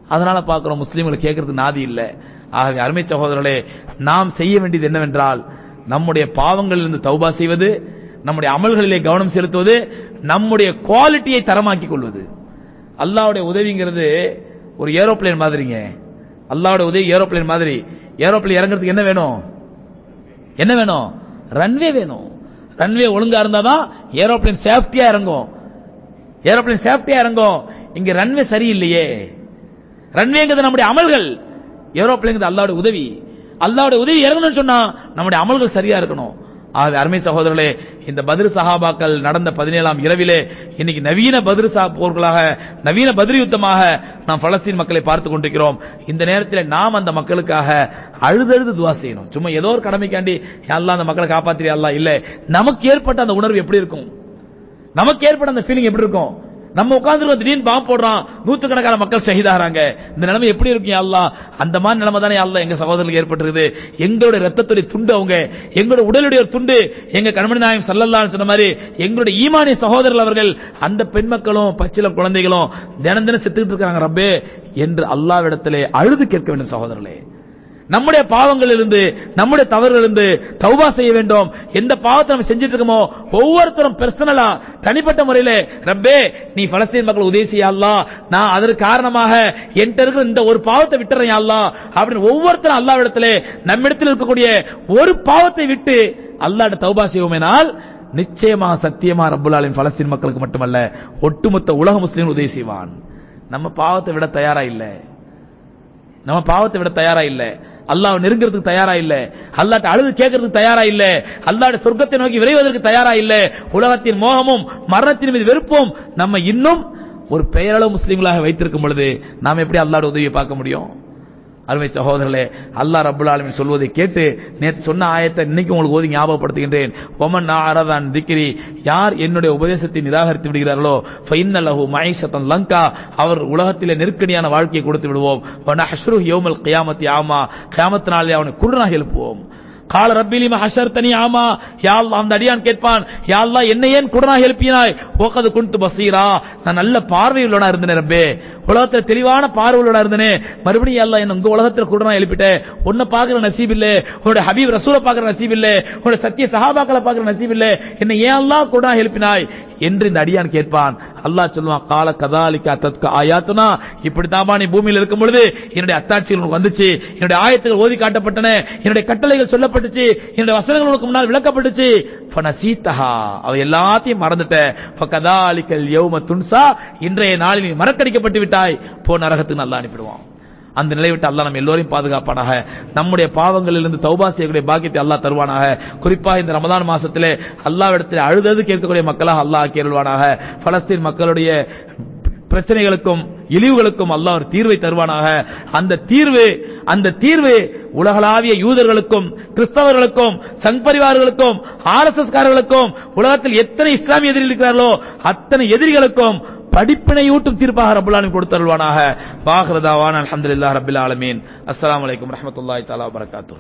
அதனால பார்க்கிறோம் முஸ்லீம்களை கேட்கறதுக்கு நாதி இல்ல ஆகவே அருமை சகோதரர்களே நாம் செய்ய வேண்டியது என்னவென்றால் நம்முடைய பாவங்களிலிருந்து தௌபா செய்வது நம்முடைய அமல்களிலே கவனம் செலுத்துவது நம்முடைய குவாலிட்டியை தரமாக்கிக் கொள்வது அல்லாஹ்வுடைய உதவிங்கிறது ஒரு ஏரோப்ளேன் மாதிரிங்க அல்லாஹ்வுடைய உதவி ஏரோப்ளேன் மாதிரி ஏரோப்ளேன் இறங்குறதுக்கு என்ன வேணும் என்ன வேணும் ரன்வே வேணும் ரன்வே ஒழுங்கா இருந்தாதான் ஏரோப்ளேன் சேஃப்டியா இறங்கும் ஏரோப்ளேன் சேஃப்டியா இறங்கும் இங்க ரன்வே சரியில்லையே ரன்வேங்கிறது நம்முடைய அமல்கள் ஏரோப்ளேங்கிறது அல்லாஹ்வுடைய உதவி அல்லாஹ்வுடைய உதவி இறங்கணும்னு சொன்னா நம்முடைய அமல்கள் சரியா இருக்கணும் ஆகவே அருமை சகோதரர்களே இந்த பதிர் சஹாபாக்கள் நடந்த பதினேழாம் இரவிலே இன்னைக்கு நவீன பதிர் சா போர்களாக நவீன பதிர் யுத்தமாக நாம் பலஸ்தீன் மக்களை பார்த்து கொண்டிருக்கிறோம் இந்த நேரத்தில் நாம் அந்த மக்களுக்காக அழுதழுது துவா செய்யணும் சும்மா ஏதோ ஒரு கடமைக்காண்டி அல்லாஹ் அந்த மக்களை காப்பாத்திரி அல்லாஹ் இல்ல நமக்கு ஏற்பட்ட அந்த உணர்வு எப்படி இருக்கும் நமக்கு ஏற்பட்ட அந்த ஃபீலிங் எப்படி இருக்கும் நம்ம உட்கார்ந்து திடீர்னு பாம்பு போடுறான் நூத்துக்கணக்கான மக்கள் ஷஹீதாகிறாங்க இந்த நிலைமை எப்படி இருக்கும் யா அல்லாஹ் அந்த மாதிரி நிலைமை தானே யா அல்லாஹ் எங்க சகோதரர்களுக்கு ஏற்பட்டிருக்குது எங்களுடைய ரத்தத்துடைய துண்டு அவங்க எங்களுடைய உடலுடைய ஒரு துண்டு எங்க கணவன் நாயம் சல்லல்லாஹு சொன்ன மாதிரி எங்களுடைய ஈமானிய சகோதரர்கள் அவர்கள் அந்த பெண் மக்களும் பச்சில குழந்தைகளும் தினம் தினம் செத்துக்கிட்டு இருக்காங்க ரப்பே என்று அல்லாவிடத்திலே அழுது கேட்க வேண்டும் சகோதரர்களே நம்முடைய பாவங்களிலிருந்து நம்முடைய தவறுகளிலிருந்து தௌபா செய்ய வேண்டும் எந்த பாவத்தை நம்ம செஞ்சுட்டு இருக்கோமோ ஒவ்வொருத்தரும் பர்சனலா தனிப்பட்ட முறையில ரப்பே நீ பலஸ்தீன் மக்கள் உதவி செய்ய அல்லாஹ் நான் அதற்கு காரணமாக என்கிட்ட இருக்கிற இந்த ஒரு பாவத்தை விட்டுறேன் யா அல்லாஹ் அப்படின்னு ஒவ்வொருத்தரும் அல்லாவிடத்திலே நம்மிடத்தில் இருக்கக்கூடிய ஒரு பாவத்தை விட்டு அல்லாஹ்ட தௌபா செய்வோமேனால் நிச்சயமாக சத்தியமா ரப்புல் ஆலமீன் பலஸ்தீன் மக்களுக்கு மட்டுமல்ல ஒட்டுமொத்த உலக முஸ்லீம் உதவி செய்வான் நம்ம பாவத்தை விட தயாரா இல்லை நம்ம பாவத்தை விட தயாரா இல்ல அல்லாஹ் நெருங்கிறதுக்கு தயாரா இல்ல அல்லாட்ட அழுது கேட்கறதுக்கு தயாரா இல்ல அல்லாட சொர்க்கத்தை நோக்கி விரைவதற்கு தயாரா இல்ல உலகத்தின் மோகமும் மரணத்தின் மீது வெறுப்பும் நம்ம இன்னும் ஒரு பெயரளவு முஸ்லீம்களாக வைத்திருக்கும் பொழுது நாம் எப்படி அல்லாட உதவியை பார்க்க முடியும் அருமை சகோதரர்களே அல்லாஹ் ரப்புல் ஆலமீன் சொல்வதை கேட்டு நேற்று சொன்ன ஆயத்தை இன்னைக்கு உங்களுக்கு ஓதி ஞாபகப்படுத்துகின்றேன் ஒமன் நாரதான் திக்ரி யார் என்னுடைய உபதேசத்தை நிராகரித்து விடுகிறார்களோ ஃபைன்னலஹு மஐஷத்தன் லங்கா அவர் உலகத்திலே நெருக்கடியான வாழ்க்கையை கொடுத்து விடுவோம் வனஹ்ஷுரு யௌமல் கியாமத்தி ஆமா கியாமத் நாளிலே அவனை குருடனாக எழுப்புவோம் கால ரப்பிலி மஹஷர் தனி ஆமா யா அல்லாஹ் அந்த அடியான் கேட்பான் யா அல்லாஹ் என்ன ஏன் குடனாக எழுப்பினாய் ஓகது குன்து பசீரா நான் நல்ல பார்வையுள்ளவனா இருந்தேன் ரப்பே உலகத்துல தெளிவான பார்வையுள்ளவனா இருந்தேனே மறுபடியும் யா அல்லாஹ் என்ன உங்க உலகத்துல குடனா எழுப்பிட்ட உன்னை பாக்குற நசீப் இல்ல உன்னோட ஹபீப் ரசூலை பாக்குற நசீப் இல்ல உன்னோட சத்திய சஹாபாக்களை பாக்குற நசீப் இல்ல என்ன ஏன் அல்லாஹ் குடனா எழுப்பினாய் என்று இந்த அடியான் கேட்பான் அல்லாஹ் சொல்லுவான் கால கதாலிக்கா தத்க ஆயாத்துனா இப்படித்தாமா நீ பூமியில் இருக்கும் பொழுது என்னுடைய அத்தாட்சிகள் உனக்கு வந்துச்சு என்னுடைய ஆயத்துகள் ஓதி காட்டப்பட்டன என்னுடைய கட்டளைகள் சொல்லப்பட்டுச்சு என்னுடைய வசனங்கள் உனக்கு முன்னால் விளக்கப்பட்டுச்சு ஃபனசீத்தஹா அவ எல்லாத்தையும் மறந்துட்ட ஃபகதாலிக்கல் யௌம துன்சா இன்றைய நாளில் நீ மறக்கடிக்கப்பட்டு விட்டாய் போ நரகத்துக்கு நல்லா அனுப்பிடுவான் அந்த நிலை விட்டு அல்லாஹ் நம்ம எல்லோரையும் பாதுகாப்பானாக நம்முடைய பாவங்களிலிருந்து தௌபா செய்யக்கூடிய பாக்கியத்தை அல்லாஹ் தருவானாக குறிப்பாக இந்த ரமதான் மாசத்திலே அல்லாவிடத்தில் அழுதது கேட்கக்கூடிய மக்களாக அல்லாஹ் ஆக்கி அருள்வானாக பலஸ்தீன் மக்களுடைய பிரச்சனைகளுக்கும் இழிவுகளுக்கும் அல்லாஹ் ஒரு தீர்வை தருவானாக அந்த தீர்வு அந்த தீர்வு உலகளாவிய யூதர்களுக்கும் கிறிஸ்தவர்களுக்கும் சங் பரிவார்களுக்கும் ஆர் எஸ் எஸ் காரர்களுக்கும் உலகத்தில் எத்தனை இஸ்லாமிய எதிரிகள் இருக்கிறார்களோ அத்தனை எதிரிகளுக்கும் படிப்பினையூட்டும் தீர்ப்பாக ரபுல்லாலும் கொடுத்தருள்வானாக வாஹ்ரதாவான் அல்ஹம்துலில்லாஹ் ரபில் ஆலமீன் அஸ்ஸலாமு அலைக்கும் ரஹ்மத்துல்லாஹி தஆலா வபரகாத்துஹு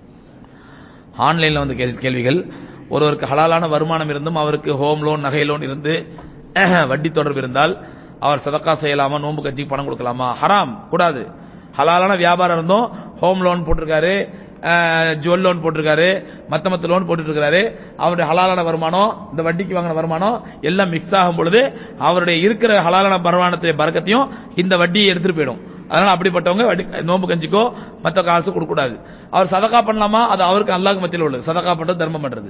ஆன்லைன்ல வந்து கே- கேள்விகள் ஒருவருக்கு ஹலாலான வருமானம் இருந்தும் அவருக்கு ஹோம் லோன் நகை லோன் இருந்து வட்டி தொடர்பு இருந்தால் அவர் சதக்கா செய்யலாமா நோன்பு கட்சிக்கு பணம் கொடுக்கலாமா ஹராம் கூடாது ஹலாலான வியாபாரம் இருந்தும் ஹோம் லோன் போட்டிருக்காரு ஜுவல் லோன் போட்டிருக்காரு மத்த மத்த லோன் போட்டுட்டு இருக்காரு அவருடைய ஹலாலான வருமானம் இந்த வட்டிக்கு வாங்கின வருமானம் எல்லாம் மிக்ஸ் ஆகும் பொழுது அவருடைய இருக்கிற ஹலாலான வருமானத்தை பறக்கத்தையும் இந்த வட்டியை எடுத்துட்டு போயிடும் அதனால அப்படிப்பட்டவங்க வட்டி நோன்பு கஞ்சிக்கோ மத்த காசு கொடுக்க கூடாது அவர் சதக்கா பண்ணலாமா அது அவருக்கு அல்லாஹ் மத்தியில் உள்ளது சதக்கா பண்றது தர்மம் பண்றது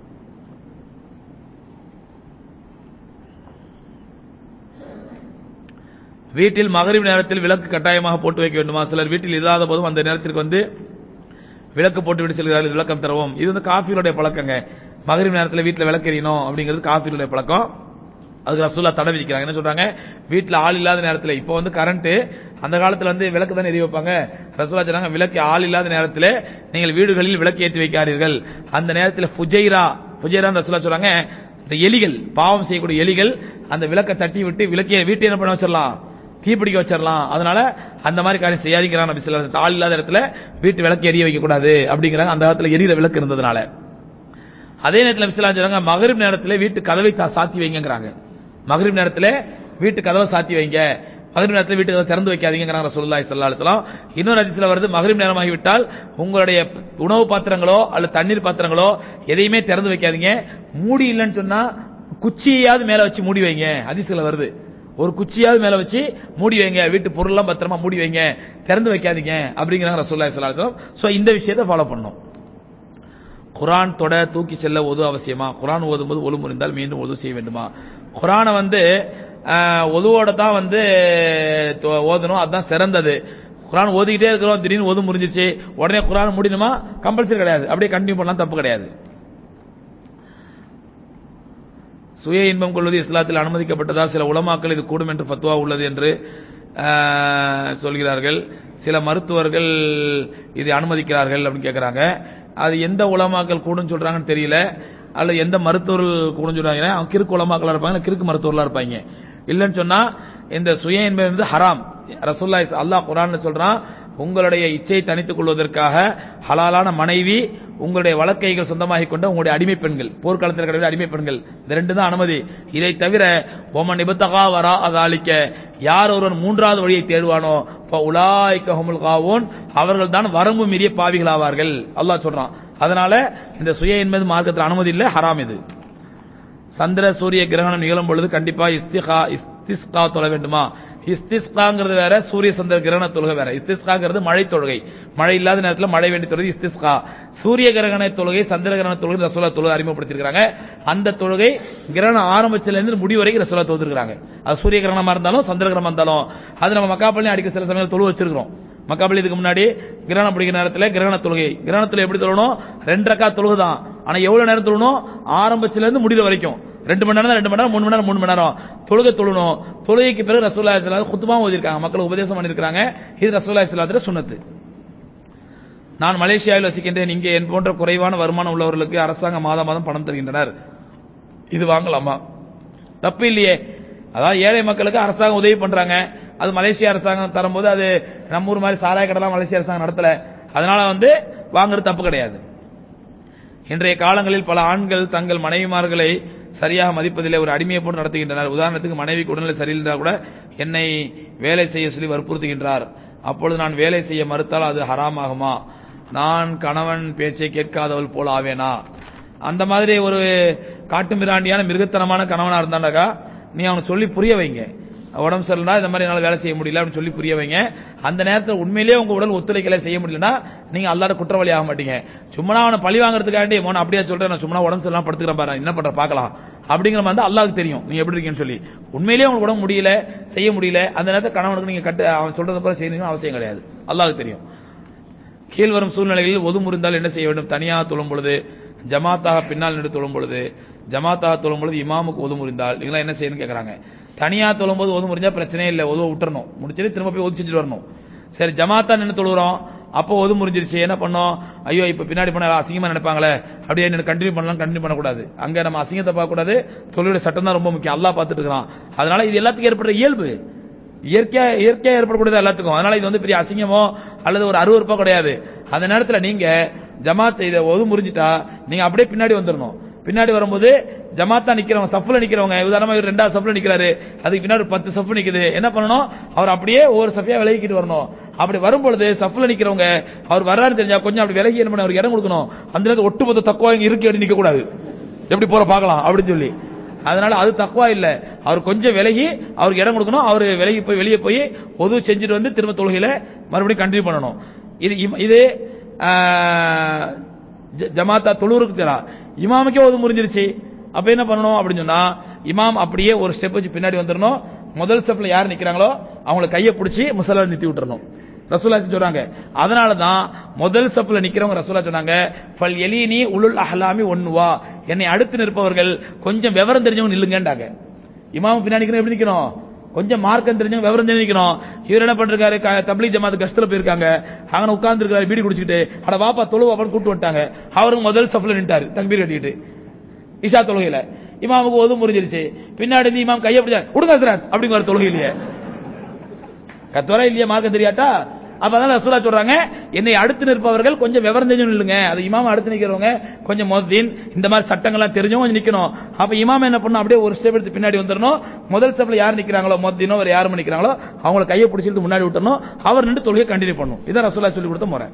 வீட்டில் மகரிப் நேரத்தில் விளக்கு கட்டாயமாக போட்டு வைக்க வேண்டுமா சிலர் வீட்டில் இல்லாத போதும் அந்த நேரத்திற்கு வந்து விளக்கு போட்டு விட்டு செல்கிறார்கள் விளக்கம் தரவும் இது வந்து காஃபிகளுடைய பழக்கங்க மகரிப் நேரத்தில் வீட்டில் விளக்கு எரியணும் அப்படிங்கிறது காஃபிகளுடைய பழக்கம் அதுக்கு ரசூல்லா தடை விதிக்கிறாங்க என்ன சொல்றாங்க வீட்டில் ஆள் இல்லாத நேரத்தில் இப்போ வந்து கரண்ட் அந்த காலத்துல வந்து விளக்கு தானே எரிய வைப்பாங்க ரசூலா சொன்னாங்க விளக்கு ஆள் இல்லாத நேரத்தில் நீங்கள் வீடுகளில் விளக்கு ஏற்றி வைக்காதீர்கள் அந்த நேரத்தில் ஃபுஜைரா ஃபுஜைரான்னு ரசூலா சொல்றாங்க இந்த எலிகள் பாவம் செய்யக்கூடிய எலிகள் அந்த விளக்கை தட்டி விட்டு விளக்கிய வீட்டை என்ன பண்ண வச்சிடலாம் தீப்பிடிக்க வச்சிடலாம் அதனால அந்த மாதிரி காரியம் செய்யாதீங்கிறாங்க நபி ஸல்லல்லாஹு அலைஹி வஸல்லம். ஆள் இல்லாத இடத்துல வீட்டு விளக்கு எரிய வைக்க கூடாது அப்படிங்கிறாங்க அந்த காலத்துல எரியிற விளக்கு இருந்ததுனால அதே நேரத்தில் நபி ஸல்லல்லாஹு அலைஹி வஸல்லம் மகரிப் நேரத்தில் வீட்டு கதவை தா- சாத்தி வைங்கங்கறாங்க மகரிப் நேரத்தில் வீட்டு கதவை சாத்தி வைங்க மகரிப் நேரத்தில் வீட்டுக்கு திறந்து வைக்காதீங்கிறாங்க ரசூலுல்லாஹி ஸல்லல்லாஹு அலைஹி வஸல்லம் இன்னொரு ஹதீஸ்ல வருது மகரிப் நேரமாகி விட்டால் உங்களுடைய உணவு பாத்திரங்களோ அல்லது தண்ணீர் பாத்திரங்களோ எதையுமே திறந்து வைக்காதீங்க மூடி இல்லைன்னு சொன்னா குச்சியாவது மேல வச்சு மூடி வைங்க ஹதீஸ்ல வருது ஒரு குச்சியாவது மேல வச்சு மூடி வைங்க வீட்டு பொருள்லாம் பத்திரமா மூடி வைங்க திறந்து வைக்காதீங்க அப்படிங்கிறாங்க ரசூலுல்லாஹி ஸல்லல்லாஹு அலைஹி வஸல்லம் சோ இந்த விஷயத்தை ஃபாலோ பண்ணணும் குரான் தொட தூக்கி செல்ல ஒது அவசியமா குரான் ஓதும்போது ஒழு முறிந்தால் மீண்டும் ஒது செய்ய வேண்டுமா குரானை வந்து ஆஹ், ஒதுவோட தான் வந்து தொ- ஓதணும் அதுதான் சிறந்தது குரான் ஓதிக்கிட்டே இருக்கிறோம் திடீர்னு ஒது முறிஞ்சிச்சு உடனே குரான் முடியணுமா கம்பல்சரி கிடையாது அப்படியே கண்டினியூ பண்ணலாம் தப்பு கிடையாது சுய இன்பம் கொள்வது இஸ்லாத்தில் அனுமதிக்கப்பட்டதால் சில உலமாக்கள் இது கூடும் என்று ஃபத்வா உள்ளது என்று ஆஹ், சொல்கிறார்கள் சில மருத்துவர்கள் இது அனுமதிக்கிறார்கள் அப்படின்னு கேட்கறாங்க அது எந்த உலமாக்கள் கூடும் சொல்றாங்கன்னு தெரியல அல்ல எந்த மருத்துவர்கள் கூடும் சொல்றாங்க அவங்க கிறுக்கு உலமாக்களா இருப்பாங்க இல்ல கிறுக்கு மருத்துவர்களா இருப்பாங்க இல்லைன்னு சொன்னா இந்த சுய இன்பம் வந்து ஹராம் ரசூல்லாய் அல்லாஹ் குரான் சொல்றான் உங்களுடைய இச்சையை தனித்துக் கொள்வதற்காக ஹலாலான மனைவி உங்களுடைய வழக்கைகள் சொந்தமாகிக் கொண்ட உங்களுடைய அடிமை பெண்கள் போர்க்காலத்தில் கிடையாது அடிமை பெண்கள் இந்த ரெண்டு தான் அனுமதி இதை தவிர ஓமன் நிபத்தகா வரா அதாலிக்க யார் ஒருவன் மூன்றாவது வழியை தேடுவானோ உலாய்க்க ஹுமுல் காவோன் அவர்கள் தான் வரம்பு மீறிய பாவிகள் ஆவார்கள் அல்லாஹ் சொல்றான் அதனால இந்த சுய என்பது மார்க்கத்தில் அனுமதி இல்லை ஹராம் இது சந்திர சூரிய கிரகணம் நிகழும் பொழுது கண்டிப்பா இஸ்திகா இஸ்திஸ்கா தொழ வேண்டுமா இஸ்திஸ்காங்கிறது வேற சூரிய சந்திர கிரகண தொழுகை வேற இஸ்திஸ்காங்கிறது மழை தொழுகை மழை இல்லாத நேரத்தில் மழை வேண்டி தொழுகை இஸ்திஸ்கா சூரிய கிரகண தொழுகை சந்திர கிரகண தொழுகை ரசோலா தொழுகை அறிமுகப்படுத்திருக்காங்க அந்த தொழுகை கிரகணம் ஆரம்பிச்சதுல இருந்து முடி வரைக்கும் ரசோலா தொழுதுருக்காங்க அது சூரிய கிரகணமா இருந்தாலும் சந்திர கிரகணம் இருந்தாலும் அது நம்ம மக்காப்பள்ளி அடிக்க சில சமயம் தொழு வச்சிருக்கிறோம் மக்காப்பள்ளி இதுக்கு முன்னாடி கிரகணம் பிடிக்கிற நேரத்தில் கிரகண தொழுகை கிரகணத்துல எப்படி தொழணும் ரெண்டு ரக்கா தொழுகை தான் ஆனா எவ்வளவு நேரம் தொழணும் ஆரம்பத்துல இருந்து முடிகிற வரைக்கும் ரெண்டு மணி நேரம் தான் ரெண்டு மணி நேரம் மூணு மணி நேரம் மூணு மணி நேரம் தொழுகை தொழணும் தொழுகைக்கு பிறகு ரசூல்லா இஸ்லாம் குத்துமா ஓதிருக்காங்க மக்களுக்கு உபதேசம் பண்ணிருக்காங்க இது ரசூல்லா இஸ்லாத்துல சுன்னத்து நான் மலேசியாவில் வசிக்கின்றேன் இங்கே என் போன்ற குறைவான வருமானம் உள்ளவர்களுக்கு அரசாங்கம் மாதம் மாதம் பணம் தருகின்றனர் இது வாங்கலாமா தப்பு இல்லையே அதாவது ஏழை மக்களுக்கு அரசாங்கம் உதவி பண்றாங்க அது மலேசிய அரசாங்கம் தரும்போது அது நம்ம ஊர் மாதிரி சாராய கடலாம் மலேசிய அரசாங்கம் நடத்தல அதனால வந்து வாங்குறது தப்பு கிடையாது இன்றைய காலங்களில் பல ஆண்கள் தங்கள் மனைவிமார்களை சரியாக மதிப்பதில்லை ஒரு அடிமையை போட்டு நடத்துகின்றனர் உதாரணத்துக்கு மனைவிக்கு உடல்நிலை சரியில்லைன்றா கூட என்னை வேலை செய்ய சொல்லி வற்புறுத்துகின்றார் அப்பொழுது நான் வேலை செய்ய மறுத்தால் அது ஹராமாகுமா நான் கணவன் பேச்சை கேட்காதவள் போல் ஆவேனா அந்த மாதிரி ஒரு காட்டு மிராண்டியான மிருகத்தனமான கணவனா இருந்தாண்டாக்கா நீ அவனுக்கு சொல்லி புரிய வைங்க உடம்பு சரியில்லைனா இந்த மாதிரி என்னால வேலை செய்ய முடியல அப்படின்னு சொல்லி புரிய வைங்க அந்த நேரத்தில் உண்மையிலேயே உங்க உடல் ஒத்துழைக்கல செய்ய முடியலன்னா நீங்க அல்லாட குற்றவாளி ஆக மாட்டீங்க சும்மா அவனை பழி வாங்குறதுக்காண்டி மோன அப்படியே சொல்றேன் நான் சும்மா உடம்பு சரியில்லாம படுத்துக்கிறேன் பாரு என்ன பண்ற பார்க்கலாம் அப்படிங்கிற மாதிரி தான் அல்லாஹ்க்கு தெரியும் நீங்க எப்படி இருக்கீங்கன்னு சொல்லி உண்மையிலேயே உங்களுக்கு உடம்பு முடியல செய்ய முடியல அந்த நேரத்தில் கணவனுக்கு நீங்க கட்டு அவன் சொல்றது போல செய்யணும்னு அவசியம் கிடையாது அல்லாஹ்க்கு தெரியும் கீழ்வரும் சூழ்நிலைகளில் ஒது முறிந்தால் என்ன செய்ய வேண்டும் தனியாக தொழும் பொழுது ஜமாத்தாக பின்னால் நின்று தொழும் பொழுது ஜமாத்தாக தொழும் பொழுது இமாமுக்கு ஒது முறிந்தால் நீங்களா என்ன செய்யணும்னு கேக்குறாங்க தனியா தொழும் போது ஒது முறிஞ்சா பிரச்சனையே இல்லை ஒதுவை விட்டுறணும் முடிச்சுட்டு திரும்ப போய் ஒது செஞ்சுட்டு வரணும் சரி ஜமாத்தா நின்று தொழுகிறோம் அப்போ ஒது முறிஞ்சிருச்சு என்ன பண்ணோம் ஐயோ இப்ப பின்னாடி போனா அசிங்கமா நினைப்பாங்களே அப்படியே என்ன கண்டினியூ பண்ணலாம் கண்டினியூ பண்ணக்கூடாது அங்க நம்ம அசிங்கத்தை பார்க்க கூடாது தொழிலுடைய சட்டம் தான் ரொம்ப முக்கியம் அல்லாஹ் பார்த்துட்டு இருக்கிறான் அதனால இது எல்லாத்துக்கும் ஏற்படுற இயல்பு இயற்கையா இயற்கையா ஏற்படக்கூடியது எல்லாத்துக்கும் அதனால இது வந்து பெரிய அசிங்கமோ அல்லது ஒரு அருவருப்போ கிடையாது அந்த நேரத்துல நீங்க ஜமாத் இதை ஒது முறிஞ்சிட்டா நீங்க அப்படியே பின்னாடி வந்துடணும் பின்னாடி வரும்போது ஜமாத்தா நிக்கிறவங்க சஃப்ல நிக்கிறவங்க உதாரணமா இவர் ரெண்டாவது சஃப்ல நிக்கிறாரு அதுக்கு பின்னாடி ஒரு பத்து சஃப் நிக்குது என்ன பண்ணணும் அவர் அப்படியே ஒவ்வொரு சஃபியா விலகிக்கிட்டு வரணும் அப்படி வரும்பொழுது சஃப்ல நிக்கிறவங்க அவர் வர்றாரு தெரிஞ்சா கொஞ்சம் அப்படி விலகி என்ன பண்ண அவருக்கு இடம் கொடுக்கணும் அந்த நேரத்தில் ஒட்டுமொத்த தக்குவா இங்க இருக்கு அப்படி நிக்க கூடாது எப்படி போற பார்க்கலாம் அப்படின்னு சொல்லி அதனால அது தக்குவா இல்ல அவர் கொஞ்சம் விலகி அவருக்கு இடம் கொடுக்கணும் அவர் விலகி போய் வெளியே போய் ஒது செஞ்சுட்டு வந்து திரும்ப தொழுகையில மறுபடியும் கண்டினியூ பண்ணணும் இது இம்- இது ஆஹ், ஜ- ஜமாத்தா தொழுவுருக்கு தரா இமாமுக்கே ஒது முறிஞ்சிருச்சு அப்ப என்ன பண்ணணும் அப்படின்னு சொன்னா இமாம் அப்படியே ஒரு ஸ்டெப் வச்சு பின்னாடி வந்துடணும் முதல் ஸ்டெப்ல யார் நிக்கிறாங்களோ அவங்கள கையை பிடிச்சி முசலா நிறுத்தி விட்டுறணும் ரசூலா சொல்றாங்க அதனால தான் முதல் சப்புல நிக்கிறவங்க ரசூலா சொன்னாங்க ஃபல் எலீனி உலுல் அஹ்லாமி ஒன்னுவா என்னை அடுத்து நிற்பவர்கள் கொஞ்சம் விவரம் தெரிஞ்சவங்க நில்லுங்கன்றாங்க இமாம் பின்னாடி நிக்கிறவங்க எப்படி நிக்கணும் கொஞ்சம் மார்க்கம் தெரிஞ்சவங்க விவரம் தெரிஞ்சு நிக்கணும் இவர் என்ன பண்றாரு தப்லீக் ஜமாத் கஷ்டத்துல போயிருக்காங்க அங்க உட்கார்ந்து இருக்காரு பீடி குடிச்சிட்டு அட வாப்பா தொழு வாப்பான்னு கூட்டு வந்துட்டாங்க அவரும் முதல் சஃப்ல நின்ட்டாரு தக்பீர் கட்டிட்டு இஷா தொழுகையில இமாமுக்கு ஒது முறிஞ்சிருச்சு பின்னாடி இருந்து இமாம் கையை பிடிச்சா விடுங்க ஹஸ்ரத் அப்படிங்கிற தொழுகையிலேயே கத்தோரா இல்லையா மார்க்கம் தெரியாட்டா அப்ப அதனால ரசூலா சொல்றாங்க என்னை அடுத்து நிற்பவர்கள் கொஞ்சம் விவரம் தெரிஞ்சு நில்லுங்க அது இமாம அடுத்து நிக்கிறவங்க கொஞ்சம் மொத்தீன் இந்த மாதிரி சட்டங்கள்லாம் தெரிஞ்சவங்க கொஞ்சம் நிக்கணும் அப்ப இமாம என்ன பண்ணணும் அப்படியே ஒரு ஸ்டெப் எடுத்து பின்னாடி வந்துடணும் முதல் ஸ்டெப்ல யார் நிக்கிறாங்களோ மொத்தீனோ வேற யாரும் நிக்கிறாங்களோ அவங்கள கையை பிடிச்சிட்டு முன்னாடி விட்டணும் அவர் நின்று தொழுகை கண்டினியூ பண்ணணும் இதான் ரசூலா சொல்லி கொடுத்த முறை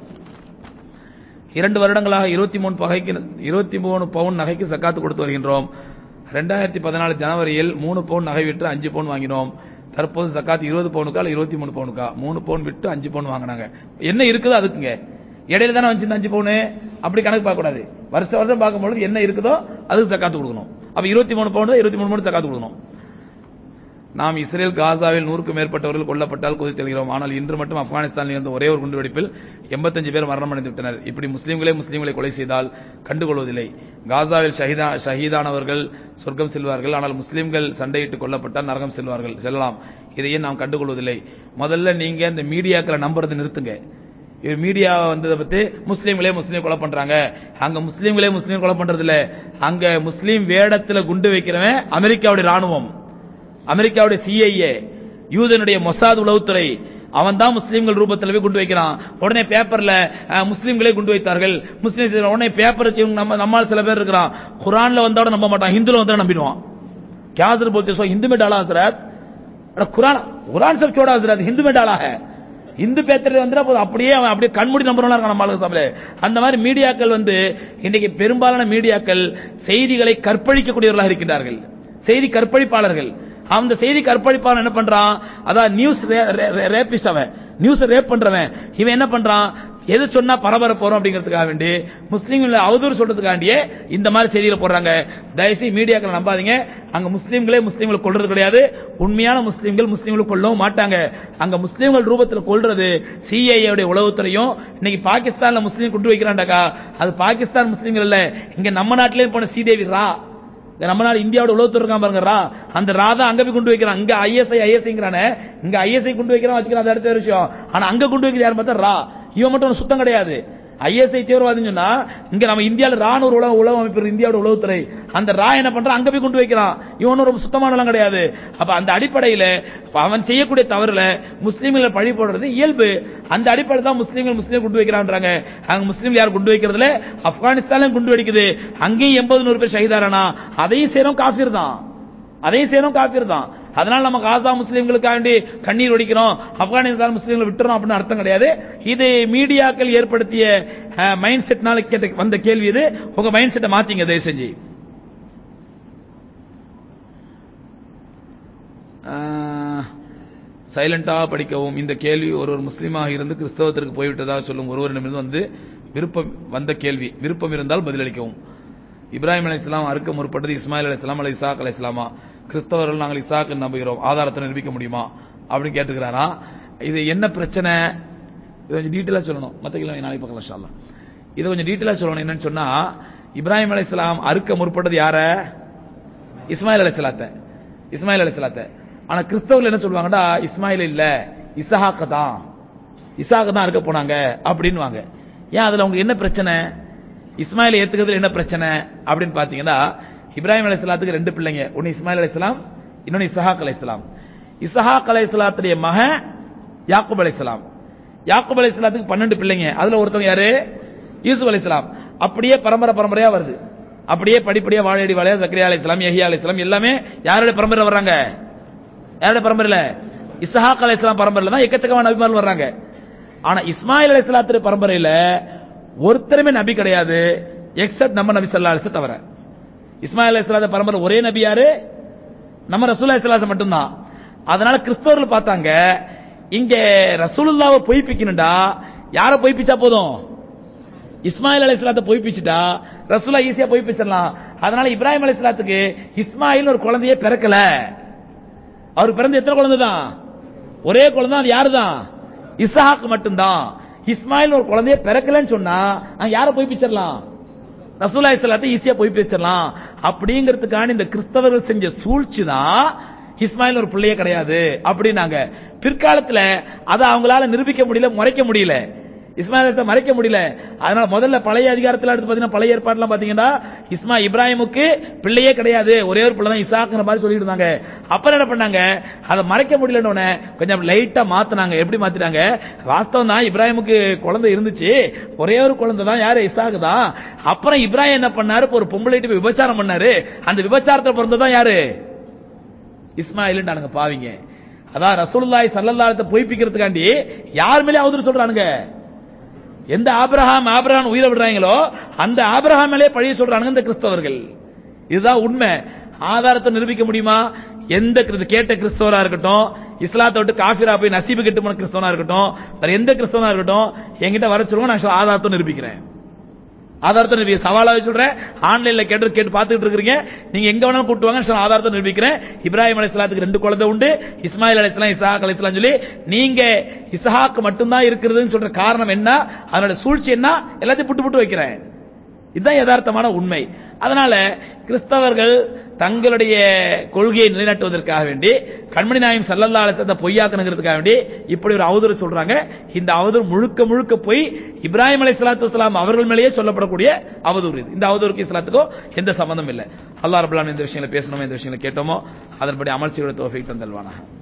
இரண்டு வருடங்களாக இருபத்தி மூணு பகைக்கு இருபத்தி மூணு பவுன் நகைக்கு சக்காத்து கொடுத்து வருகின்றோம் ரெண்டாயிரத்தி பதினாலு ஜனவரியில் மூணு பவுன் நகை விட்டு அஞ்சு பவுன் வாங்கினோம் தற்போது சக்காத்து இருபது பவுனுக்கா இல்ல இருபத்தி மூணு பவுனுக்கா மூணு பவுன் விட்டு அஞ்சு பவுன் வாங்கினாங்க என்ன இருக்குதோ அதுக்குங்க இடையில தானே வந்து அஞ்சு பவுனு அப்படி கணக்கு பார்க்க கூடாது வருஷம் வருஷம் பார்க்கும்பொழுது என்ன இருக்குதோ அதுக்கு சக்காத்து கொடுக்கணும் அப்ப இருபத்தி மூணு பவுன் இருபத்தி மூணு பவுன் சக்காத்து கொடுக்கணும் நாம் இஸ்ரேல் காசாவில் நூறுக்கும் மேற்பட்டவர்கள் கொல்லப்பட்டால் கொதித்தெழுகிறோம் ஆனால் இன்று மட்டும் ஆப்கானிஸ்தானில் இருந்த ஒரே ஒரு குண்டுவெடிப்பில் 85 பேர் மரணம் அடைந்து விட்டனர் இப்படி முஸ்லீம்களே முஸ்லீம்களை கொலை செய்தால் கண்டுகொள்வதில்லை காசாவில் ஷஹீதா ஷஹீதானவர்கள் சொர்க்கம் செல்வார்கள் ஆனால் முஸ்லீம்கள் சண்டையிட்டு கொல்லப்பட்டால் நரகம் செல்வார்கள் செல்லலாம் இதையே நாம் கண்டுகொள்வதில்லை முதல்ல நீங்க இந்த மீடியாக்களை நம்புறதை நிறுத்துங்க இது மீடியா வந்ததை பத்தி முஸ்லீம்களே முஸ்லீம் கொலை பண்றாங்க அங்க முஸ்லீம்களே முஸ்லீம் கொலை பண்றது இல்ல அங்க முஸ்லீம் வேடத்துல குண்டு வைக்கிறவன் அமெரிக்காவுடைய ராணுவம் அமெரிக்காவுடைய சிஐஏ யூதனுடைய மொசாத் உளவுத்துறை அவன் தான் முஸ்லீம்கள் ரூபத்தில் போய் குண்டு வைக்கிறான் உடனே பேப்பர்ல அஹ், முஸ்லீம்களே குண்டு வைத்தார்கள் முஸ்லீம் உடனே பேப்பர் வச்சு நம்ம நம்மால் சில பேர் இருக்கிறான் குரான்ல வந்தோட நம்ப மாட்டான் ஹிந்துல வந்தா நம்பிடுவான் क्या हजरत बोलते सो हिंदू में डाला हजरत अरे कुरान कुरान सब छोड़ा हजरत हिंदू में डाला है இந்து பேத்துறது வந்து போதும் அப்படியே அவன் அப்படியே கண்மூடி நம்புறவனா இருக்கான் நம்ம ஆளுங்க சபையில அந்த மாதிரி மீடியாக்கள் வந்து இன்னைக்கு பெரும்பாலான மீடியாக்கள் செய்திகளை கற்பழிக்கக்கூடியவர்களாக இருக்கின்றார்கள் செய்தி கற்பழிப்பாளர்கள் அந்த செய்தி கற்பழிப்பாளன் என்ன பண்றான் அதான் நியூஸ் ரேபிஸ்ட் அவன் நியூஸ் ரேப் பண்றவன் இவன் என்ன பண்றான் எது சொன்னா பரபர போறோம் அப்படிங்கிறதுக்காக வேண்டி முஸ்லீம்களை அவதூறு சொல்றதுக்காண்டியே இந்த மாதிரி செய்திகளை போடுறாங்க தயவுசெய்து மீடியாக்களை நம்பாதீங்க அங்க முஸ்லீம்களே முஸ்லீம்களை கொல்றது கிடையாது உண்மையான முஸ்லீம்கள் முஸ்லீம்களை கொல்லவும் மாட்டாங்க அங்க முஸ்லீம்கள் ரூபத்தில் கொல்றது சிஐஏ உளவுத்துறையும் இன்னைக்கு பாகிஸ்தான்ல முஸ்லீம் கொண்டு வைக்கிறான்டாக்கா அது பாகிஸ்தான் முஸ்லீம்கள் இல்ல இங்க நம்ம நாட்டிலே போன ஸ்ரீதேவி ரா இங்க நம்ம நாடு இந்தியாவோட உளவுத்துறை இருக்கான் பாருங்க ரா அந்த ரா தான் அங்க போய் கொண்டு வைக்கிறான் இங்க ஐஎஸ்ஐ ஐஎஸ்ஐங்கிறானே இங்க ஐஎஸ்ஐ கொண்டு வைக்கிறான் வச்சுக்கிறான் அது அடுத்த விஷயம் ஆனா அங்க கொண்டு வைக்கிறது யாரும் பார்த்தா ரா இவன் மட்டும் சுத்தம் கிடையாது ஐஎஸ்ஐ தீவிரவாதம் சொன்னா இங்க நம்ம இந்தியாவில் ராணுவ உலக உளவு அமைப்பு இருக்கு, இந்தியாவோட உளவுத்துறை அந்த ரா என்ன பண்றான் அங்க போய் கொண்டு வைக்கிறான் இவன் ரொம்ப சுத்தமானலாம் கிடையாது அப்ப அந்த அடிப்படையில அப்ப அவன் செய்யக்கூடிய தவறுல முஸ்லீம்களை பழி போடுறது இயல்பு அந்த அடிப்படையில் தான் முஸ்லீம்கள் முஸ்லீம் குண்டு வைக்கிறான்றாங்க அங்க முஸ்லீம் யார் குண்டு வைக்கிறதுல ஆப்கானிஸ்தான்ல குண்டு வெடிக்குது அங்கேயும் எண்பது நூறு பேர் ஷஹீதாரானா அதையும் சேரும் காஃபிர் தான் அதையும் சேரும் காஃபிர் தான் அதனால நம்ம காசா முஸ்லீம்களுக்காண்டி கண்ணீர் ஒடிக்கிறோம் ஆப்கானிஸ்தான் முஸ்லீம்களை விட்டுறோம் அப்படின்னு அர்த்தம் கிடையாது இது மீடியாக்கள் ஏற்படுத்திய மைண்ட் செட்னால கேட்ட வந்த கேள்வி இது உங்க மைண்ட் செட்டை மாத்தீங்க தயவு செஞ்சு சைலண்டாக படிக்கவும் இந்த கேள்வி ஒரு ஒரு முஸ்லீமாக இருந்து கிறிஸ்தவத்திற்கு போய்விட்டதாக சொல்லும் ஒருவரிடமிருந்து வந்து விருப்பம் வந்த கேள்வி விருப்பம் இருந்தால் பதிலளிக்கவும் இப்ராஹிம் அலி இஸ்லாம் அறுக்க முற்பட்டது இஸ்மாயில் அலி இஸ்லாம் அல்ல இசாக் அலி இஸ்லாமா கிறிஸ்தவர்கள் நாங்கள் இசாக்கு நம்புகிறோம் ஆதாரத்தை நிரூபிக்க முடியுமா அப்படின்னு கேட்டுக்கிறாரா இது என்ன பிரச்சனை இது கொஞ்சம் டீட்டெயிலா சொல்லணும் மத்த கிலோ நாளைக்கு பார்க்கலாம் இன்ஷா அல்லாஹ். இது கொஞ்சம் டீட்டெயிலா சொல்லணும் என்னன்னு சொன்னா இப்ராஹிம் அலி இஸ்லாம் அறுக்க முற்பட்டது யார இஸ்மாயில் அலி இஸ்லாத்தை இஸ்மாயில் அலி இஸ்லாத்தை ஆனா கிறிஸ்தவர்கள் என்ன சொல்லுவாங்கடா இஸ்மாயில் இல்ல இசஹாக்க தான் இசாக்க தான் அறுக்க போனாங்க அப்படின்னுவாங்க ஏன் அதுல உங்களுக்கு என்ன பிரச்சனை இஸ்மாயில் ஏத்துக்கிறதுல என்ன பிரச்சனை அப்படின்னு பாத்தீங்கன்னா இப்ராஹிம் அலைஹிஸ்ஸலாத்துக்கு ரெண்டு பிள்ளைங்க ஒன்னு இஸ்மாயில் அலைஹிஸ்ஸலாம் இன்னொன்னு இஸ்ஹாக் அலைஹிஸ்ஸலாம் இஸ்ஹாக் அலைஹிஸ்ஸலாத்துடைய மகன் யாக்கூப் அலைஹிஸ்ஸலாம் யாக்கூப் அலைஹிஸ்ஸலாத்துக்கு பன்னெண்டு பிள்ளைங்க அதுல ஒருத்தவங்க யாரு யூசுப் அலைஹிஸ்ஸலாம் அப்படியே பரம்பரை பரம்பரையா வருது அப்படியே படிப்படியா வாழையடி வாழையா சக்கரியா அலைஹிஸ்ஸலாம் யஹியா அலைஹிஸ்ஸலாம் எல்லாமே யாருடைய பரம்பரை வர்றாங்க யாருடைய பரம்பரையில இஸ்ஹாக் அலைஹிஸ்ஸலாம் பரம்பரையில தான் எக்கச்சக்கமான நபிமார்கள் வர்றாங்க ஆனா இஸ்மாயில் அலைஹிஸ்ஸலாத்துடைய பரம்பரையில ஒருத்தருமே நபி கிடையாது எக்ஸப்ட் நம்ம நபி ஸல்லல்லாஹு அலைஹி வஸல்லம் தவிர இஸ்மாயில் அலைஹிஸ்ஸலாத்து பரம்பரை ஒரே நபி யாரு நம்ம ரசூலுல்லாஹி ஸல்லல்லாஹு அலைஹி வஸல்லம் மட்டும்தான் அதனால கிறிஸ்தவர்கள் பார்த்தாங்க இங்க ரசூலுல்லாவை பொய்ப்பிக்கணும்டா யாரை பொய்ப்பிச்சா போதும் இஸ்மாயில் அலைஹிஸ்ஸலாத்தை பொய்ப்பிச்சுட்டா ரசூலா ஈஸியா பொய்ப்பிச்சிடலாம் அதனால இப்ராஹிம் அலைஹிஸ்ஸலாத்துக்கு இஸ்மாயில் ஒரு குழந்தையே பிறக்கல அவருக்கு பிறந்த எத்தனை குழந்தை தான் ஒரே குழந்தை அது யாரு தான் இஸ்ஹாக் மட்டும்தான் இஸ்மாயில் ஒரு குழந்தைய பிறக்கலன்னு சொன்னா அங்க யாரை பொய்ப்பிச்சிடலாம் ரசூலா இஸ்லாத்தை ஈஸியா பொய்ப்பிச்சிடலாம் அப்படிங்கிறதுக்கான இந்த கிறிஸ்தவர்கள் செஞ்ச சூழ்ச்சி தான் இஸ்மாயில் ஒரு பிள்ளையே கிடையாது அப்படின்னாங்க பிற்காலத்துல அதை அவங்களால நிரூபிக்க முடியல முறைக்க முடியல இஸ்மாயிலத்தை மறைக்க முடியல அதனால முதல்ல பழைய அதிகாரத்தில் எடுத்து பாத்தீங்கன்னா பழைய ஏற்பாடுலாம் பாத்தீங்கன்னா இஸ்மா இப்ராஹிமுக்கு பிள்ளையே கிடையாது ஒரே ஒரு பிள்ளை தான் இசாக்குற மாதிரி சொல்லிட்டு இருந்தாங்க அப்புறம் என்ன பண்ணாங்க அதை மறைக்க முடியலன்னு கொஞ்சம் லைட்டா மாத்துனாங்க எப்படி மாத்திட்டாங்க வாஸ்தவம் தான் இப்ராஹிமுக்கு குழந்தை இருந்துச்சு ஒரே ஒரு குழந்தை தான் யாரு இசாக்கு தான் அப்புறம் இப்ராஹிம் என்ன பண்ணாரு இப்ப ஒரு பொம்பளைட்டு போய் விபச்சாரம் பண்ணாரு அந்த விபச்சாரத்தை பிறந்ததான் யாரு இஸ்மாயில்ன்றானுங்க பாவிங்க அதான் ரசூலுல்லாஹி ஸல்லல்லாஹு அலைஹி வஸல்லம் பொய்ப்பிக்கிறதுக்காண்டி யார் மேலே அவதூறு சொல்றானுங்க எந்த ஆபிரகாம் ஆபிரகாம் உயிரை விடுறாங்களோ அந்த ஆபிரகாம் மேலே பழிய சொல்றானுங்க இந்த கிறிஸ்தவர்கள் இதுதான் உண்மை ஆதாரத்தை நிரூபிக்க முடியுமா எந்த கிறிஸ்து- கேட்ட கிறிஸ்தவரா இருக்கட்டும் இஸ்லாத்தை விட்டு காஃபிரா போய் நசீபு கெட்டு போன கிறிஸ்தவனா இருக்கட்டும் வேற எந்த கிறிஸ்தவனா இருக்கட்டும் என்கிட்ட வர சொல்லுங்க நான் ஆதாரத்தை நிரூபிக்கிறேன் ஆதாரத்தை நிரூபி சவாலாக சொல்றேன் ஆன்லைன்ல கேட்டு கேட்டு பார்த்துட்டு இருக்கீங்க நீங்க எங்க வேணாலும் கூட்டு வாங்க நான் ஆதாரத்தை நிரூபிக்கிறேன் இப்ராஹிம் அலைஹிஸ்ஸலாத்துக்கு ரெண்டு குழந்தை உண்டு இஸ்மாயில் அலைஹிஸ்ஸலாம் இஸ்ஹாக் அலைஹிஸ்ஸலாம் சொல்லி நீங்க இஸ்ஹாக் மட்டும்தான் இருக்கிறதுன்னு சொல்ற காரணம் என்ன அதனோட சூழ்ச்சி என்ன எல்லாத்தையும் புட்டு புட்டு வைக்கிறேன் இதுதான் யதார்த்தமான உண்மை அதனால கிறிஸ்தவர்கள் தங்களுடைய கொள்கையை நிலைநாட்டுவதற்காக வேண்டி கண்மணி நாயம் சல்லல்லா அலிசத்தை பொய்யாக்கணுங்கிறதுக்காக வேண்டி இப்படி ஒரு அவதூறு சொல்றாங்க இந்த அவதூறு முழுக்க முழுக்க போய் இப்ராஹிம் அலை சலாத்து வலாம் அவர்கள் மேலேயே சொல்லப்படக்கூடிய அவதூறு இது இந்த அவதூறுக்கு இஸ்லாத்துக்கும் எந்த சம்பந்தம் இல்லை அல்லாஹ் ரபுல்லான் இந்த விஷயங்களை பேசணுமோ இந்த விஷயங்களை கேட்டோமோ அதன்படி அமல் செய்ய தோஃபிக் தந்தல்வானா